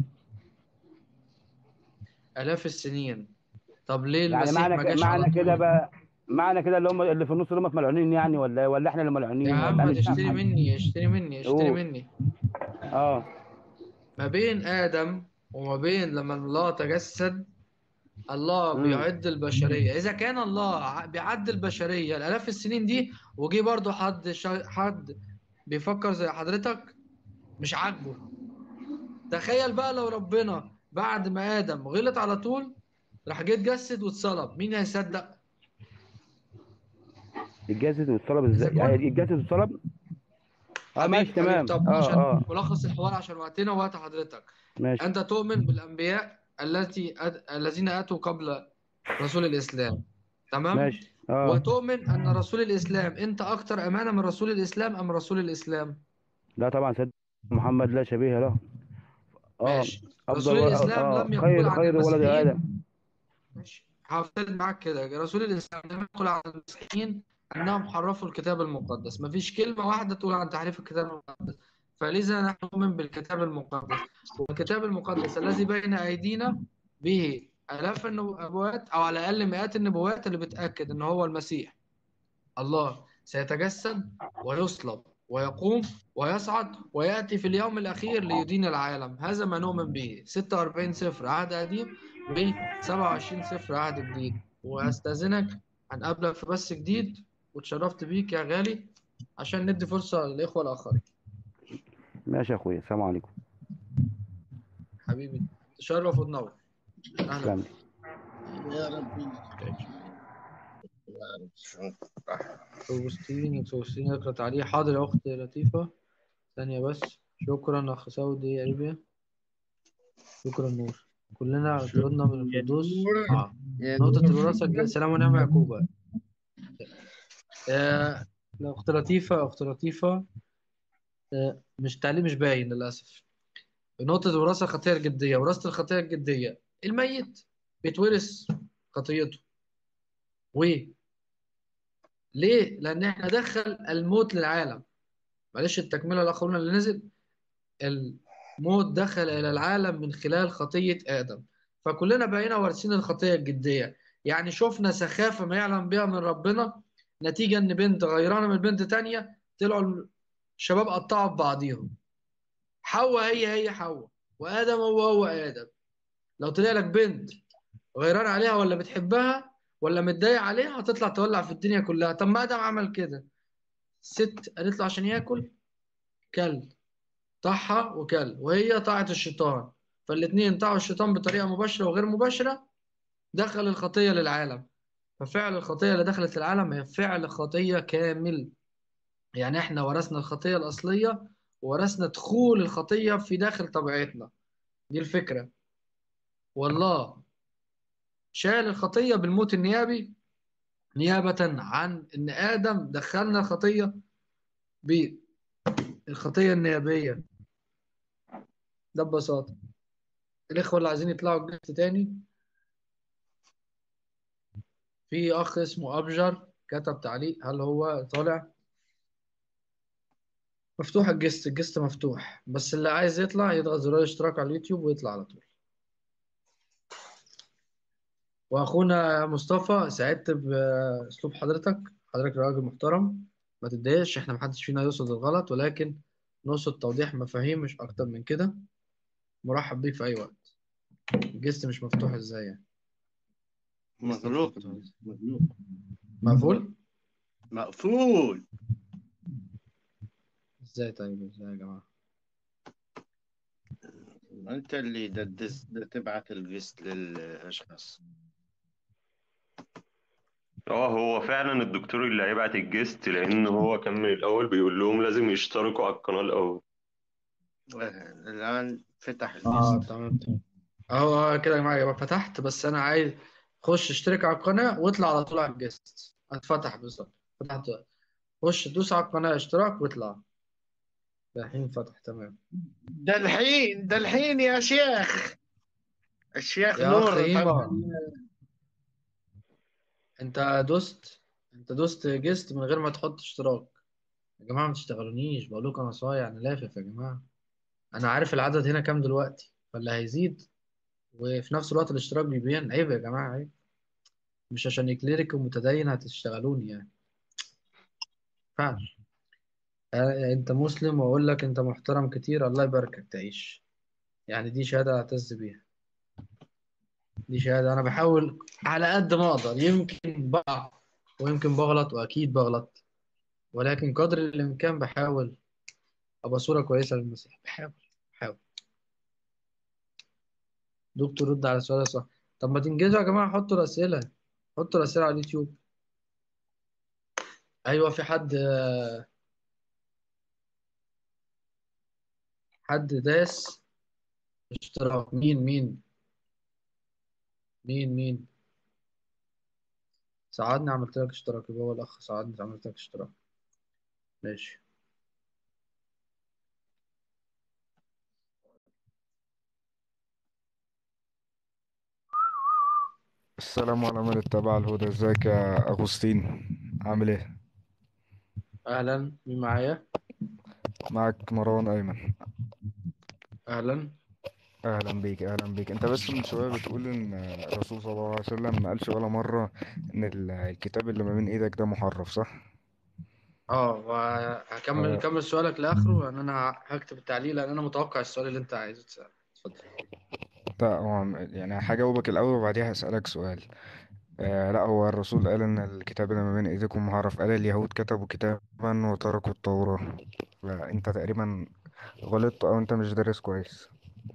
Speaker 1: آلاف السنين طب ليه
Speaker 5: يعني
Speaker 1: المسيح
Speaker 5: معنى
Speaker 1: ما
Speaker 5: ك...
Speaker 1: جاش على
Speaker 5: معنى كده
Speaker 1: طول؟
Speaker 5: بقى معنى كده اللي هم اللي في النص اللي هم ملعونين يعني ولا ولا احنا اللي
Speaker 1: يا
Speaker 5: ملعونين ولا
Speaker 1: عم
Speaker 5: انا مش فاهم
Speaker 1: اشتري
Speaker 5: حاجه
Speaker 1: مني اشتري مني اشتري
Speaker 5: قول
Speaker 1: مني
Speaker 5: اه
Speaker 1: ما بين آدم وما بين لما الله تجسد الله
Speaker 5: امم
Speaker 1: بيعد البشرية إذا كان الله ع- بيعد البشرية الآلاف السنين دي وجي برضو حد شا... حد بيفكر زي حضرتك مش عاجبه تخيل بقى لو ربنا بعد ما آدم غلط على طول راح جه اتجسد واتصلب مين هيصدق
Speaker 5: الجسد والصلب
Speaker 1: إذا
Speaker 5: ازاي يعني
Speaker 1: كنت
Speaker 5: الجسد والصلب اه ماشي
Speaker 1: حبيب حبيب
Speaker 5: تمام
Speaker 1: طب
Speaker 5: اه
Speaker 1: عشان
Speaker 5: اه
Speaker 1: ملخص الحوار عشان وقتنا ووقت حضرتك
Speaker 5: ماشي
Speaker 1: أنت تؤمن بالأنبياء التي أد... الذين أتوا قبل رسول الإسلام تمام
Speaker 5: ماشي اه
Speaker 1: وتؤمن أن رسول الإسلام أنت أكتر أمانة من رسول الإسلام أم رسول الإسلام
Speaker 5: لا طبعا سيدنا محمد لا شبيه له اه
Speaker 1: ماشي رسول
Speaker 5: افضل
Speaker 1: الإسلام
Speaker 5: اه
Speaker 1: لم يقول
Speaker 5: خير
Speaker 1: عن
Speaker 5: خير ولد
Speaker 1: المسيحيين
Speaker 5: ادم
Speaker 1: ماشي هفترض معاك كده رسول الإسلام لم يقل عن المسيحيين أنهم حرفوا الكتاب المقدس مفيش كلمة واحدة تقول عن تحريف الكتاب المقدس فلذا نحن نؤمن بالكتاب المقدس والكتاب المقدس الذي بين أيدينا به آلاف النبوات أو على الأقل مئات النبوات اللي بتأكد أن هو المسيح الله سيتجسد ويصلب ويقوم ويصعد ويأتي في اليوم الأخير ليدين العالم هذا ما نؤمن به 46 صفر عهد قديم و 27 صفر عهد جديد وأستأذنك هنقابلك في بث جديد واتشرفت بيك يا غالي عشان ندي فرصة للإخوة الآخرين
Speaker 5: ماشي يا اخويا السلام عليكم
Speaker 1: حبيبي تشرف وتنور أهلا
Speaker 5: تسلم
Speaker 1: بك
Speaker 5: لي
Speaker 6: يا ربي
Speaker 1: فلسطين فلسطين اقرأ تعليق حاضر يا أخت لطيفة ثانية بس شكرا أخ سعودي أريبيا شكرا نور كلنا طردنا من
Speaker 6: يا
Speaker 1: الفردوس
Speaker 6: نور
Speaker 1: آه.
Speaker 6: يا
Speaker 1: نقطة
Speaker 6: نور
Speaker 1: الوراثة الج- سلام ونعم يعقوب آه أخت لطيفة أخت لطيفة آه مش تعليق مش باين للأسف نقطة الوراثة الخطية الجدية وراثة الخطية الجدية الميت بيتورث خطيته وليه؟ لأن إحنا دخل الموت للعالم معلش التكملة الأخرون اللي نزل الموت دخل إلى العالم من خلال خطية آدم فكلنا بقينا وارثين الخطية الجدية يعني شفنا سخافة ما يعلم بها من ربنا نتيجة إن بنت غيرانة من بنت تانية طلعوا الشباب قطعوا في بعضيهم حواء هي هي حواء وآدم هو هو آدم لو طلع لك بنت غيران عليها ولا بتحبها ولا متضايق عليها هتطلع تولع في الدنيا كلها طب ما آدم عمل كده الست قالت له عشان ياكل كل طاعها وكل وهي طاعت الشيطان فالاتنين طاعوا الشيطان بطريقة مباشرة وغير مباشرة دخل الخطية للعالم ففعل الخطية اللي دخلت العالم هي فعل خطية كامل يعني احنا ورثنا الخطية الأصلية وورثنا دخول الخطية في داخل طبيعتنا دي الفكرة والله شال الخطية بالموت النيابي نيابة عن إن آدم دخلنا الخطية بالخطية النيابية ده ببساطة الإخوة اللي عايزين يطلعوا الجهة تاني في أخ اسمه أبجر كتب تعليق هل هو طالع مفتوح الجست الجست مفتوح بس اللي عايز يطلع يضغط زرار الاشتراك على اليوتيوب ويطلع على طول واخونا مصطفى سعدت باسلوب حضرتك حضرتك راجل محترم ما تتضايقش احنا محدش فينا يقصد الغلط ولكن نقصد توضيح مفاهيم مش اكتر من كده مرحب بيك في اي وقت الجست مش مفتوح ازاي يعني الجست مش
Speaker 6: مغلوق
Speaker 1: مفتوح ازاي
Speaker 6: مغلوق
Speaker 1: مقفول
Speaker 6: مقفول
Speaker 1: ازاي طيب ازاي يا جماعة
Speaker 6: انت اللي تدس تبعت الفيست للاشخاص
Speaker 4: اه هو فعلا الدكتور اللي هيبعت الجست لان هو كان من الاول بيقول لهم لازم يشتركوا على القناة الاول
Speaker 6: الان فتح
Speaker 1: اه
Speaker 6: الفيست
Speaker 1: تمام تمام اهو كده يا جماعة يبقى فتحت بس انا عايز خش اشترك على القناة واطلع على طول على الجست اتفتح بالظبط فتحت خش دوس على القناة اشتراك واطلع الحين فتح تمام
Speaker 6: ده الحين ده الحين يا شيخ الشيخ
Speaker 1: يا
Speaker 6: نور
Speaker 1: اخ هيما
Speaker 6: طبعا
Speaker 1: انت دوست انت دوست جست من غير ما تحط اشتراك يا جماعة ما تشتغلونيش بقول لكم انا صايع انا لافف يا جماعة انا عارف العدد هنا كام دلوقتي فاللي هيزيد وفي نفس الوقت الاشتراك بيبين عيب يا جماعة عيب مش عشان يكليريك ومتدين هتشتغلوني يعني ما ينفعش آه، انت مسلم واقول لك انت محترم كتير الله يباركك تعيش يعني دي شهادة اعتز بيها دي شهادة انا بحاول على قد ما اقدر يمكن بقع ويمكن بغلط واكيد بغلط ولكن قدر الامكان بحاول ابقى صورة كويسة للمسيح بحاول بحاول دكتور رد على السؤال ده صح طب ما تنجزوا يا جماعة حطوا الأسئلة حطوا الأسئلة على اليوتيوب أيوة في حد حد داس اشتراك مين مين مين مين ساعدني عملت لك اشتراك يبقى هو الأخ ساعدني عملت لك اشتراك ماشي
Speaker 7: السلام على من اتبع الهدى ازيك يا اغسطين عامل ايه
Speaker 1: أهلا مين معايا
Speaker 7: معك مروان ايمن
Speaker 1: أهلا
Speaker 7: اهلا بيك اهلا بيك انت بس من شويه بتقول ان الرسول صلى الله عليه وسلم ما قالش ولا مره ان ال- الكتاب اللي ما بين ايدك ده محرف صح
Speaker 1: اه وهكمل
Speaker 7: آه،
Speaker 1: كمل سؤالك لآخره لأن أنا هكتب التعليق لأن أنا متوقع السؤال اللي أنت عايزه تسأله اتفضل
Speaker 7: لا هو يعني هجاوبك الاول وبعديها هسألك سؤال آه لا هو الرسول قال ان الكتاب اللي ما بين ايديكم محرف قال اليهود كتبوا كتابا وتركوا التوراة فانت تقريبا غلطت او انت مش دارس كويس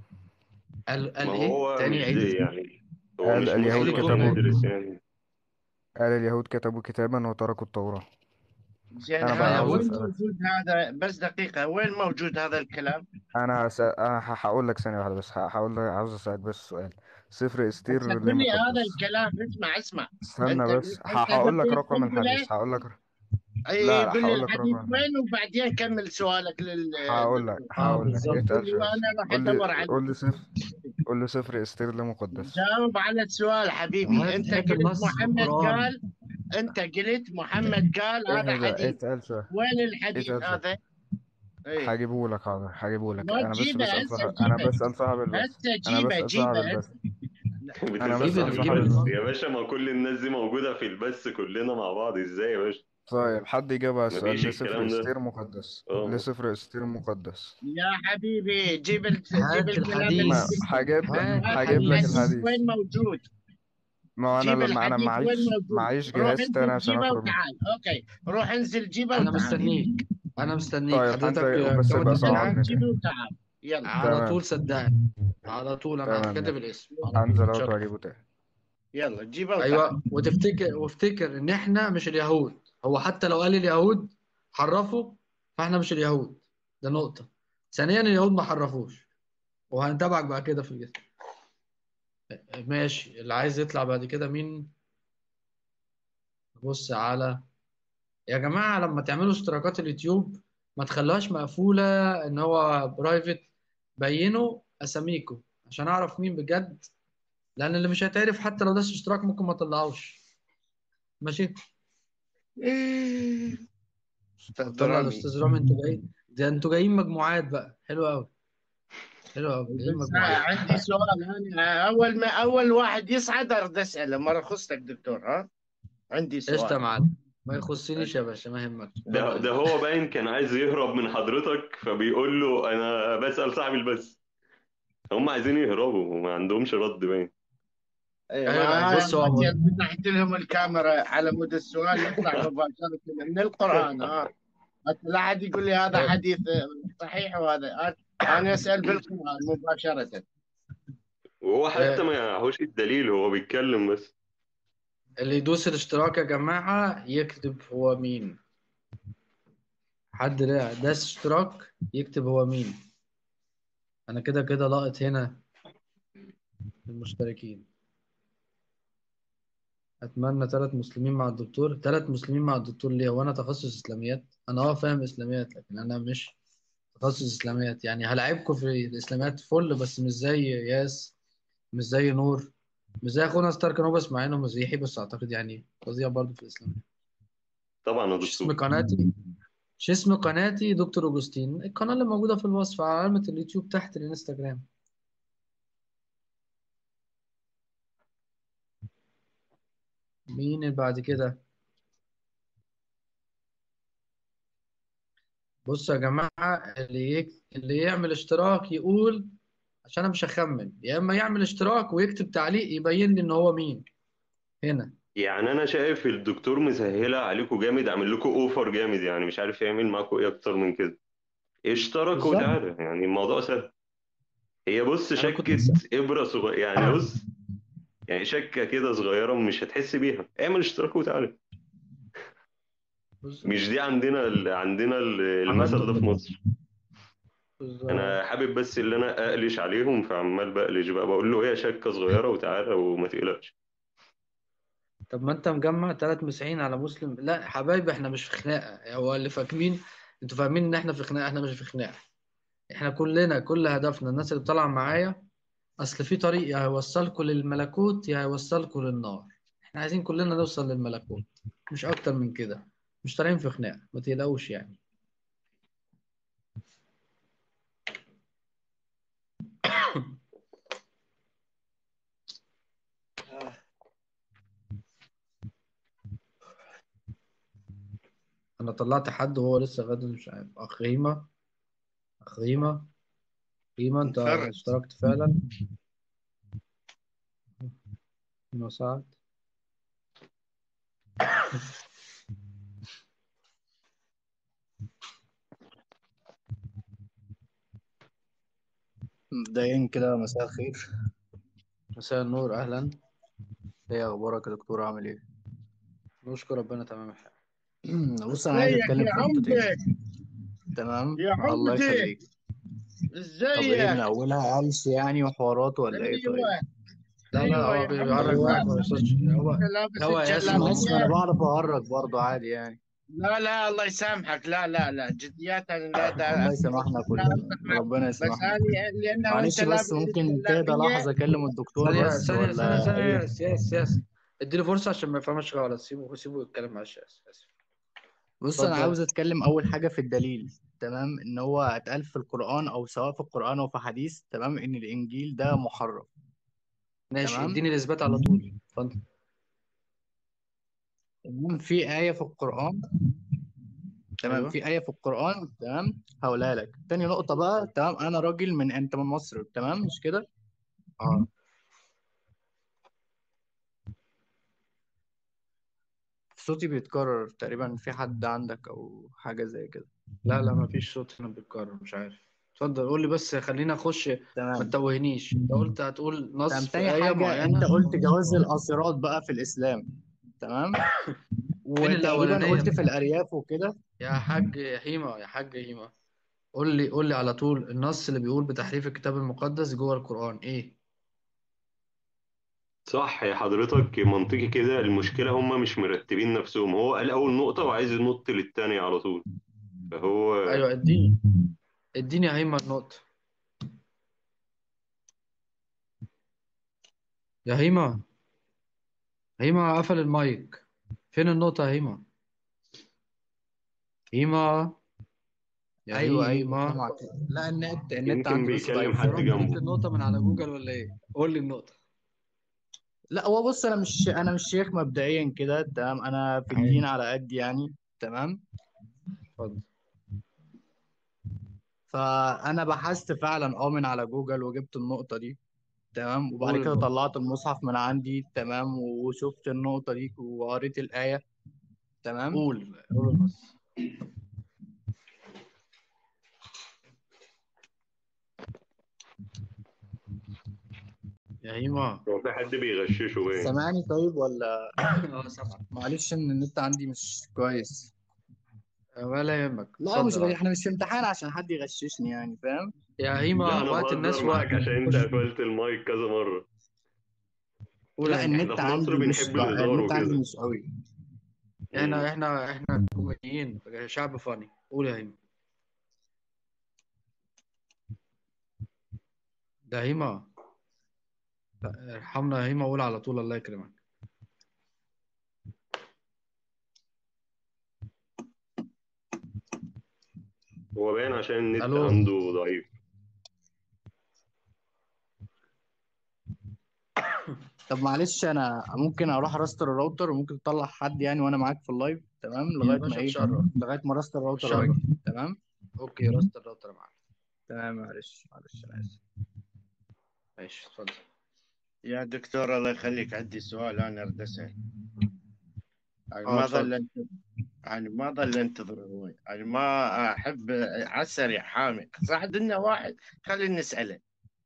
Speaker 1: قال قال
Speaker 4: ما
Speaker 1: إيه؟
Speaker 4: هو
Speaker 1: تاني
Speaker 4: مش
Speaker 1: عيد
Speaker 4: دي يعني هو
Speaker 7: قال
Speaker 4: مش
Speaker 7: اليهود
Speaker 1: عيد
Speaker 4: المفروض
Speaker 1: الجملة
Speaker 4: هو
Speaker 7: كتبوا
Speaker 4: يدرس يعني
Speaker 7: قال اليهود كتبوا كتابا وتركوا التوراة
Speaker 6: زين
Speaker 7: انا بقى
Speaker 6: هذا
Speaker 7: عاوز
Speaker 6: وين
Speaker 7: اسألك
Speaker 6: موجود هذا بس دقيقة وين موجود هذا الكلام؟
Speaker 7: انا هس... انا ه- هقول لك ثانيه واحده بس ه- هقول لك عاوز اسالك بس سؤال سفر
Speaker 6: بس
Speaker 7: استير ليه
Speaker 6: تقول لي هذا
Speaker 7: مقدس
Speaker 6: الكلام اسمع اسمع
Speaker 7: استنى
Speaker 6: انت
Speaker 7: بس ه-
Speaker 6: انت
Speaker 7: هقول لك
Speaker 6: قلت
Speaker 7: رقم
Speaker 6: قلت له
Speaker 7: الحديث هقول لك
Speaker 6: اي
Speaker 7: لا لا
Speaker 6: قل لي
Speaker 7: هقول لك
Speaker 6: الحديث
Speaker 7: رقم الحديث
Speaker 6: وين وبعدين كمل سؤالك
Speaker 7: هقول لك
Speaker 6: للدكتور
Speaker 1: اه
Speaker 7: هقول لك
Speaker 1: بالظبط
Speaker 7: اتقل
Speaker 6: قل لي
Speaker 7: شويه
Speaker 6: وانا راح
Speaker 7: قول لي
Speaker 6: ادور على
Speaker 7: قول لي
Speaker 6: الكتاب
Speaker 7: سفر قول لي سفر استير ليه مقدس
Speaker 6: جاوب على السؤال حبيبي
Speaker 1: هات
Speaker 6: انت
Speaker 1: هات
Speaker 6: قلت
Speaker 1: النص في
Speaker 6: محمد
Speaker 1: القرآن
Speaker 6: قال انت قلت محمد قال هذا
Speaker 7: اهدى
Speaker 6: حديث
Speaker 7: اتقل شويه
Speaker 6: وين الحديث
Speaker 7: اتقل شويه
Speaker 6: هذا؟ ايه
Speaker 7: هجيبه لك حاضر هجيبه لك
Speaker 6: ما
Speaker 7: انا بس
Speaker 6: تجيبه
Speaker 7: بسأل
Speaker 6: هسه
Speaker 7: صاحب انا
Speaker 6: جيبه
Speaker 7: بسأل صاحب البث
Speaker 6: هسه
Speaker 7: انا
Speaker 6: جيبه
Speaker 7: بسأل
Speaker 6: جيبه
Speaker 7: صاحب البث
Speaker 6: هسه
Speaker 7: انا
Speaker 1: جيب
Speaker 7: بسأل
Speaker 1: ال-
Speaker 7: صاحب
Speaker 1: جيب
Speaker 7: البث
Speaker 1: النص
Speaker 4: يا باشا ما كل الناس دي موجودة في البث كلنا مع بعض ازاي يا باشا
Speaker 7: طيب حد يجاوب على السؤال
Speaker 4: مفيش
Speaker 7: ليه سفر
Speaker 4: الكلام ده
Speaker 7: استير مقدس ليه
Speaker 4: اه
Speaker 7: سفر استير مقدس
Speaker 6: يا حبيبي جيب ال... جيب
Speaker 1: هات
Speaker 6: الكلام اللي
Speaker 7: ما
Speaker 1: الحديث
Speaker 6: قلته
Speaker 7: هجيب لك
Speaker 1: هات
Speaker 6: هات
Speaker 7: هجيب لك
Speaker 1: الحديث
Speaker 6: الحديث
Speaker 7: الحديث
Speaker 6: وين موجود
Speaker 7: ما هو انا
Speaker 6: جيب
Speaker 7: لما انا
Speaker 6: الحديث وين
Speaker 7: معيش
Speaker 6: موجود
Speaker 7: معيش
Speaker 6: روح
Speaker 7: جهاز تاني
Speaker 6: انزل
Speaker 7: عشان
Speaker 6: جيبه
Speaker 7: اخرج
Speaker 6: وتعال اوكي روح انزل جيبه
Speaker 1: انا
Speaker 6: وتعال
Speaker 1: مستنيك انا مستنيك
Speaker 7: طيب
Speaker 1: حضرتك
Speaker 7: هنزل بس
Speaker 1: كون
Speaker 7: يبقى
Speaker 6: انزل
Speaker 1: معاك
Speaker 7: صعبني
Speaker 6: جيبه
Speaker 7: تاني
Speaker 6: وتعال يلا
Speaker 1: على
Speaker 7: تمام
Speaker 1: طول صدقني على طول انا
Speaker 7: تمام
Speaker 1: كاتب
Speaker 7: ماشي
Speaker 1: الاسم على طول
Speaker 7: هنزل اهوت
Speaker 1: شكرا
Speaker 7: واجيبه تاني
Speaker 6: يلا جيبه وتعال
Speaker 1: ايوه وتفتكر وافتكر ان احنا مش اليهود هو حتى لو قال اليهود حرفوا فاحنا مش اليهود ده نقطة ثانيا اليهود ما حرفوش وهنتابعك بعد كده في الجسم ماشي اللي عايز يطلع بعد كده مين بص على يا جماعة لما تعملوا اشتراكات اليوتيوب ما تخلوهاش مقفولة ان هو برايفت بينوا اساميكم عشان اعرف مين بجد لان اللي مش هيتعرف حتى لو ده اشتراك ممكن ما طلعوش ماشي
Speaker 6: إيه. استاذ
Speaker 1: طلع
Speaker 6: رامي
Speaker 1: الاستاذ رامي انت بعيد ده انتوا جايين مجموعات بقى حلو قوي حلو قوي جايين
Speaker 6: بس
Speaker 1: مجموعات
Speaker 6: عندي سؤال انا اول ما اول واحد يصعد ارد اساله ما يخصك دكتور ها عندي
Speaker 1: قشطة يا
Speaker 6: سؤال
Speaker 1: معلم ما يخصنيش يا باشا ما يهمك
Speaker 4: ده
Speaker 1: اتفضل
Speaker 4: ده هو باين كان عايز يهرب من حضرتك فبيقول له انا بسأل صاحبي البس هم عايزين يهربوا وما عندهمش رد باين
Speaker 6: ايوه
Speaker 1: ايوه
Speaker 6: ما
Speaker 1: بص هو
Speaker 6: ما فتحت لهم الكاميرا على مود السؤال يطلع مباشرة من القرآن ها لا أحد يقول لي هذا حديث صحيح وهذا أنا أسأل بالقرآن مباشرة
Speaker 4: وهو حتى
Speaker 1: آه،
Speaker 4: ما يعهوش الدليل هو بيتكلم بس
Speaker 1: اللي يدوس الاشتراك يا جماعة يكتب هو مين حد لا داس اشتراك يكتب هو مين انا كده كده لاقط هنا المشتركين اتمنى ثلاث مسلمين مع الدكتور ثلاث مسلمين مع الدكتور ليه وانا تخصص اسلاميات انا اه فاهم اسلاميات لكن انا مش تخصص اسلاميات يعني هلاعبكم في الاسلاميات فل بس مش زي ياس مش زي نور مش زي اخونا ستار كانوبس مع انه مسيحي بس اعتقد يعني فظيع برضه في الاسلاميات
Speaker 4: طبعا يا
Speaker 1: مش اسم
Speaker 4: دكتور
Speaker 1: قناتي مش اسم قناتي دكتور اوجستين القناة اللي موجودة في الوصف على علامة اليوتيوب تحت الانستجرام مين اللي بعد كده بصوا يا جماعة اللي يك... اللي يعمل اشتراك يقول عشان انا مش هخمن يا اما يعمل اشتراك ويكتب تعليق يبين لي ان هو مين هنا
Speaker 4: يعني انا شايف الدكتور مسهلة عليكم جامد عامل لكم اوفر جامد يعني مش عارف يعمل معاكم ايه اكتر من كده اشترك
Speaker 1: بالظبط
Speaker 4: وتعالى يعني الموضوع سهل هي بص
Speaker 1: انا كنت
Speaker 4: شكة إبرة صغيرة يعني بص يعني شكة كده صغيرة مش هتحس بيها اعمل اشتراك وتعالى
Speaker 1: بالظبط
Speaker 4: مش دي عندنا ال... عندنا ال- المثل ده في مصر
Speaker 1: بالظبط
Speaker 4: انا حابب بس اللي انا اقلش عليهم فعمال بقلش بقى بقول له هي شكة صغيرة وتعالى وما تقلقش
Speaker 1: طب ما انت مجمع ثلاث مسيحيين على مسلم لا يا حبايبي احنا مش في خناقه هو اللي فاكرين انتوا فاهمين ان احنا في خناقه احنا مش في خناقه احنا كلنا كل هدفنا الناس اللي طالعه معايا اصل في طريق يا هيوصلكم للملكوت يا هيوصلكم للنار احنا عايزين كلنا نوصل للملكوت مش اكتر من كده مش طالعين في خناقه ما تقلقوش يعني انا طلعت حد وهو لسه غدا مش عارف اخ هيما اخ هيما هيما انت
Speaker 6: انفرد
Speaker 1: اشتركت فعلا هيما سعد
Speaker 8: مبدئيا كده مساء الخير
Speaker 1: مساء النور اهلا
Speaker 8: ايه اخبارك يا دكتور عامل ايه
Speaker 1: نشكر ربنا تمام الحال
Speaker 8: بص انا عايز
Speaker 6: ازيك
Speaker 8: اتكلم
Speaker 6: يا
Speaker 8: في نقطتين
Speaker 6: عمدة
Speaker 8: تمام
Speaker 6: يا
Speaker 8: الله
Speaker 6: عمدة
Speaker 8: يخليك طب ايه من
Speaker 6: ازيك
Speaker 8: اولها قلش يعني وحوارات ولا ايه طيب
Speaker 6: ايوه
Speaker 1: لا لا
Speaker 6: ايوه
Speaker 1: هو
Speaker 6: يا
Speaker 1: بيعرج
Speaker 8: ايوه
Speaker 1: معاك ما يقصدش هو
Speaker 6: انت لابس
Speaker 1: هو ياسر
Speaker 8: ماشي انا
Speaker 6: الجلابية
Speaker 8: بعرف اهرج برضه عادي يعني
Speaker 6: لا لا الله يسامحك لا لا لا جديات لا
Speaker 8: الله
Speaker 6: ده
Speaker 8: يسامحنا
Speaker 6: لا
Speaker 8: كلنا
Speaker 6: أصدق معك
Speaker 8: ربنا
Speaker 6: بس
Speaker 8: يسامحنا
Speaker 6: أنا لأنه
Speaker 8: معلش
Speaker 6: أنت
Speaker 8: بس
Speaker 6: لابس
Speaker 8: ممكن تهدى
Speaker 6: الجلابية
Speaker 8: لحظة اكلم الدكتور
Speaker 1: ثانية
Speaker 8: بس
Speaker 1: ثانية ثانية
Speaker 8: ولا
Speaker 1: ثانية
Speaker 8: ايه
Speaker 1: ياس ياس ياس اديله فرصة عشان ما يفهمش غلط سيبه سيبه يتكلم معلش ياس اسف
Speaker 8: بص انا
Speaker 1: اتفضل
Speaker 8: عاوز اتكلم اول حاجة في الدليل تمام ان هو اتقال في القرآن او سواء في القرآن او في حديث تمام ان الانجيل ده محرف
Speaker 1: ماشي
Speaker 8: تمام
Speaker 1: اديني الاثبات على طول اتفضل
Speaker 8: تمام في آية في القرآن تمام
Speaker 1: ايوه
Speaker 8: في آية في القرآن تمام هقولها لك تاني نقطة بقى تمام أنا راجل من أنت من مصر تمام مش كده
Speaker 1: اه
Speaker 8: صوتي بيتكرر تقريبا في حد عندك أو حاجة زي كده
Speaker 1: لا لا ما فيش صوت هنا بيتكرر مش عارف اتفضل قول لي بس خلينا اخش ما
Speaker 8: تمام
Speaker 1: تتوهنيش انت قلت هتقول
Speaker 8: تمام
Speaker 1: نص في
Speaker 8: تاني
Speaker 1: آية
Speaker 8: حاجة أنت
Speaker 1: معينة
Speaker 8: قلت جواز القاصرات بقى في الإسلام تمام
Speaker 1: فين
Speaker 8: وتقريبا
Speaker 1: الأولانية
Speaker 8: قلت في الأرياف وكده
Speaker 1: يا حاج يا هيما يا حاج هيما قول لي قول لي على طول النص اللي بيقول بتحريف الكتاب المقدس جوه القرآن ايه
Speaker 4: صح يا حضرتك منطقي كده المشكلة هم مش مرتبين نفسهم هو قال أول نقطة وعايز ينط للتانية على طول فهو
Speaker 1: ايوه اديني اديني يا هيما النقطة يا هيما هيما قفل المايك فين النقطة يا هيما هيما يا
Speaker 8: ايوه ايوه
Speaker 1: هيما
Speaker 8: سامعك لا النت النت
Speaker 4: يمكن
Speaker 8: عندي بس
Speaker 4: بيكلم
Speaker 8: ضعيف
Speaker 4: حد
Speaker 1: رحت جبت
Speaker 4: جنبه
Speaker 1: النقطة من على جوجل ولا ايه؟ قول لي النقطة
Speaker 8: لا هو بص انا مش انا مش شيخ مبدئيا كده تمام انا في
Speaker 1: عادي
Speaker 8: الدين على قد يعني تمام
Speaker 1: اتفضل
Speaker 8: فانا بحثت فعلا اه من على جوجل وجبت النقطة دي تمام وبعد
Speaker 1: قول
Speaker 8: كده
Speaker 1: النقطة
Speaker 8: طلعت المصحف من عندي تمام وشفت النقطة دي وقريت الآية تمام
Speaker 1: قول قول النص يا هيما
Speaker 4: هو في حد بيغششه باين
Speaker 8: سامعني طيب ولا
Speaker 1: اه سامعك
Speaker 8: معلش ان النت عندي مش كويس
Speaker 1: ولا يهمك
Speaker 8: لا مش
Speaker 1: اتفضل
Speaker 8: غ...
Speaker 1: عادي
Speaker 8: احنا مش في امتحان عشان حد يغششني يعني فاهم
Speaker 1: يا هيما
Speaker 4: لا انا
Speaker 1: وقت الناس
Speaker 4: بهزر
Speaker 1: وقت
Speaker 4: معاك عشان انت
Speaker 1: خش
Speaker 4: قفلت المايك كذا مره
Speaker 1: قول
Speaker 8: لا
Speaker 1: يا هيما
Speaker 4: احنا
Speaker 8: النت
Speaker 4: في مصر
Speaker 8: عندي مش
Speaker 4: بنحب
Speaker 8: ضع...
Speaker 4: الهزار
Speaker 8: النت عندي
Speaker 4: وكده
Speaker 8: مش قوي
Speaker 1: احنا
Speaker 4: مم.
Speaker 1: احنا احنا كوميديين شعب فاني قول يا هيما ده هيما لا، ارحمنا يا هيما قول على طول الله يكرمك
Speaker 4: هو باين عشان النت
Speaker 1: الو
Speaker 4: عنده ضعيف
Speaker 8: طب معلش انا ممكن اروح ارستر الراوتر وممكن تطلع حد يعني وانا معاك في اللايف تمام
Speaker 1: يا
Speaker 8: لغايه ما
Speaker 1: باشا
Speaker 8: ايه
Speaker 1: تشرف
Speaker 8: لغايه ما ارستر الراوتر
Speaker 1: تشرف
Speaker 8: واجي تمام
Speaker 1: اوكي راست الراوتر معاك
Speaker 8: تمام معلش معلش انا اسف
Speaker 1: ماشي اتفضل
Speaker 6: يا دكتور الله يخليك عندي سؤال انا اريد اسال يعني
Speaker 1: اه
Speaker 6: ما
Speaker 1: اتفضل
Speaker 6: ظل انتظر يعني ما ظل انتظر هو يعني ما احب على السريع حامي صح عندنا واحد خلينا نساله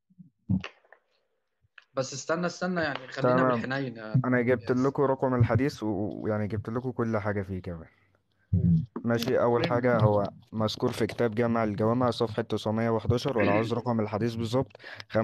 Speaker 1: بس استنى استنى يعني خلينا
Speaker 7: تمام
Speaker 1: بالحنين يا
Speaker 7: انا جبت
Speaker 1: ياس
Speaker 7: لكم رقم الحديث و- ويعني جبت لكم كل حاجة فيه كمان
Speaker 1: قول
Speaker 7: ماشي اول حاجة هو مذكور في كتاب جامع الجوامع صفحة 911 ولو عاوز رقم الحديث بالظبط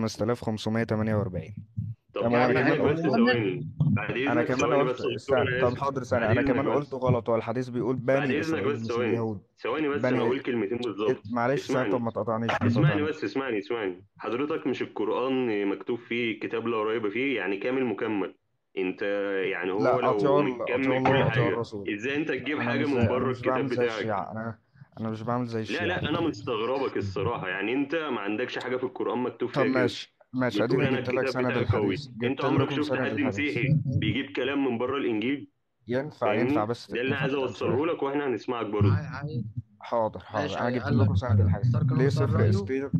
Speaker 7: 5548
Speaker 4: طب
Speaker 7: تمام
Speaker 4: بعد
Speaker 7: وانا
Speaker 6: يعني
Speaker 7: كمان
Speaker 4: اذنك بس
Speaker 7: قلت
Speaker 4: ثواني بعد
Speaker 7: انا
Speaker 4: اذنك
Speaker 7: كمان
Speaker 4: ثواني
Speaker 7: قلت
Speaker 4: بس يا دكتور
Speaker 7: استنى
Speaker 4: انا
Speaker 7: طب
Speaker 4: اسف
Speaker 7: حاضر ثانية
Speaker 4: بعد
Speaker 7: انا
Speaker 4: اذنك
Speaker 7: كمان قلت
Speaker 4: بس
Speaker 7: غلط هو الحديث بيقول
Speaker 4: بعد
Speaker 7: بني
Speaker 4: اذنك
Speaker 7: اسرائيل
Speaker 4: بس
Speaker 7: مش
Speaker 4: ثواني
Speaker 7: اليهود
Speaker 4: ثواني بس انا
Speaker 7: بني
Speaker 4: هقول كلمتين بالظبط
Speaker 7: معلش ثانية طب
Speaker 4: اسمعني
Speaker 7: ما تقطعنيش ما
Speaker 4: اسمعني
Speaker 7: تقطعنيش
Speaker 4: بس اسمعني اسمعني حضرتك مش القرآن مكتوب فيه كتاب لا ريب فيه يعني كامل مكمل انت يعني هو
Speaker 7: لا
Speaker 4: لو
Speaker 7: اطيعوا ال- اطيعوا
Speaker 4: مكمل
Speaker 7: الله
Speaker 4: كل
Speaker 7: واطيعوا
Speaker 4: حاجة
Speaker 7: الرسول
Speaker 4: ازاي انت تجيب
Speaker 7: انا
Speaker 4: حاجة
Speaker 7: مش
Speaker 4: من
Speaker 7: انا
Speaker 4: بره
Speaker 7: مش
Speaker 4: الكتاب
Speaker 7: بعمل زي
Speaker 4: بتاعك
Speaker 7: الشيعة انا انا مش بعمل زي
Speaker 4: لا
Speaker 7: الشيعة
Speaker 4: لا انا مستغربك الصراحة يعني انت ما عندكش حاجة في القرآن مكتوب
Speaker 7: طب
Speaker 4: فيها كده
Speaker 7: ماشي ماشي
Speaker 4: بتقول
Speaker 7: اديني
Speaker 4: انا
Speaker 7: جبت لك
Speaker 4: الكتاب
Speaker 7: سند
Speaker 4: بتاعي قوي
Speaker 7: الحديث
Speaker 4: انت
Speaker 7: جبت
Speaker 4: عمرك
Speaker 7: لكم
Speaker 4: شفت
Speaker 7: سند
Speaker 4: حد
Speaker 7: الحديث
Speaker 4: مسيحي بيجيب كلام من بره الانجيل
Speaker 7: ينفع ينفع
Speaker 4: فاهمني
Speaker 7: بس
Speaker 4: ده اللي
Speaker 7: ينفع
Speaker 4: عايز
Speaker 7: تسأل
Speaker 4: اوصله
Speaker 7: سؤال
Speaker 4: لك واحنا هنسمعك برضه
Speaker 1: عاي- عايز
Speaker 7: حاضر حاضر
Speaker 1: ماشي
Speaker 7: انا
Speaker 1: عاي-
Speaker 7: جبت
Speaker 1: قال
Speaker 7: لكم
Speaker 1: لك
Speaker 7: سند الحديث
Speaker 1: اختار كلام
Speaker 7: ليه
Speaker 1: اختار
Speaker 7: صفر
Speaker 1: رأيه
Speaker 7: استير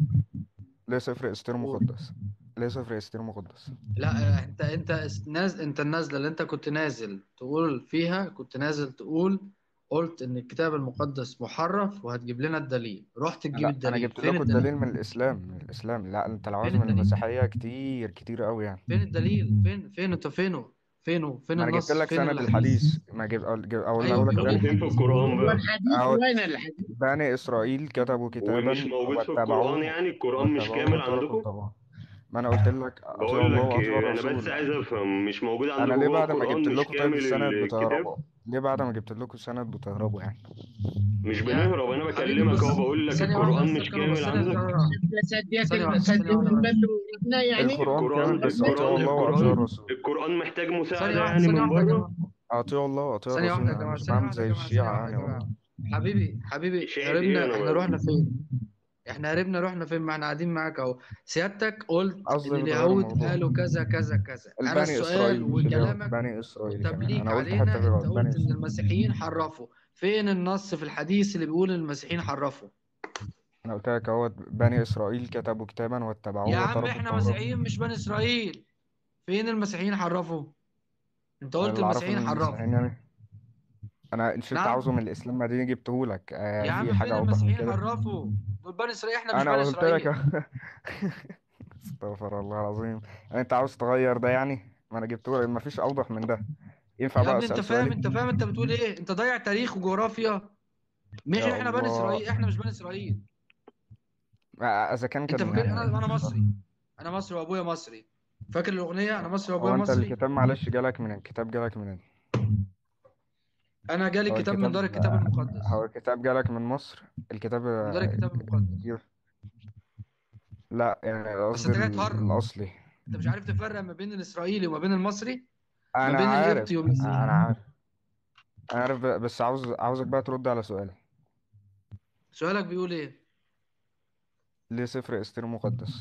Speaker 7: ليه صفر استير
Speaker 1: قول
Speaker 7: مقدس ليه صفر استير مقدس
Speaker 1: لا آه، انت انت اس- ناز انت النازله اللي انت كنت نازل تقول فيها كنت نازل تقول قلت ان الكتاب المقدس محرف وهتجيب لنا الدليل رحت تجيب
Speaker 7: لا انا
Speaker 1: الدليل
Speaker 7: جبت
Speaker 1: فين
Speaker 7: لكم
Speaker 1: الدليل
Speaker 7: الدليل من الاسلام من الاسلام لا انت لو عاوز
Speaker 1: فين
Speaker 7: من
Speaker 1: الدليل
Speaker 7: المسيحية كتير كتير قوي يعني
Speaker 1: فين الدليل فين فين انت فينه فينه فين
Speaker 7: ما انا جبت
Speaker 1: النص
Speaker 7: لك
Speaker 1: فين
Speaker 7: سند
Speaker 1: الحديث
Speaker 7: الحديث ما جب اقول جب- اقول
Speaker 1: ايوه
Speaker 7: اقول لك
Speaker 1: بيقول
Speaker 4: طب
Speaker 7: تاني
Speaker 4: وفين في
Speaker 1: الحديث
Speaker 4: القرآن
Speaker 6: هو
Speaker 4: بقى
Speaker 6: الحديث
Speaker 7: اهو
Speaker 6: وين الحديث
Speaker 7: بني اسرائيل كتبوا
Speaker 4: ومش
Speaker 7: كتابا
Speaker 4: موجود في القرآن
Speaker 7: واتبعوه
Speaker 4: يعني القرآن مش
Speaker 7: واتبعوه
Speaker 4: كامل
Speaker 7: وتركوا
Speaker 4: عندكم
Speaker 7: الطبع ما انا قلت لك اطيعوا
Speaker 4: بقول
Speaker 7: الله
Speaker 4: لك
Speaker 7: واطيعوا
Speaker 4: إيه، انا بس
Speaker 7: الرسول
Speaker 4: عايز افهم مش موجود
Speaker 7: انا
Speaker 4: عندكم
Speaker 7: ليه
Speaker 4: جوه
Speaker 7: بعد ما
Speaker 4: القرآن
Speaker 7: جبت
Speaker 4: مش
Speaker 7: لكم طيب
Speaker 4: كامل
Speaker 7: السند
Speaker 4: الكتاب
Speaker 7: بتهربوا ليه بعد ما جبت لكم السند بتهربوا يعني
Speaker 4: مش
Speaker 1: يا
Speaker 4: بنهرب انا
Speaker 1: حبيبي
Speaker 4: بكلمك اهو
Speaker 1: بص
Speaker 4: بقول لك
Speaker 1: ثانيه واحده
Speaker 4: القرآن
Speaker 1: بس
Speaker 4: مش
Speaker 1: اركنه بس
Speaker 4: كامل
Speaker 1: ثانيه
Speaker 4: عندك
Speaker 1: ثانيه
Speaker 6: سديت
Speaker 1: ثانيه واحده ثانيه
Speaker 6: سديت
Speaker 1: واحده بس
Speaker 6: الباب ورحنا يعني
Speaker 7: القرآن كامل
Speaker 4: القرآن
Speaker 7: بس اطيعوا
Speaker 4: القرآن
Speaker 7: الله واطيعوا
Speaker 4: القرآن
Speaker 7: الرسول
Speaker 4: القرآن محتاج مساعدة
Speaker 1: ثانيه واحده
Speaker 4: يعني
Speaker 1: ثانيه
Speaker 4: من
Speaker 1: واحده يا
Speaker 4: بره
Speaker 1: جماعه
Speaker 7: اطيعوا الله واطيعوا
Speaker 1: ثانيه
Speaker 7: الرسول
Speaker 1: واحده يا
Speaker 7: انا
Speaker 1: جماعه
Speaker 7: مش
Speaker 1: ثانيه
Speaker 7: بعمل
Speaker 1: واحده يا
Speaker 7: زي
Speaker 1: جماعه ثانيه
Speaker 7: الشيعة
Speaker 1: واحده
Speaker 7: يعني
Speaker 1: يا جماعه
Speaker 7: والله
Speaker 1: حبيبي حبيبي
Speaker 4: شاهد ايه
Speaker 1: هربنا
Speaker 4: انا
Speaker 1: احنا
Speaker 4: بقى
Speaker 1: رحنا فين احنا هربنا رحنا فين ما احنا قاعدين معاك اهو سيادتك قلت ان
Speaker 7: قصدي بتغير
Speaker 1: اليهود
Speaker 7: الموضوع
Speaker 1: قالوا كذا كذا كذا انا
Speaker 7: البني
Speaker 1: السؤال
Speaker 7: اسرائيل مش اليهود
Speaker 1: وكلامك
Speaker 7: بني اسرائيل كمان
Speaker 1: والتبليك
Speaker 7: انا قلت حتى
Speaker 1: علينا
Speaker 7: في
Speaker 1: انت
Speaker 7: الغلط بني
Speaker 1: قلت ان
Speaker 7: اسرائيل
Speaker 1: المسيحيين حرفوا فين النص في الحديث اللي بيقول ان المسيحيين حرفوا
Speaker 7: انا قلت لك اهو بني اسرائيل كتبوا كتابا
Speaker 1: يا
Speaker 7: واتبعوه
Speaker 1: عم
Speaker 7: وتركوا
Speaker 1: احنا
Speaker 7: التوراة
Speaker 1: مسيحيين مش بني اسرائيل فين المسيحيين حرفوا انت
Speaker 7: انا
Speaker 1: قلت
Speaker 7: اللي اعرفه
Speaker 1: المسيحيين
Speaker 7: ان
Speaker 1: حرفوا
Speaker 7: المسيحيين يعني انا اللي شلت عاوزه
Speaker 1: نعم
Speaker 7: من الاسلام ما دي جبته لك آه
Speaker 1: يا
Speaker 7: في
Speaker 1: عم فين
Speaker 7: حاجة اوضح من
Speaker 1: المسيحيين
Speaker 7: كده
Speaker 1: حرفوا دول بني اسرائيل احنا مش
Speaker 7: انا
Speaker 1: بني
Speaker 7: قلت لك
Speaker 1: اسرائيل
Speaker 7: استغفر الله العظيم يعني انت عاوز تغير ده يعني ما انا جبته لك ما فيش اوضح من ده ينفع
Speaker 1: يا
Speaker 7: بقى
Speaker 1: ابني انت
Speaker 7: اسال
Speaker 1: فاهم
Speaker 7: سؤالي
Speaker 1: انت فاهم انت بتقول ايه انت ضايع تاريخ وجغرافيا مش
Speaker 7: يا
Speaker 1: احنا بني
Speaker 7: الله
Speaker 1: اسرائيل احنا مش بني اسرائيل
Speaker 7: آه، اذا كان
Speaker 1: انت
Speaker 7: كان
Speaker 1: فاكر
Speaker 7: يعني
Speaker 1: انا انا مصري انا مصري وابويا مصري فاكر الاغنيه انا مصري وابويا
Speaker 7: هو انت
Speaker 1: مصري
Speaker 7: الكتاب معلش جالك من الكتاب جالك منين
Speaker 1: انا جالي
Speaker 7: هو
Speaker 1: الكتاب من دار
Speaker 7: الكتاب
Speaker 1: الكتاب المقدس
Speaker 7: هو الكتاب جالك من مصر الكتاب
Speaker 1: من دار الكتاب المقدس
Speaker 7: جه- لا يعني
Speaker 1: بس
Speaker 7: قصدي
Speaker 1: انت جاي
Speaker 7: ال-
Speaker 1: تهرب
Speaker 7: الاصلي
Speaker 1: انت مش عارف تفرق ما بين الاسرائيلي وما بين المصري ما
Speaker 7: انا
Speaker 1: بين
Speaker 7: عارف
Speaker 1: القبطي والمسيحي
Speaker 7: انا عارف عارف ب- بس عاوز عاوزك بقى ترد على سؤالي
Speaker 1: سؤالك بيقول ايه
Speaker 7: ليه سفر استر مقدس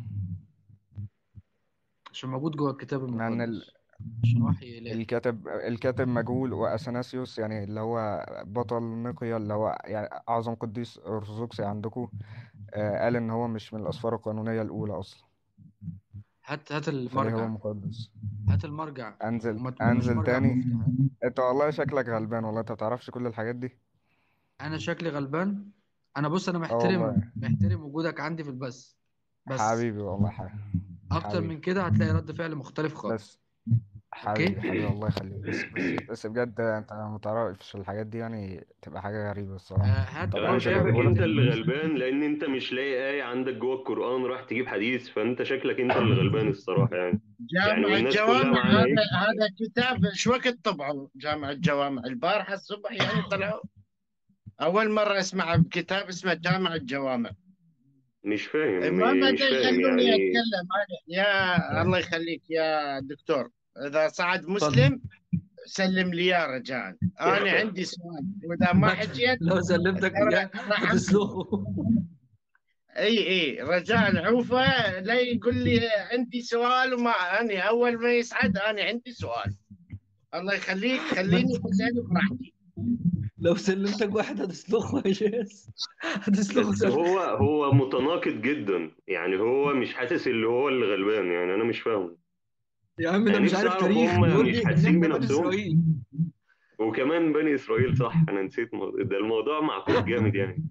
Speaker 1: عشان موجود جوه الكتاب
Speaker 7: مع ان ال...
Speaker 1: المقدس عشان وحي إلهي
Speaker 7: الكاتب الكاتب مجهول واثناسيوس يعني اللي هو بطل نقيا اللي هو يعني اعظم قديس ارثوذكسي عندكم آه قال ان هو مش من الاسفار القانونيه الاولى اصلا
Speaker 1: هات هات
Speaker 7: فليه هو
Speaker 1: المرجع
Speaker 7: مقدس
Speaker 1: هات المرجع
Speaker 7: انزل
Speaker 1: وما تقولوش
Speaker 7: انزل
Speaker 1: مرجع
Speaker 7: تاني
Speaker 1: مفتي ها؟
Speaker 7: انت والله شكلك غلبان والله انت متعرفش كل الحاجات دي
Speaker 1: انا شكلي غلبان انا بص انا
Speaker 7: اه
Speaker 1: محترم
Speaker 7: والله
Speaker 1: محترم وجودك عندي في البث بس
Speaker 7: حبيبي والله حبيبي
Speaker 1: اكتر من
Speaker 7: حبيبي
Speaker 1: كده هتلاقي رد فعل مختلف خالص
Speaker 7: بس حبيبي
Speaker 1: اوكي
Speaker 7: حبيبي الله يخليك بس بس بس بجد انت ما تعرفش الحاجات دي يعني تبقى حاجة غريبة
Speaker 1: آه
Speaker 7: الصراحة
Speaker 1: هات
Speaker 7: طب
Speaker 4: انا
Speaker 7: انا
Speaker 1: مرجع
Speaker 7: كده
Speaker 4: شايفك
Speaker 7: بقولك
Speaker 4: انت اللي غلبان لان انت مش لاقي آية عندك جوه القرآن راح تجيب حديث فانت شكلك انت اللي غلبان الصراحة يعني يعني
Speaker 6: جامع
Speaker 4: والناس كلها
Speaker 6: الجوامع
Speaker 4: معانا
Speaker 6: هذا
Speaker 4: ايه
Speaker 6: هذا كتاب شو وقت طبعه جامع الجوامع البارحة الصبح يعني طلعوا أول مرة أسمع بكتاب اسمه جامع الجوامع
Speaker 4: مش فاهم
Speaker 6: ما
Speaker 4: مش
Speaker 6: بدأ
Speaker 4: فاهم
Speaker 6: يخلوني
Speaker 4: يعني
Speaker 6: أتكلم أنا يا الله يخليك يا دكتور إذا صعد
Speaker 1: اتفضل
Speaker 6: مسلم سلم لي يا رجال أنا عندي سؤال وإذا ما
Speaker 1: ما
Speaker 6: حجيت
Speaker 1: لو سلمتك
Speaker 6: ترى
Speaker 1: اياه
Speaker 6: راح أمسك
Speaker 1: هتسلخه
Speaker 6: اي اي رجال عوفه لا يقول لي عندي سؤال وما انا اول ما يصعد انا عندي سؤال الله يخليك خليني اسال براحتي
Speaker 1: لو سلمتك واحد هتسلخه يا شيخ هتسلخه
Speaker 4: بس
Speaker 1: سلخ
Speaker 4: هو هو متناقض جدا يعني هو مش حاسس اللي هو اللي غلبان يعني انا مش فاهم
Speaker 1: يا عم ده
Speaker 4: يعني
Speaker 1: مش
Speaker 4: نفسي
Speaker 1: عارف
Speaker 4: اعرف
Speaker 1: تاريخ
Speaker 4: هم
Speaker 1: بيقول
Speaker 4: مش
Speaker 1: لي
Speaker 4: حاسين
Speaker 1: انهم بني
Speaker 4: بنفسهم
Speaker 1: اسرائيل
Speaker 4: وكمان بني اسرائيل صح انا نسيت موضوع ده الموضوع معقود جامد يعني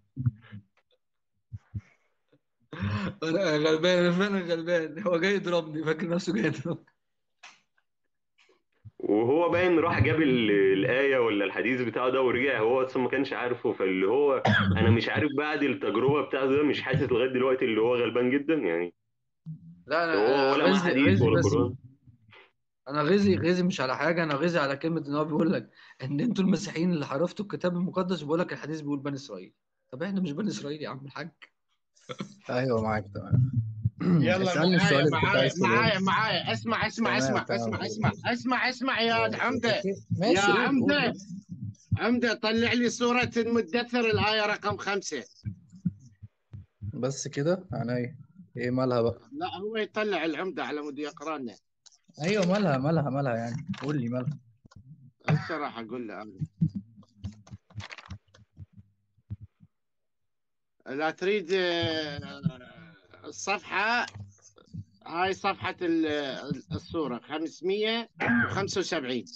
Speaker 1: انا غلبان انا فعلا غلبان هو جاي يضربني فاكر نفسه جاي يضربني
Speaker 4: وهو باين راح جاب ال- الآية ولا الحديث بتاعه ده ورجع هو اصلا ما كانش عارفه فاللي هو انا مش عارف بعد التجربة بتاعته ده مش حاسس لغاية دلوقتي اللي هو غلبان جدا يعني
Speaker 1: لا
Speaker 4: ده
Speaker 1: انا
Speaker 4: هو
Speaker 1: انا
Speaker 4: ولا مع
Speaker 1: غزي
Speaker 4: حديث
Speaker 1: غزي
Speaker 4: ولا
Speaker 1: بس
Speaker 4: قرآن
Speaker 1: انا غزي غزي مش على حاجه انا غزي على كلمه ان هو بيقول لك ان انتوا المسيحيين اللي حرفتوا الكتاب المقدس وبيقول لك الحديث بيقول بني اسرائيل طب احنا مش بني اسرائيل يا عم الحاج
Speaker 8: ايوه معاك تمام
Speaker 6: يلا
Speaker 8: اسألني
Speaker 6: معايا
Speaker 8: السؤال اللي كنت
Speaker 6: معايا
Speaker 8: عايز تقوله
Speaker 6: معايا معايا اسمع اسمع
Speaker 8: تمام
Speaker 6: اسمع
Speaker 8: تمام
Speaker 6: اسمع اسمع اسمع اسمع يا حمده
Speaker 8: اوكي
Speaker 6: يا
Speaker 8: ماشي قول قول
Speaker 6: حمده
Speaker 8: بس
Speaker 6: حمده طلع لي سورة المدثر الآية رقم خمسة
Speaker 8: بس كده عينيا ايه مالها بقى
Speaker 6: لا هو يطلع العمدة على مود يقرا لنا
Speaker 8: ايوه مالها مالها مالها يعني قول لي مالها
Speaker 6: هسه راح اقول له انا لا تريد آه، الصفحة هاي صفحة ال- الصورة 575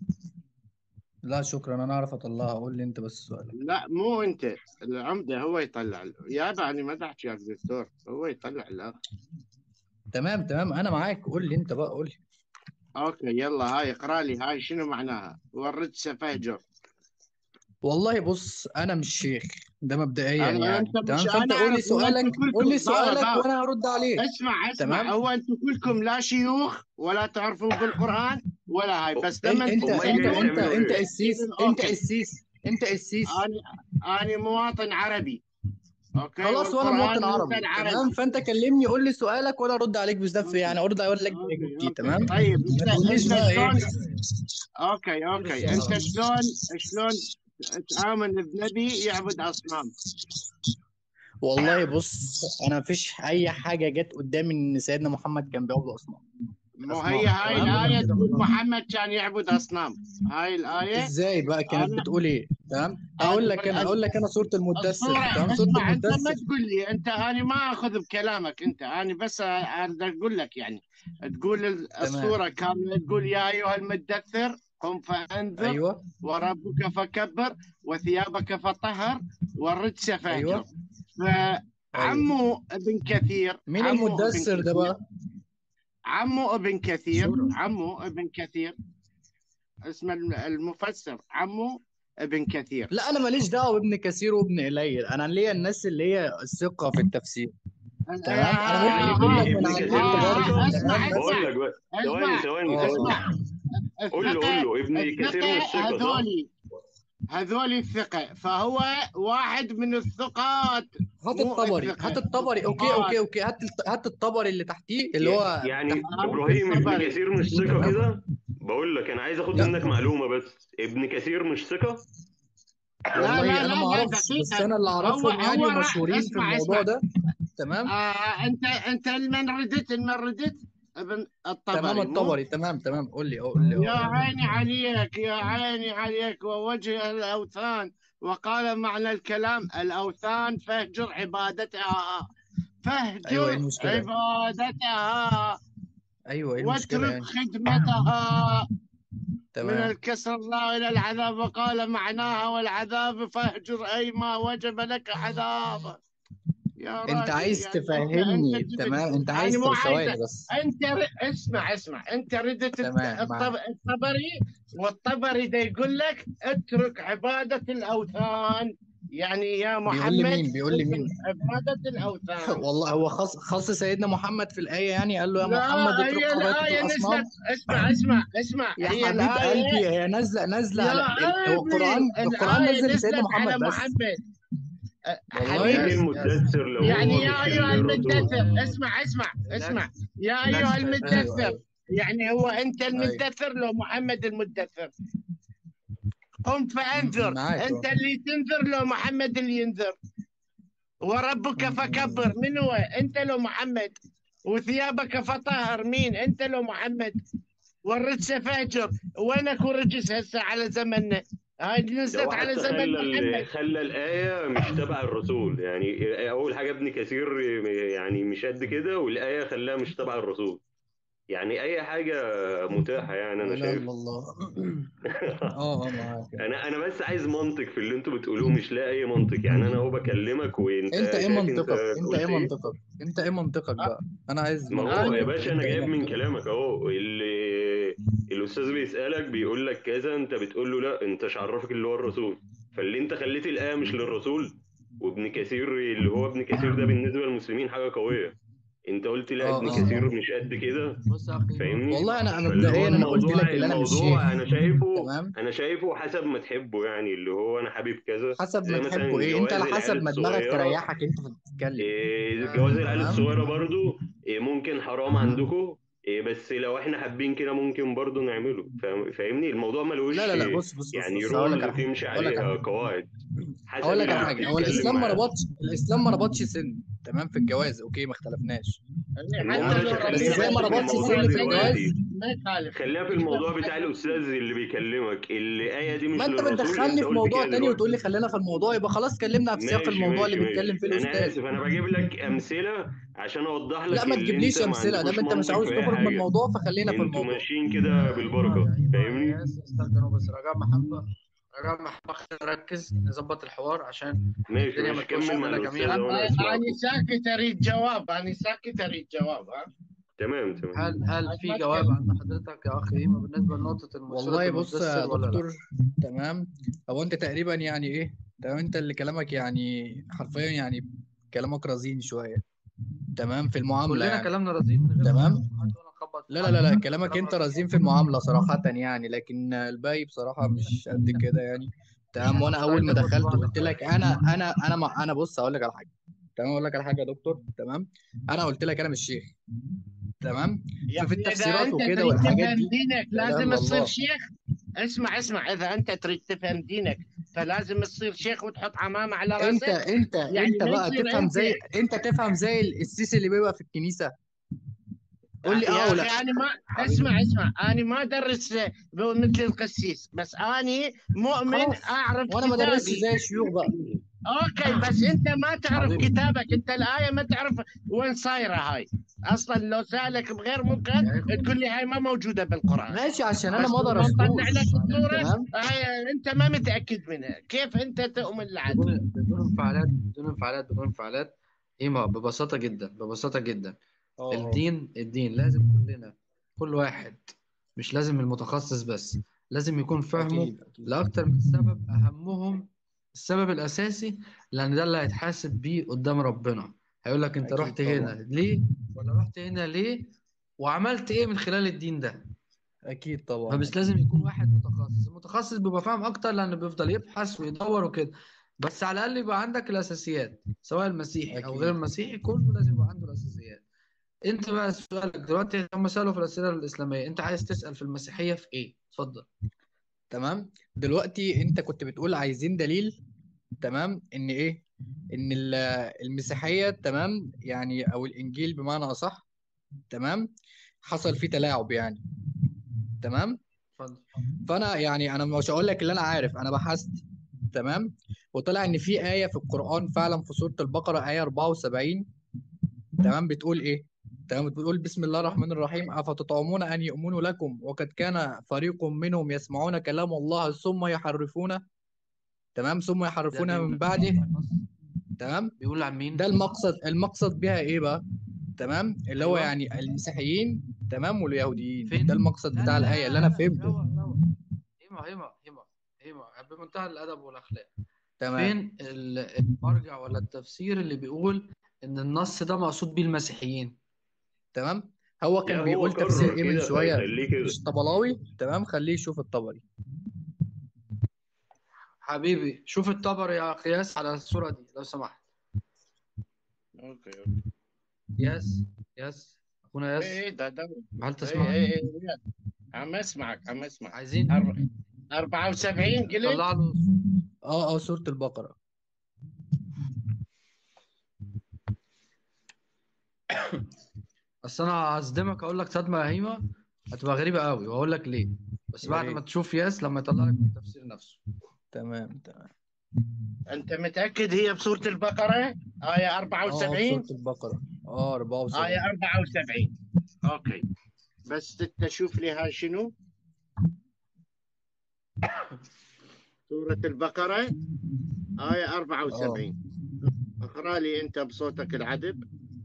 Speaker 8: لا شكرا انا اعرف اطلعها قول لي انت بس سؤالك
Speaker 6: لا مو انت العمدة هو يطلع يابا انا ما بحكي يا دكتور هو يطلع لا
Speaker 8: تمام تمام انا معاك قول لي انت بقى قول لي
Speaker 6: اوكي يلا هاي اقرا لي هاي شنو معناها والرجس فهجر
Speaker 8: والله بص انا مش شيخ ده مبدئيا
Speaker 6: انا
Speaker 8: يعني
Speaker 6: انت
Speaker 8: تمام
Speaker 6: مش
Speaker 8: فانت
Speaker 6: انا
Speaker 8: قول لي
Speaker 6: اعرف هو
Speaker 8: سؤالك
Speaker 6: انتم
Speaker 8: قول لي
Speaker 6: كلكم باوة
Speaker 8: سؤالك
Speaker 6: باوة
Speaker 8: وانا هرد عليك
Speaker 6: اسمع اسمع
Speaker 8: تمام
Speaker 6: هو انتم كلكم لا شيوخ ولا تعرفون بالقرآن ولا هاي بس
Speaker 8: انت
Speaker 6: لما
Speaker 8: انت
Speaker 6: انتم
Speaker 4: امال
Speaker 8: انت
Speaker 4: جاي
Speaker 6: تسألون
Speaker 8: انت
Speaker 4: تعملوا
Speaker 8: انت
Speaker 4: ايه؟
Speaker 8: قسيس
Speaker 6: إذن
Speaker 8: انت
Speaker 6: اوكي
Speaker 8: قسيس انت قسيس
Speaker 6: انا انا مواطن عربي اوكي
Speaker 8: خلاص وانا مواطن
Speaker 6: والقرآن
Speaker 8: عربي
Speaker 6: مثل
Speaker 8: تمام
Speaker 6: عربي
Speaker 8: فانت كلمني قول لي سؤالك وانا ارد عليك بنفسي يعني ارد اقول لك
Speaker 6: اوكي
Speaker 8: باجابتي
Speaker 6: اوكي
Speaker 8: تمام
Speaker 6: طيب
Speaker 8: ما
Speaker 6: انت
Speaker 8: تقوليش
Speaker 6: انت
Speaker 8: بقى ايه
Speaker 6: شلون اوكي
Speaker 1: غير
Speaker 6: اوكي انت
Speaker 1: السؤال
Speaker 6: شلون شلون تآمن بنبي يعبد اصنام
Speaker 8: والله بص انا مفيش اي حاجه جت قدامي ان سيدنا محمد كان بيعبد اصنام
Speaker 6: مو
Speaker 8: اصنام
Speaker 6: هي هاي
Speaker 8: تمام
Speaker 6: الآية تقول محمد كان يعبد أصنام هاي الآية
Speaker 8: ازاي بقى كانت
Speaker 6: أنا
Speaker 8: بتقول ايه تمام
Speaker 6: أنا
Speaker 8: اقول لك انا اقول لك انا سوره المدثر
Speaker 6: الصورة
Speaker 8: تمام سوره
Speaker 6: اسمع أنت ما
Speaker 8: المدثر
Speaker 6: تقول لي أنت أنا ما أخذ بكلامك أنت أنا بس أريد أقول لك يعني تقول ال-
Speaker 8: تمام
Speaker 6: الصورة كاملة تقول يا أيها المدثر قم فأنذر
Speaker 8: ايوه
Speaker 6: وربك فكبر وثيابك فطهر والرجس فاهجر
Speaker 8: ايوه ايوه
Speaker 6: فعمو ابن كثير
Speaker 8: مين
Speaker 6: عمو ابن
Speaker 8: المدثر ده
Speaker 6: كثير
Speaker 8: بقى
Speaker 6: عمو ابن كثير
Speaker 8: سوره
Speaker 6: عمو ابن كثير اسم الم- المفسر عمو ابن كثير
Speaker 8: لا انا ماليش دعوه بابن كثير وابن قليل انا ليا الناس اللي هي الثقه في التفسير تمام انا
Speaker 4: يعني
Speaker 8: ممكن اجيب
Speaker 4: ابن
Speaker 8: لك من
Speaker 4: ابن
Speaker 8: على
Speaker 4: كثير
Speaker 8: النت
Speaker 4: مش
Speaker 6: آه
Speaker 4: ثقة
Speaker 8: برضه
Speaker 6: اسمع
Speaker 8: تمام
Speaker 4: بقول
Speaker 6: اسمع
Speaker 4: لك بقى ثواني
Speaker 6: اسمع
Speaker 4: ثواني
Speaker 8: اه
Speaker 4: ثواني
Speaker 6: اسمع
Speaker 4: قول له قول
Speaker 6: الثقة
Speaker 4: له ابن كثير
Speaker 6: الثقة
Speaker 4: مش ثقة صح؟
Speaker 6: هذولي هذولي الثقة فهو واحد من الثقات
Speaker 8: هات
Speaker 6: مو
Speaker 8: الطبري هات
Speaker 6: الثقة
Speaker 8: الطبري اوكي
Speaker 6: الثقات
Speaker 8: اوكي اوكي هات الت- هات الطبري اللي تحتيه اللي
Speaker 4: ي-
Speaker 8: هو
Speaker 4: يعني
Speaker 8: تحت
Speaker 6: هات
Speaker 4: ابراهيم ابن
Speaker 6: الطبري
Speaker 4: كثير مش ثقة
Speaker 8: تمام
Speaker 4: كده بقول لك انا عايز اخد
Speaker 8: لا
Speaker 4: منك معلومة بس ابن كثير مش ثقة
Speaker 6: لا
Speaker 8: والله
Speaker 6: لا
Speaker 8: انا
Speaker 6: لا
Speaker 8: ما
Speaker 6: لا
Speaker 8: اعرفش بس
Speaker 6: دقيقة
Speaker 8: انا اللي
Speaker 6: هو
Speaker 8: اعرفهم يعني
Speaker 6: هو راح
Speaker 8: ومشهورين في
Speaker 6: اسمع
Speaker 8: الموضوع
Speaker 6: اسمع
Speaker 8: ده تمام
Speaker 6: آه انت انت من ردت من ردت ابن
Speaker 8: تمام
Speaker 6: الطبري مو
Speaker 8: الطبري تمام تمام قول لي قول لي
Speaker 6: يا
Speaker 8: قول لي
Speaker 6: عيني عليك يا عيني عليك ووجه الأوثان وقال معنى الكلام الأوثان فاهجر عبادتها
Speaker 8: ايوه ايه
Speaker 6: فاهجر
Speaker 8: المشكله
Speaker 6: عبادتها
Speaker 8: ايوه ايه المشكله
Speaker 6: واترك
Speaker 8: يعني
Speaker 6: خدمتها من
Speaker 8: تمام
Speaker 6: الكسر لا إلى العذاب وقال معناها والعذاب فاهجر أي ما وجب لك عذاب يا
Speaker 8: انت
Speaker 6: راجل
Speaker 8: عايز
Speaker 6: يعني انت
Speaker 8: تفهمني
Speaker 6: انت جبت
Speaker 8: تمام انت
Speaker 6: يعني
Speaker 8: عايز
Speaker 6: مو
Speaker 8: طب
Speaker 6: عايز
Speaker 8: ثواني بس
Speaker 6: انت ر... اسمع اسمع انت ردت الت-
Speaker 8: تمام معاك
Speaker 6: الطب... الطبري والطبري ده يقول لك اترك عبادة الأوثان يعني يا
Speaker 8: بيقول لي
Speaker 6: محمد
Speaker 8: مين بيقول لي
Speaker 6: اترك
Speaker 8: مين
Speaker 6: عبادة الأوثان
Speaker 8: والله هو خص خص سيدنا محمد في الآية يعني قال له يا محمد
Speaker 6: لا
Speaker 8: اترك
Speaker 6: هي
Speaker 8: عبادة
Speaker 6: الآية
Speaker 8: الأصنام
Speaker 6: نزلت اسمع اسمع اسمع
Speaker 8: يا
Speaker 6: هي
Speaker 8: حبيب قلبي
Speaker 6: الآية
Speaker 8: هي نازلة نازلة
Speaker 6: يا
Speaker 8: على ال- هو
Speaker 6: ابني
Speaker 8: القرآن القرآن
Speaker 6: الآية
Speaker 8: نزل لسيدنا
Speaker 6: نزلت على
Speaker 8: محمد بس
Speaker 6: محمد أه،
Speaker 8: والله
Speaker 4: ليه
Speaker 6: حبيبي
Speaker 1: يس يس
Speaker 4: المدثر لو
Speaker 6: يعني
Speaker 4: هو
Speaker 6: يا
Speaker 4: مش
Speaker 6: أيها
Speaker 4: الرسول
Speaker 6: المدثر اسمع اسمع
Speaker 1: لا
Speaker 6: اسمع يا
Speaker 1: لا
Speaker 6: أيها
Speaker 1: تفهم
Speaker 8: ايوه
Speaker 6: المدثر
Speaker 8: ايوه
Speaker 6: يعني هو أنت
Speaker 8: ايوه
Speaker 6: المدثر لو محمد المدثر قم
Speaker 8: م-
Speaker 6: فأنذر
Speaker 8: معاك
Speaker 6: أنت
Speaker 8: اه
Speaker 6: اللي تنذر لو محمد اللي ينذر وربك
Speaker 8: م-
Speaker 6: فكبر
Speaker 8: م-
Speaker 6: من هو أنت لو محمد وثيابك فطهر مين أنت لو محمد والرجس فاجر وينك والرجس هسه على زمننا هاي
Speaker 4: ده
Speaker 6: نزلت
Speaker 4: هو
Speaker 6: على
Speaker 4: حتى
Speaker 6: زمن
Speaker 4: خلى ال-
Speaker 6: محمد
Speaker 4: خلى الآية مش تبع الرسول يعني أول حاجة ابن كثير يعني مش قد كده والآية خلاها مش تبع الرسول يعني أي حاجة متاحة يعني
Speaker 8: لا
Speaker 4: أنا
Speaker 8: اله
Speaker 4: شايف
Speaker 8: الا الله اه اه معاك
Speaker 4: أنا أنا بس عايز منطق في اللي أنتوا بتقولوه مش لاقي أي منطق يعني أنا هو بكلمك وأنت
Speaker 8: انت ايه
Speaker 4: شايف أنت
Speaker 8: منطقك انت
Speaker 4: قلت
Speaker 8: ايه
Speaker 4: إيه
Speaker 8: منطقك انت ايه منطقك بقى انا عايز
Speaker 4: ما هو
Speaker 8: منطقك
Speaker 4: يا
Speaker 6: أنا
Speaker 4: باشا
Speaker 8: انت
Speaker 4: أنا
Speaker 8: ايه
Speaker 4: جايب من
Speaker 8: منطقك
Speaker 4: كلامك أهو اللي الأستاذ بيسألك بيقول لك كذا أنت بتقول له لا أنت مش عرفك اللي هو الرسول فاللي أنت خليت الآية مش للرسول وابن كثير اللي هو ابن كثير ده بالنسبة للمسلمين حاجة قوية انت قلت لا
Speaker 8: اه
Speaker 4: ابن
Speaker 8: اه
Speaker 4: كثير
Speaker 8: اه
Speaker 4: مش قد كده
Speaker 1: بص يا اخي
Speaker 4: فاهمني
Speaker 8: والله انا
Speaker 4: فاللي هو
Speaker 8: مبدئيا انا قلت
Speaker 4: الموضوع
Speaker 8: لك اللي انا مش شيخ
Speaker 4: الموضوع انا شايفه
Speaker 8: تمام
Speaker 4: انا شايفه حسب ما تحبه يعني اللي هو انا حبيب كذا
Speaker 8: حسب
Speaker 4: زي
Speaker 8: ما
Speaker 4: مثلا
Speaker 8: تحبه ايه انت
Speaker 4: جواز
Speaker 8: على
Speaker 4: العيال
Speaker 8: حسب ما دماغك
Speaker 4: الصغيرة
Speaker 8: تريحك انت بتتكلم
Speaker 4: إيه،
Speaker 1: آه،
Speaker 4: جواز العيال
Speaker 8: تمام
Speaker 4: الصغيرة برضو إيه، ممكن حرام عندكم إيه، بس لو احنا حابين كده ممكن برضو نعمله فاهم- فاهمني الموضوع ملوش
Speaker 8: لا لا لا
Speaker 4: إيه،
Speaker 8: بص بص بص
Speaker 4: يعني
Speaker 8: بص هقول لك
Speaker 4: رولز
Speaker 8: على حاجه
Speaker 4: تمشي
Speaker 8: هقول لك على
Speaker 4: عليها
Speaker 8: حاجه
Speaker 4: قواعد حسب
Speaker 8: هقول لك
Speaker 4: اللي
Speaker 8: على حاجه هو
Speaker 4: بتتكلم
Speaker 8: الاسلام ما
Speaker 4: معاه
Speaker 8: ربطش الاسلام ما ربطش سن تمام في الجواز اوكي ما اختلفناش
Speaker 6: يعني
Speaker 4: المهم
Speaker 6: حتى
Speaker 4: يا
Speaker 6: لو
Speaker 4: باشا
Speaker 8: بس
Speaker 4: خلينا
Speaker 8: زي ما
Speaker 4: بس في
Speaker 8: ربطش
Speaker 4: الموضوع
Speaker 8: سن في
Speaker 6: سنة
Speaker 8: الجواز
Speaker 4: دلوقتي
Speaker 6: ما يخالف
Speaker 4: خلينا في
Speaker 6: انت
Speaker 4: الموضوع بتاع
Speaker 6: محدد
Speaker 4: الأستاذ اللي بيكلمك الآية دي مش
Speaker 8: ما انت
Speaker 4: للرسول
Speaker 8: بتدخلني
Speaker 4: أنت
Speaker 8: في
Speaker 4: قلت
Speaker 8: موضوع
Speaker 4: كده
Speaker 8: تاني
Speaker 4: دلوقتي
Speaker 8: وتقول لي خلينا في الموضوع يبقى خلاص اتكلمنا في سياق
Speaker 4: ماشي
Speaker 8: الموضوع اللي
Speaker 4: ماشي
Speaker 8: بيتكلم
Speaker 4: ماشي
Speaker 8: فيه
Speaker 4: أنا
Speaker 8: الأستاذ
Speaker 4: آسف أنا بجيب لك أمثلة عشان أوضح
Speaker 8: لا
Speaker 4: لك
Speaker 8: ما
Speaker 4: اللي
Speaker 8: تجيبليش
Speaker 4: أنت ما
Speaker 8: امثله
Speaker 4: عندكوش
Speaker 8: دام انت مش
Speaker 4: منطق
Speaker 8: عاوز
Speaker 4: في أي
Speaker 8: تخرج من
Speaker 4: حاجة
Speaker 8: الموضوع فخلينا في
Speaker 4: أنتوا
Speaker 8: الموضوع
Speaker 4: ماشيين
Speaker 1: يا
Speaker 4: كده
Speaker 1: يا
Speaker 4: بالبركة
Speaker 1: إيمان يا
Speaker 4: فاهمني
Speaker 1: إيمان يا استنوا بس رجاء محبة رجاء محبة خلينا نركز نظبط الحوار عشان
Speaker 4: ماشي
Speaker 1: الدنيا ما
Speaker 4: ماشي
Speaker 1: تكونش
Speaker 4: كمل مع
Speaker 1: مننا
Speaker 4: الأستاذ
Speaker 1: جميعا
Speaker 4: وأنا
Speaker 6: أنا
Speaker 4: أسمعكم
Speaker 6: ساكت أريد جواب أنا ساكت أريد جواب ها
Speaker 4: تمام تمام
Speaker 1: هل هل في
Speaker 6: ما
Speaker 1: جواب
Speaker 6: تكلم
Speaker 1: عند حضرتك يا اخ ايما بالنسبة لنقطة الم- سورة
Speaker 8: والله بص يا
Speaker 1: المدثر ولا لا؟
Speaker 8: دكتور تمام هو انت تقريبا يعني ايه تمام انت اللي كلامك يعني حرفيا يعني كلامك رزين شويه تمام في المعامله
Speaker 1: كلنا
Speaker 8: يعني
Speaker 1: كلامنا رزين من غير ما
Speaker 8: تمام
Speaker 1: نخبط في حد ولا نخبط في
Speaker 8: لا لا
Speaker 1: حد
Speaker 8: لا لا كلامك
Speaker 1: كلام
Speaker 8: انت
Speaker 1: رزين
Speaker 8: رزين في المعامله صراحه يعني لكن الباقي بصراحه مش قد كده يعني تمام
Speaker 1: احنا
Speaker 8: وانا
Speaker 1: مش
Speaker 8: اول
Speaker 1: عايزين
Speaker 8: ما
Speaker 1: نخبط في
Speaker 8: دخلت
Speaker 1: بعض
Speaker 8: قلت لك انا انا انا ما انا بص اقول لك على حاجه تمام اقول لك على حاجه يا دكتور تمام انا قلت لك انا مش شيخ تمام
Speaker 6: يعني
Speaker 8: ففي
Speaker 6: إذا
Speaker 8: التفسيرات
Speaker 6: أنت
Speaker 8: وكده
Speaker 6: تريد
Speaker 8: والحاجات
Speaker 6: تفهم
Speaker 8: دي
Speaker 6: دينك
Speaker 8: لا اله
Speaker 6: لازم
Speaker 8: الا
Speaker 6: تصير
Speaker 8: الله
Speaker 6: شيخ اسمع اسمع إذا أنت تريد تفهم دينك فلازم تصير شيخ وتحط عمامة على
Speaker 8: انت
Speaker 6: راسك
Speaker 8: انت
Speaker 6: يعني
Speaker 8: انت
Speaker 6: ما
Speaker 8: بقى
Speaker 6: يصير
Speaker 8: تفهم
Speaker 6: أنت
Speaker 8: زي انت تفهم زي السيسي اللي بيبقى في الكنيسه قول لي اه
Speaker 6: يا
Speaker 8: او
Speaker 6: أخي
Speaker 8: لا
Speaker 6: أنا ما
Speaker 1: حبيبي
Speaker 6: اسمع اسمع أنا ما أدرس مثل القسيس بس أنا مؤمن
Speaker 8: خلاص
Speaker 6: أعرف
Speaker 8: وانا ما درسش
Speaker 6: كتابي
Speaker 8: زي الشيوخ بقى
Speaker 6: اوكي بس انت ما تعرف
Speaker 1: حبيبي
Speaker 6: كتابك انت الايه ما تعرف وين صايره هاي اصلا لو سالك بغير ممكن
Speaker 1: يا اخوة
Speaker 6: تقول لي هاي ما موجوده بالقران
Speaker 8: ماشي عشان انا
Speaker 6: بس
Speaker 8: ما
Speaker 6: لما نطلع لك
Speaker 8: درستوش
Speaker 6: الصوره
Speaker 8: تمام
Speaker 6: هاي انت ما متاكد منها كيف انت تؤمن العدل
Speaker 1: بدون بدون انفعالات بدون انفعالات بدون انفعالات ايما ببساطة جدا ببساطة جدا
Speaker 8: اه اه
Speaker 1: الدين الدين لازم كلنا كل واحد مش لازم المتخصص بس لازم يكون فهمه
Speaker 8: اكيد اكيد
Speaker 1: لأكتر من سبب أهمهم السبب الأساسي لأن ده اللي هيتحاسب بيه قدام ربنا هيقول لك أنت
Speaker 8: اكيد
Speaker 1: رحت هنا
Speaker 8: طبعا
Speaker 1: ليه ولا رحت هنا ليه وعملت إيه من خلال الدين ده
Speaker 8: اكيد طبعا
Speaker 1: فمش
Speaker 8: اكيد
Speaker 1: لازم يكون واحد متخصص المتخصص بيبقى فاهم أكتر لأنه بيفضل يبحث ويدور وكده بس على الأقل يبقى عندك الأساسيات سواء المسيحي أو غير
Speaker 8: اكيد
Speaker 1: المسيحي كله لازم يبقى عنده الأساسيات انت بقى سؤالك دلوقتي هم سألوا في الأسئلة الإسلامية انت عايز تسأل في المسيحية في ايه اتفضل
Speaker 8: تمام دلوقتي انت كنت بتقول عايزين دليل تمام ان ايه ان ال- المسيحية تمام يعني او الانجيل بمعنى اصح تمام حصل فيه تلاعب يعني تمام
Speaker 1: اتفضل
Speaker 8: فانا يعني انا مش هقول لك اللي انا عارف انا بحثت تمام وطلع ان في آية في القرآن فعلا في سورة البقرة آية 74 تمام بتقول ايه تمام بتقول بسم الله الرحمن الرحيم أفتطعمون أن يؤمنوا لكم وقد كان فريق منهم يسمعون كلام الله ثم يحرفونه تمام ثم
Speaker 1: ده
Speaker 8: يحرفونها من
Speaker 1: بيقول
Speaker 8: بعده
Speaker 1: النص
Speaker 8: تمام
Speaker 1: بيقول عن مين
Speaker 8: ده المقصد المقصد بيها ايه بقى تمام اللي هو
Speaker 1: ايوه
Speaker 8: يعني المسيحيين تمام واليهوديين ده
Speaker 1: فين
Speaker 8: المقصد
Speaker 1: لا
Speaker 8: بتاع
Speaker 1: لا لا
Speaker 8: الآية اللي
Speaker 1: لا
Speaker 8: انا
Speaker 1: لا
Speaker 8: فهمته
Speaker 1: روق روق هيما هيما هيما هيما بمنتهى الادب والاخلاق
Speaker 8: تمام
Speaker 1: فين ال- المرجع ولا التفسير اللي بيقول ان النص ده مقصود بيه المسيحيين
Speaker 8: تمام هو
Speaker 4: لا
Speaker 8: كان
Speaker 4: هو
Speaker 8: بيقول تفسير
Speaker 4: كرر
Speaker 8: ايه من
Speaker 4: كده
Speaker 8: شوية
Speaker 4: فيخليه كده
Speaker 8: مش طبلاوي تمام خليه يشوف الطبري
Speaker 1: حبيبي شوف الطبر يا قياس على الصورة دي لو سمحت
Speaker 6: اوكي اوكي
Speaker 1: ياس ياس اخونا
Speaker 6: ايه
Speaker 1: ياس
Speaker 6: ايه ده ده
Speaker 1: هل
Speaker 6: ايه
Speaker 1: تسمعني
Speaker 6: ايه ايه رياض. عم اسمعك عم اسمعك
Speaker 1: عايزين
Speaker 6: أر- 74 قلت
Speaker 1: طلع له
Speaker 8: اه اه سورة البقرة
Speaker 1: بس انا هصدمك اقول لك صدمة يا هيما هتبقى غريبة قوي واقول لك ليه بس
Speaker 8: يا
Speaker 1: بعد ما
Speaker 8: ريت
Speaker 1: تشوف ياس لما يطلع لك التفسير نفسه
Speaker 8: تمام تمام
Speaker 6: انت متأكد هي بسورة البقرة آية
Speaker 8: اه اه في
Speaker 6: 74
Speaker 8: سورة البقرة اه
Speaker 6: آية
Speaker 8: 74
Speaker 6: 74 اوكي بس تشوف لي هاي شنو سورة البقرة آية
Speaker 8: اه
Speaker 6: 74 اقرأ لي انت بصوتك العذب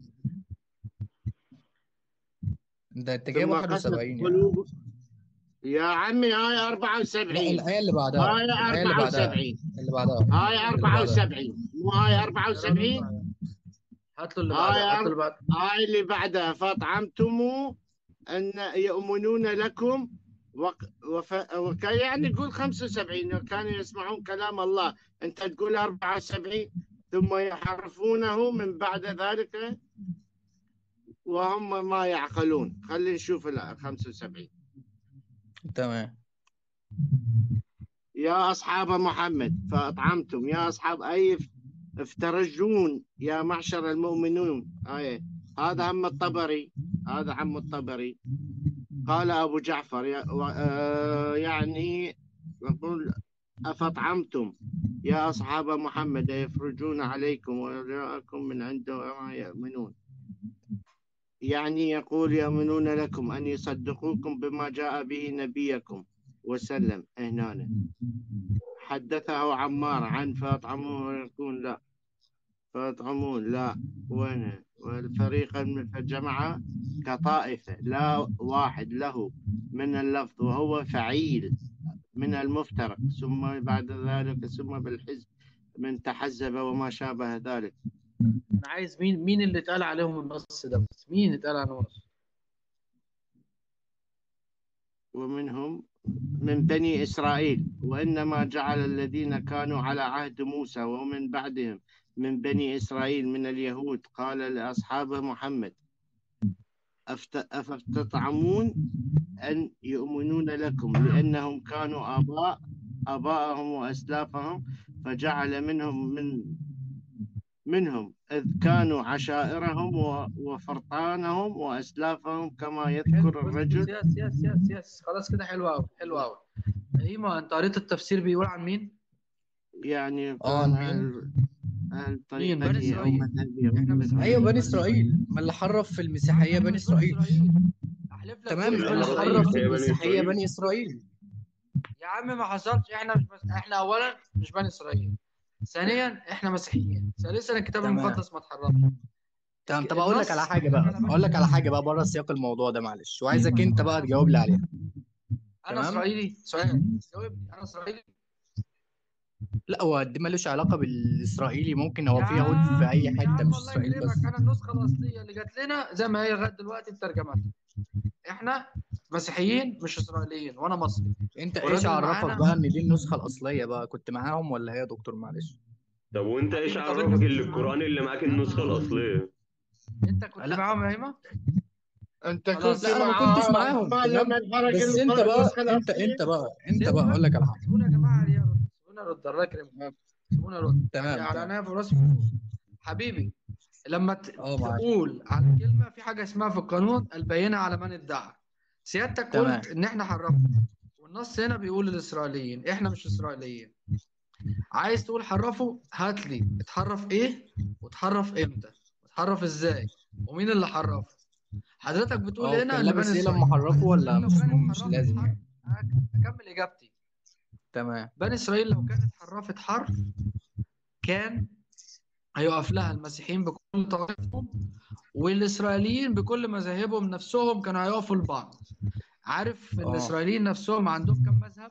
Speaker 8: ده انت جايب
Speaker 6: ثم قست
Speaker 8: 71 يعني
Speaker 6: قلوب يا عمي آية
Speaker 8: لا
Speaker 6: 74
Speaker 8: الآية اللي بعدها
Speaker 6: آية
Speaker 8: الآية اللي بعدها
Speaker 6: 74
Speaker 8: اللي بعدها
Speaker 6: آية
Speaker 8: اللي بعدها
Speaker 6: 74 مو آية
Speaker 1: يا راجل
Speaker 6: 74
Speaker 1: بقى. هات له اللي بعدها
Speaker 6: آية
Speaker 1: هات له اللي بعدها
Speaker 6: آية اللي بعدها فأطعمتم أن يؤمنون لكم وق... وف... وك... يعني يقول 75 وكانوا يسمعون كلام الله أنت تقول 74 ثم يحرفونه من بعد ذلك وهم ما يعقلون خلينا نشوف ال 75
Speaker 8: تمام
Speaker 6: يا أصحاب محمد فأطعمتم يا أصحاب أي افترجون يا معشر المؤمنون آية هذا عم الطبري هذا عم الطبري قال أبو جعفر يا و- آه، يعني يقول أفطعمتم يا أصحاب محمد يفرجون عليكم ويراكم من عنده وما يؤمنون يعني يقول يؤمنون لكم أن يصدقوكم بما جاء به نبيكم وسلم هنا حدثه عمار عن فاطعمون ويقول لا فاطعمون لا وين والفريق فجمع كطائفة لا واحد له من اللفظ وهو فعيل من المفترق ثم بعد ذلك ثم بالحزب من تحزب وما شابه ذلك
Speaker 1: انا عايز مين مين اللي اتقال عليهم النص ده بس مين اتقال عليهم النص
Speaker 6: ومنهم من بني إسرائيل وإنما جعل الذين كانوا على عهد موسى ومن بعدهم من بني إسرائيل من اليهود قال لأصحاب محمد أفت- أفتطعمون أن يؤمنون لكم لأنهم كانوا آباء آباءهم وأسلافهم فجعل منهم من منهم إذ كانوا عشائرهم و- وفرطانهم وأسلافهم كما
Speaker 1: حلو
Speaker 6: يذكر
Speaker 1: بس بس
Speaker 6: الرجل
Speaker 1: ياس ياس ياس ياس خلاص كده حلو قوي حلو قوي هيما انت قريت التفسير بيقول عن مين
Speaker 6: يعني
Speaker 8: اه
Speaker 6: كان
Speaker 8: مين
Speaker 6: أهل أهل
Speaker 1: مين بني
Speaker 6: طريقتي أو
Speaker 1: اسرائيل
Speaker 6: مذهبي أو
Speaker 1: احنا مسيحيين
Speaker 8: ايوه بني
Speaker 1: بني
Speaker 8: اسرائيل ما اللي حرف في المسيحيه
Speaker 1: احنا
Speaker 8: بني
Speaker 1: مش بني
Speaker 8: اسرائيل
Speaker 1: اسرائيل احلف لك
Speaker 8: تمام
Speaker 1: مش
Speaker 8: اللي
Speaker 1: بني
Speaker 4: العربية
Speaker 8: حرف في
Speaker 1: اسرائيل
Speaker 4: هي بني
Speaker 8: المسيحيه
Speaker 4: إسرائيل
Speaker 8: بني اسرائيل
Speaker 1: يا عم ما حصلش احنا مش بس احنا اولا مش بني اسرائيل ثانيا احنا مسيحيين ثالثا الكتاب
Speaker 8: تمام
Speaker 1: المقدس ما اتحرفش
Speaker 8: تمام
Speaker 1: الك-
Speaker 8: طب اقول لك على
Speaker 1: النص
Speaker 8: حاجه بقى
Speaker 1: انا
Speaker 8: اقول لك على
Speaker 1: بكتب
Speaker 8: حاجه بقى بره سياق الموضوع ده معلش وعايزك انت بقى تجاوب لي عليها
Speaker 1: انا
Speaker 8: تمام
Speaker 1: اسرائيلي سؤال جاوبني انا اسرائيلي
Speaker 8: لا هو ده ملوش علاقه بالاسرائيلي ممكن هو
Speaker 1: يا
Speaker 8: في يهود في اي
Speaker 1: عم يا
Speaker 8: حته
Speaker 1: عم
Speaker 8: مش
Speaker 1: الله
Speaker 8: اسرائيل
Speaker 1: يكرمك
Speaker 8: بس
Speaker 1: انا النسخه الاصليه اللي جات لنا زي ما هي لغايه دلوقتي بترجمتها احنا مسيحيين مش اسرائيليين وانا مصري
Speaker 8: انت ايش
Speaker 1: والراجل
Speaker 8: عرفك
Speaker 1: معانا
Speaker 8: بقى ان دي النسخه الاصليه بقى كنت معاهم ولا هي يا دكتور معلش
Speaker 4: طب وانت ايش
Speaker 1: حبيبي طب انت
Speaker 4: عرفك
Speaker 1: كنت
Speaker 4: اللي
Speaker 1: معاهم
Speaker 4: القرآن اللي معاك
Speaker 1: يا عم
Speaker 4: النسخة الأصلية
Speaker 1: انت كنت
Speaker 8: لا
Speaker 1: معاهم يا هيما
Speaker 6: انت
Speaker 1: خلاص
Speaker 6: كنت
Speaker 8: لا انا ما
Speaker 6: مع
Speaker 8: كنتش معاهم
Speaker 6: عثمان
Speaker 8: تمام
Speaker 6: لما انحرق
Speaker 8: بس انت
Speaker 6: النسخة
Speaker 8: بقى انت
Speaker 6: الأصلية
Speaker 8: انت بقى انت بقى
Speaker 1: سيبونا
Speaker 8: اقول لك على حاجه
Speaker 1: سيبونا يا جماعه يرد سيبونا يرد الله يكرمك سيبونا يرد
Speaker 8: تمام
Speaker 1: على
Speaker 8: تمام
Speaker 1: عينيا في راسي حبيبي لما ت-
Speaker 8: اه معاك
Speaker 1: تقول على كلمه في حاجه اسمها في القانون البينه على من ادعى سيادتك
Speaker 8: تمام
Speaker 1: قلت ان احنا حرفنا والنص هنا بيقول الاسرائيليين احنا مش اسرائيليين عايز تقول حرفوا هات لي اتحرف ايه واتحرف امتى واتحرف ازاي ومين اللي حرفه حضرتك بتقول
Speaker 8: اه
Speaker 1: هنا
Speaker 8: كان
Speaker 1: ان
Speaker 8: لابس
Speaker 1: بني
Speaker 8: ايه
Speaker 1: اسرائيل
Speaker 8: لما حرفوا ولا
Speaker 1: لو
Speaker 8: مش
Speaker 1: كانت
Speaker 8: مش
Speaker 1: حرفت
Speaker 8: لازم
Speaker 1: حرف
Speaker 8: يعني
Speaker 1: اكمل اجابتي
Speaker 8: تمام
Speaker 1: بني اسرائيل لو كانت حرفت حرف كان هيقف لها المسيحيين بكل طوائفهم والاسرائيليين بكل مذاهبهم نفسهم كانوا هيقفوا لبعض عارف
Speaker 8: اه
Speaker 1: الاسرائيليين نفسهم عندهم كم مذهب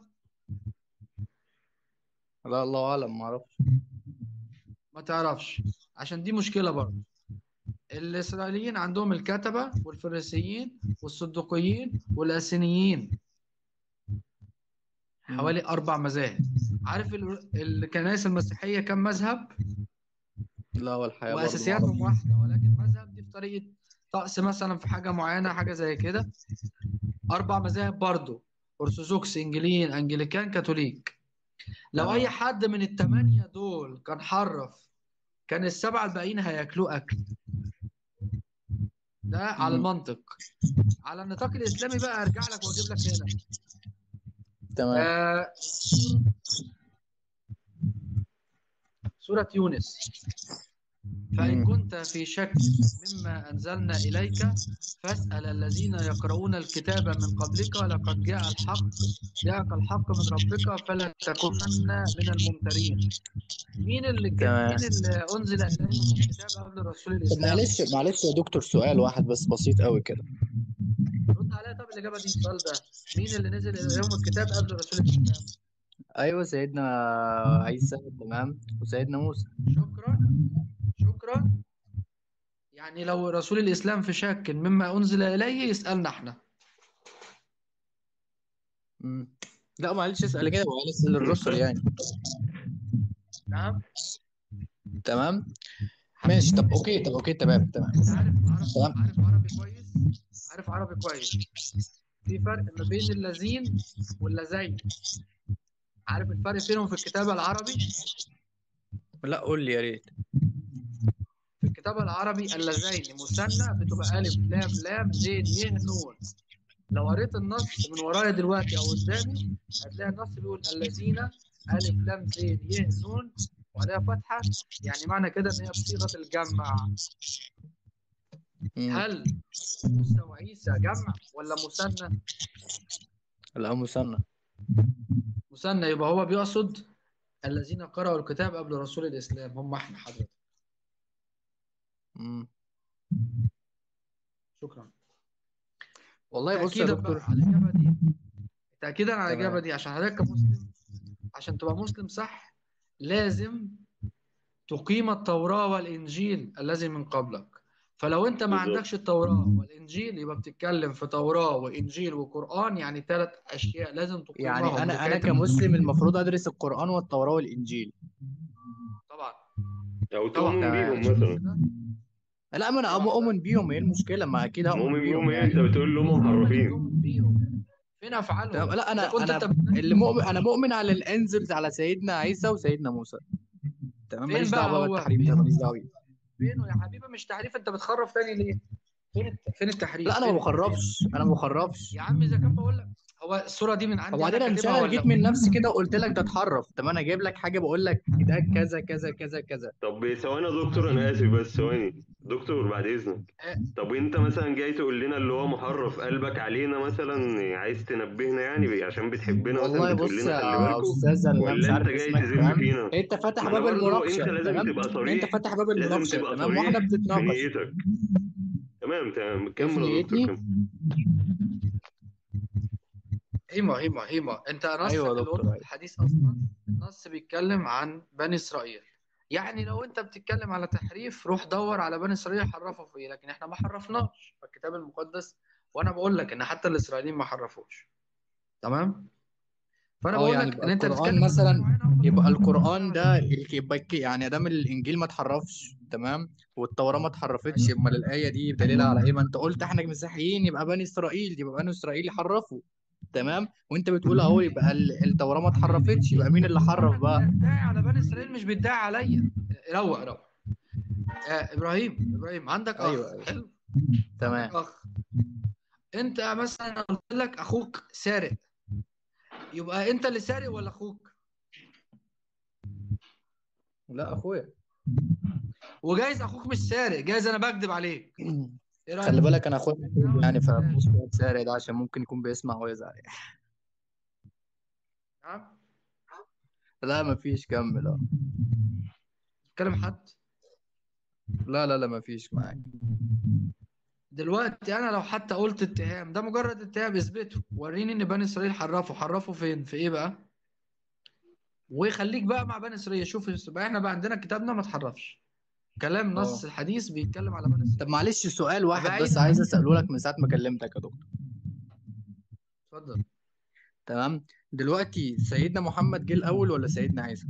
Speaker 8: لا الله اعلم ما اعرفش
Speaker 1: ما تعرفش عشان دي مشكلة برضه الاسرائيليين عندهم الكتبة والفريسيين والصدوقيين والاسينيين
Speaker 8: مم.
Speaker 1: حوالي اربع مذاهب عارف ال- الكنائس المسيحية كم مذهب
Speaker 8: لا والحقيقه برضه ما
Speaker 1: واساسياتهم
Speaker 8: اعرفش
Speaker 1: واحده ولكن مذهب دي في طريقه طقس مثلا في حاجه معينه حاجه زي كده اربع مذاهب برضو ارثوذكس انجيليين انجليكان كاثوليك لو اي
Speaker 8: تمام
Speaker 1: حد من الثمانيه دول كان حرف كان السبعه الباقيين هياكلوه اكل ده على
Speaker 8: مم.
Speaker 1: المنطق على النطاق الاسلامي بقى ارجع لك واجيب لك هنا
Speaker 8: تمام
Speaker 1: آه سوره يونس فإن
Speaker 8: مم.
Speaker 1: كنت في شك مما أنزلنا إليك فاسأل الذين يقرؤون الكتاب من قبلك لقد جاء الحق جاءك الحق من ربك فلا تكونن من الممترين مين اللي كان
Speaker 8: تمام
Speaker 1: مين اللي أنزل إليه الكتاب قبل رسول
Speaker 8: طب
Speaker 1: الإسلام؟
Speaker 8: معلش معلش يا دكتور سؤال واحد بس بسيط قوي كده
Speaker 1: رد عليا طب الإجابة دي السؤال ده مين اللي نزل إليهم الكتاب قبل رسول الإسلام؟
Speaker 8: ايوه سيدنا عيسى تمام وسيدنا موسى
Speaker 1: شكرا شكرا يعني لو رسول الإسلام في شك مما أنزل إليه يسألنا إحنا
Speaker 8: مم. لا معلش اسال كده وقال اسال الرسل يعني
Speaker 1: نعم
Speaker 8: تمام ماشي طب اوكي طب اوكي تمام تمام
Speaker 1: انت عارف عربي
Speaker 8: تمام
Speaker 1: عارف عربي كويس عارف عربي كويس في فرق ما بين اللذين واللذين عارف الفرق بينهم في الكتابة العربي
Speaker 8: لا قول لي يا ريت
Speaker 1: في الكتابة العربي اللذين مثنى بتبقى ألف لام لام زين ي نون لو قريت النص من ورايا دلوقتي أو قدامي هتلاقي النص بيقول الذين ألف لام زين ي نون وعليها فتحة يعني معنى كده إن هي بصيغة الجمع
Speaker 8: مم.
Speaker 1: هل موسى وعيسى جمع ولا مثنى؟
Speaker 8: لا مثنى
Speaker 1: مثنى يبقى هو بيقصد الذين قرأوا الكتاب قبل رسول الإسلام هم احنا حضرتك
Speaker 8: مم.
Speaker 1: شكرا
Speaker 8: والله بص يا
Speaker 1: تأكيدا بقى
Speaker 8: دكتور
Speaker 1: على الإجابة دي تأكيدا على الإجابة
Speaker 8: تمام
Speaker 1: دي عشان حضرتك كمسلم عشان تبقى مسلم صح لازم تقيم التوراة والإنجيل الذي من قبلك فلو أنت ما
Speaker 4: بالظبط
Speaker 1: عندكش التوراة والإنجيل يبقى بتتكلم في توراة وإنجيل وقرآن يعني ثلاث أشياء لازم
Speaker 8: يعني
Speaker 1: تقيمهم
Speaker 8: انا انا
Speaker 1: لكي
Speaker 8: كمسلم المفروض ادرس القرآن والتوراة والانجيل
Speaker 1: طبعا
Speaker 4: او
Speaker 1: طبعا
Speaker 4: تؤمن
Speaker 8: تمام
Speaker 4: بيهم
Speaker 1: مش
Speaker 4: مثلا
Speaker 1: كده
Speaker 8: لا ما انا مؤمن بيهم ايه المشكلة ما اكيد هؤمن
Speaker 4: مؤمن
Speaker 8: بيهم
Speaker 4: بيهم ايه انت
Speaker 8: يعني
Speaker 4: بتقول لهم
Speaker 1: هم اللي
Speaker 4: محرفين
Speaker 1: تؤمن بيهم فين
Speaker 8: تمام
Speaker 1: أفعالهم
Speaker 8: لا
Speaker 1: إذا
Speaker 8: انا
Speaker 1: كنت
Speaker 8: انا
Speaker 1: أنت بتنكر
Speaker 8: اللي مؤمن انا مؤمن على الانزلز على سيدنا عيسى وسيدنا موسى تمام
Speaker 1: فين
Speaker 8: ماليش
Speaker 1: بقى
Speaker 8: دعوة بقى
Speaker 1: هو
Speaker 8: بالتحريم ده
Speaker 1: فين
Speaker 8: ماليش دعوة بيه.
Speaker 1: فينه يا حبيبي مش تحريف انت بتخرف تاني ليه؟ فين الت- فين التحريف؟
Speaker 8: لا انا ما
Speaker 1: فين؟
Speaker 8: بخرفش انا ما بخرفش
Speaker 1: يا عم اذا كان بقول لك هو الصورة دي من عندي
Speaker 8: وبعدين
Speaker 1: انا
Speaker 8: انا مش
Speaker 1: كاتبها
Speaker 8: انا
Speaker 1: ولا
Speaker 8: جيت من نفسي كده وقلت لك ده اتحرف طب انا جايب لك حاجة بقول لك ده كذا كذا كذا كذا
Speaker 4: طب ثواني يا دكتور انا اسف بس ثواني دكتور بعد اذنك
Speaker 1: آه،
Speaker 4: طب انت مثلا جاي تقول لنا اللي هو محرف قلبك علينا مثلا عايز تنبهنا يعني عشان بتحبنا مثلا
Speaker 8: والله
Speaker 4: بتقول
Speaker 8: بص
Speaker 4: لنا خلي
Speaker 8: يا
Speaker 4: بالكم
Speaker 8: استاذ انا مش
Speaker 4: ولا
Speaker 8: عارف
Speaker 4: انت جاي
Speaker 8: اسمك
Speaker 4: تذم
Speaker 8: تمام
Speaker 4: فينا
Speaker 8: انت فاتح
Speaker 4: ما انا
Speaker 8: باب
Speaker 4: برضو انت
Speaker 8: المناقشة
Speaker 4: لازم
Speaker 8: تمام
Speaker 4: تبقى
Speaker 8: انت
Speaker 4: صريح
Speaker 8: فاتح باب
Speaker 4: لازم
Speaker 8: المناقشة
Speaker 4: تبقى
Speaker 8: تمام واحنا
Speaker 4: صريح في
Speaker 8: بنتناقش
Speaker 4: نيتك تمام تمام
Speaker 8: ايه
Speaker 4: كمل
Speaker 8: في
Speaker 4: يا دكتور
Speaker 8: نيتي
Speaker 4: كمل
Speaker 1: هيما هيما هيما انت نصك
Speaker 8: ايوه يا
Speaker 1: اللي
Speaker 8: دكتور
Speaker 1: قلته في
Speaker 8: ايوه
Speaker 1: الحديث اصلا النص بيتكلم عن بني اسرائيل يعني لو انت بتتكلم على تحريف روح دور على بني اسرائيل حرفوا في ايه لكن احنا ما حرفناش في الكتاب المقدس وانا بقول لك ان حتى الاسرائيليين ما حرفوش تمام فانا
Speaker 8: اه
Speaker 1: بقول
Speaker 8: يعني
Speaker 1: لك
Speaker 8: يبقى
Speaker 1: ان انت
Speaker 8: القرآن
Speaker 1: بتتكلم عن
Speaker 8: مثلا
Speaker 1: معينه هم
Speaker 8: يبقى
Speaker 1: بيقولوا
Speaker 8: القرآن ده الك- يبقى الك- يعني دام الإنجيل ما اتحرفش تمام والتوراة ما اتحرفتش يبقى الآية دي دليلها على إيه؟ ما أنت قلت إحنا مسيحيين يبقى بني إسرائيل يبقى بني إسرائيل حرفوا تمام وأنت بتقول أهو يبقى ال- التوراة ما اتحرفتش يبقى مين اللي حرف بقى؟
Speaker 1: بيدعي على بني اسرائيل مش بيدعي عليا روق روق آه ابراهيم ابراهيم عندك اخ
Speaker 8: أيوه أيوه
Speaker 1: حلو
Speaker 8: تمام
Speaker 1: عندك اخ انت مثلا قلت لك اخوك سارق يبقى انت اللي سارق ولا اخوك
Speaker 8: لا أخويا
Speaker 1: وجايز اخوك مش سارق جايز انا بكذب عليك ايه
Speaker 8: خلي
Speaker 1: رايك
Speaker 8: بالك أنا أخويا محبوب يعني فمش سارق ده عشان ممكن يكون بيسمع ويزعل
Speaker 1: نعم
Speaker 8: لا مفيش كمل اه
Speaker 1: تكلم حد
Speaker 8: لا لا لا مفيش معاك
Speaker 1: دلوقتي انا لو حتى قلت اتهام ده مجرد اتهام اثبته وريني ان بني اسرائيل حرفوا حرفوا فين في ايه بقى وخليك بقى مع بني اسرائيل شوف بقى احنا بقى عندنا كتابنا ما اتحرفش كلام نص
Speaker 8: اه
Speaker 1: الحديث بيتكلم على بني اسرائيل
Speaker 8: طب معلش سؤال واحد
Speaker 1: بعيد
Speaker 8: بس عايز اساله لك من ساعه ما كلمتك يا دكتور
Speaker 1: اتفضل
Speaker 8: تمام دلوقتي سيدنا محمد جه الاول ولا سيدنا عيسى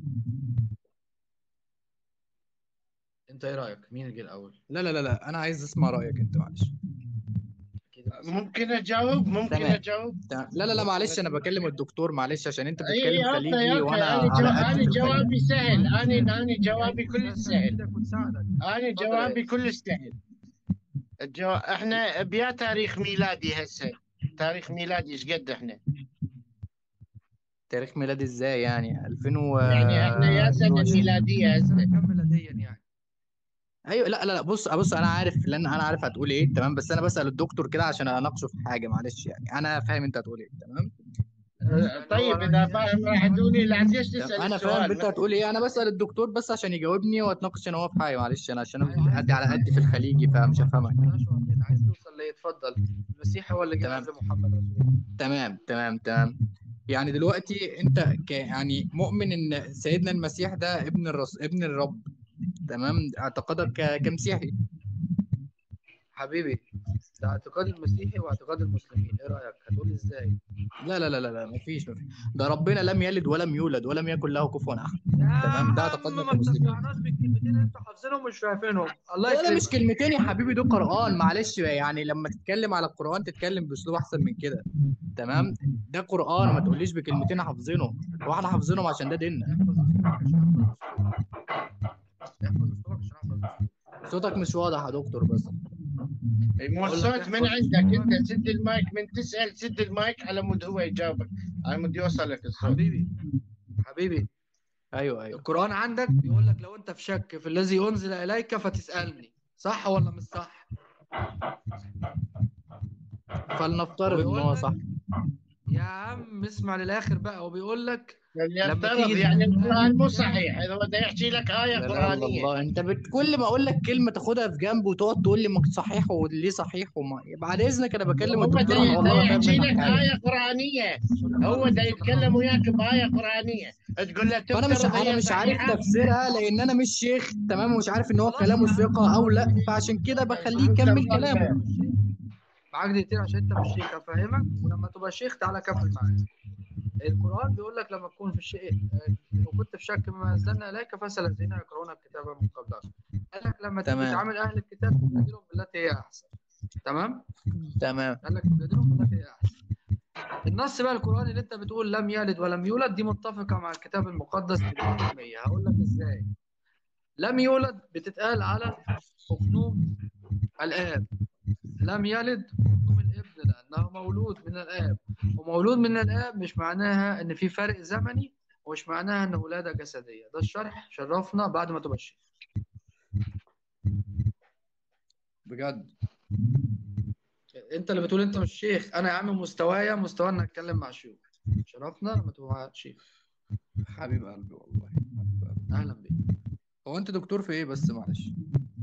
Speaker 1: انت ايه رايك مين اللي جه الاول
Speaker 8: لا لا لا لا انا عايز اسمع رايك انت معلش
Speaker 1: اكيد المسيح
Speaker 6: ممكن اجاوب ممكن
Speaker 8: تمام
Speaker 6: اجاوب
Speaker 8: تمام. لا لا لا
Speaker 6: ممكن
Speaker 8: معلش انا
Speaker 6: اجاوب
Speaker 8: بكلم الدكتور معلش عشان انت
Speaker 6: اي
Speaker 8: بتتكلم
Speaker 6: اوكي
Speaker 8: خليجي
Speaker 6: اوكي
Speaker 8: وانا
Speaker 6: انا جو...
Speaker 8: على قد
Speaker 6: انا
Speaker 8: في الخليجي
Speaker 6: جوابي سهل انا انا
Speaker 1: جايز
Speaker 6: جوابي كل
Speaker 1: الناس
Speaker 6: سهل
Speaker 1: تفيدك وتساعدك
Speaker 6: انا
Speaker 1: اتفضل يا
Speaker 6: جوابي
Speaker 1: يوسف
Speaker 6: كل سهل الجو... احنا بيا تاريخ ميلادي هسه تاريخ ميلادي ايش قد احنا
Speaker 8: تاريخ ميلادي ازاي يعني 2000 و
Speaker 6: يعني احنا يا سنه
Speaker 8: 22
Speaker 6: ميلاديه
Speaker 1: سنه
Speaker 6: هسه
Speaker 1: كام ميلاديا يعني
Speaker 8: ايوه لا لا لا بص بص انا عارف لان انا عارف هتقول ايه تمام بس انا بسال الدكتور كده عشان اناقشه في حاجه معلش يعني انا فاهم انت هتقول ايه تمام
Speaker 6: أه،
Speaker 1: يعني هو
Speaker 6: طيب
Speaker 1: انا
Speaker 6: اذا
Speaker 1: يعني
Speaker 6: فاهم راح تقولي لا ليش
Speaker 8: تمام
Speaker 6: تسال
Speaker 8: انا فاهم
Speaker 6: السؤال
Speaker 8: انت هتقول ايه انا بسال الدكتور بس عشان يجاوبني واتناقش انا هو في حاجه معلش انا عشان
Speaker 1: ايوه
Speaker 8: انا
Speaker 1: عايز
Speaker 8: قدي على
Speaker 1: عايز
Speaker 8: قدي في
Speaker 1: توصل
Speaker 8: الخليجي
Speaker 1: لايه
Speaker 8: فمش هفهمك
Speaker 1: ماشي واخدين عايز توصل لايه اتفضل المسيح هو اللي جه
Speaker 8: تمام
Speaker 1: قبل محمد رسول الله
Speaker 8: تمام تمام تمام يعني دلوقتي انت ك يعني مؤمن ان سيدنا المسيح ده ابن الرس ابن الرب تمام اعتقادك ك- كمسيحي
Speaker 1: حبيبي ده اعتقاد المسيحي واعتقاد المسلمين ايه رايك هتقول ازاي
Speaker 8: لا لا لا لا لا مفيش مفيش ده ربنا لم يلد ولم يولد ولم يكن له كفوا احد
Speaker 1: يا
Speaker 8: تمام ده
Speaker 1: عم
Speaker 8: اعتقادنا
Speaker 1: ما
Speaker 8: كمسلمين
Speaker 1: بتسمعناش بالكلمتين اللي انتوا حافظينهم مش فاهمينهم الله
Speaker 8: لا لا مش
Speaker 1: يكرمك
Speaker 8: كلمتين يا حبيبي ده قرآن معلش يعني لما تتكلم على القرآن تتكلم بأسلوب أحسن من كده تمام ده قرآن ما تقوليش بكلمتين حافظينهم واحنا حافظينهم عشان ده ديننا
Speaker 1: احفظ اسلوبك عشان احفظ اسلوبك احفظ اسلوبك
Speaker 8: صوتك مش واضح يا دكتور بس
Speaker 6: مو
Speaker 1: اقول لك
Speaker 6: الصوت من
Speaker 1: احفظ
Speaker 6: عندك
Speaker 1: اسلوبك
Speaker 6: انت سد المايك من تسال سد المايك على مود هو يجاوبك على مود يوصلك الصوت
Speaker 1: حبيبي حبيبي
Speaker 8: ايوه ايوه
Speaker 1: القرآن عندك بيقول لك لو انت في شك في الذي انزل اليك فتسألني صح ولا مش صح
Speaker 8: فلنفترض ان
Speaker 1: وبيقول
Speaker 8: هو
Speaker 1: لك
Speaker 8: صح
Speaker 1: يا عم اسمع للاخر بقى وبيقول لك لما
Speaker 6: يفترض
Speaker 1: تيجي
Speaker 6: يعني
Speaker 1: تسأل
Speaker 6: القرآن
Speaker 1: اهل
Speaker 6: مو
Speaker 1: الكتاب
Speaker 6: صحيح اذا بده يحكي لك آية
Speaker 8: لا لا الا
Speaker 6: قرآنية
Speaker 8: الله انت بت... كل ما اقول لك كلمه تاخدها في جنب وتقعد تقول لي ما صحيح وليه صحيح وما بعد اذنك انا بكلم
Speaker 6: هو
Speaker 8: الدكتور
Speaker 6: ده
Speaker 8: انا
Speaker 6: ده
Speaker 8: والله ما فاهم
Speaker 6: يحكي
Speaker 8: منك
Speaker 6: لك
Speaker 8: حاجه
Speaker 6: آية قرآنية
Speaker 1: صوتك
Speaker 6: هو
Speaker 1: خالص
Speaker 6: ده
Speaker 1: صوتك
Speaker 6: يتكلم
Speaker 1: خالص
Speaker 6: وياك بآية قرآنية تقول له
Speaker 8: فانا مش
Speaker 6: تفترض
Speaker 8: انا
Speaker 6: هي
Speaker 8: مش عارف
Speaker 6: صحيحة
Speaker 8: تفسيرها لان انا مش شيخ تمام ومش عارف ان هو
Speaker 1: خلاص
Speaker 8: كلامه
Speaker 1: يا عم
Speaker 8: ثقه او لا
Speaker 1: معاك
Speaker 8: فعشان كده
Speaker 1: دقيقتين
Speaker 8: بخليه
Speaker 6: جزاك
Speaker 8: يكمل
Speaker 6: الله
Speaker 8: كلامه
Speaker 6: خير
Speaker 1: مش شيخ معاك دقيقتين عشان انت مش شيخ افهمك ولما تبقى شيخ تعالى كمل معايا القرآن بيقول لك لما تكون في الشيء لو كنت في شك مما أنزلنا إليك فاسأل الذين يقرؤون الكتاب من قبلك قال لك لما تيجي
Speaker 8: تمام
Speaker 1: تعامل أهل الكتاب تجادلهم بالتي هي أحسن تمام
Speaker 8: تمام
Speaker 1: قال لك تجادلهم بالتي هي أحسن النص بقى القرآني اللي أنت بتقول لم يلد ولم يولد دي متفقة مع الكتاب المقدس مليون في المية هقول لك إزاي لم يولد بتتقال على أقنوم الآب لم يلد أقنوم الابن لأنه مولود من الآب ومولود من الآب مش معناها إن في فرق زمني ومش معناها إن ولادة جسدية ده الشرح شرفنا بعد ما تبقى شيخ
Speaker 8: بجد
Speaker 1: أنت اللي بتقول أنت مش شيخ أنا يا عم مستوايا مستوى إن أتكلم مع شيوخ شرفنا لما تبقى مع شيخ
Speaker 8: حبيب قلبي والله حبيب قلبي.
Speaker 1: أهلا بيك
Speaker 8: هو انت دكتور في ايه بس معلش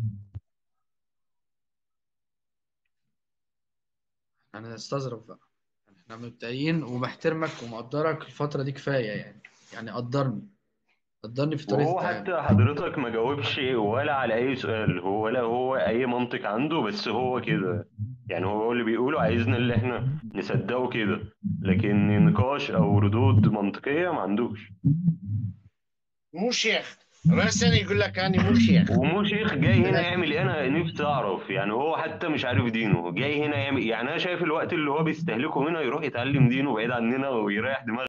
Speaker 1: أنا استظرف بقى إحنا مبتدئين وبحترمك ومقدرك الفترة دي كفاية يعني يعني قدرني قدرني في طريقة
Speaker 4: وهو
Speaker 1: التعامل
Speaker 4: حتى حضرتك ما جاوبش ولا على اي سؤال هو ولا هو اي منطق عنده بس هو كده يعني هو اللي بيقوله عايزنا اللي احنا نصدقه كده لكن نقاش او ردود منطقية ما عندوش
Speaker 6: مو شيخ راسا يقول لك انا مو شيخ
Speaker 4: ومو شيخ جاي هنا يعمل ايه انا نفسي اعرف يعني هو حتى مش عارف دينه جاي هنا يعمل يعني انا شايف الوقت اللي هو بيستهلكه هنا يروح يتعلم دينه بعيد عننا ويريح دماغه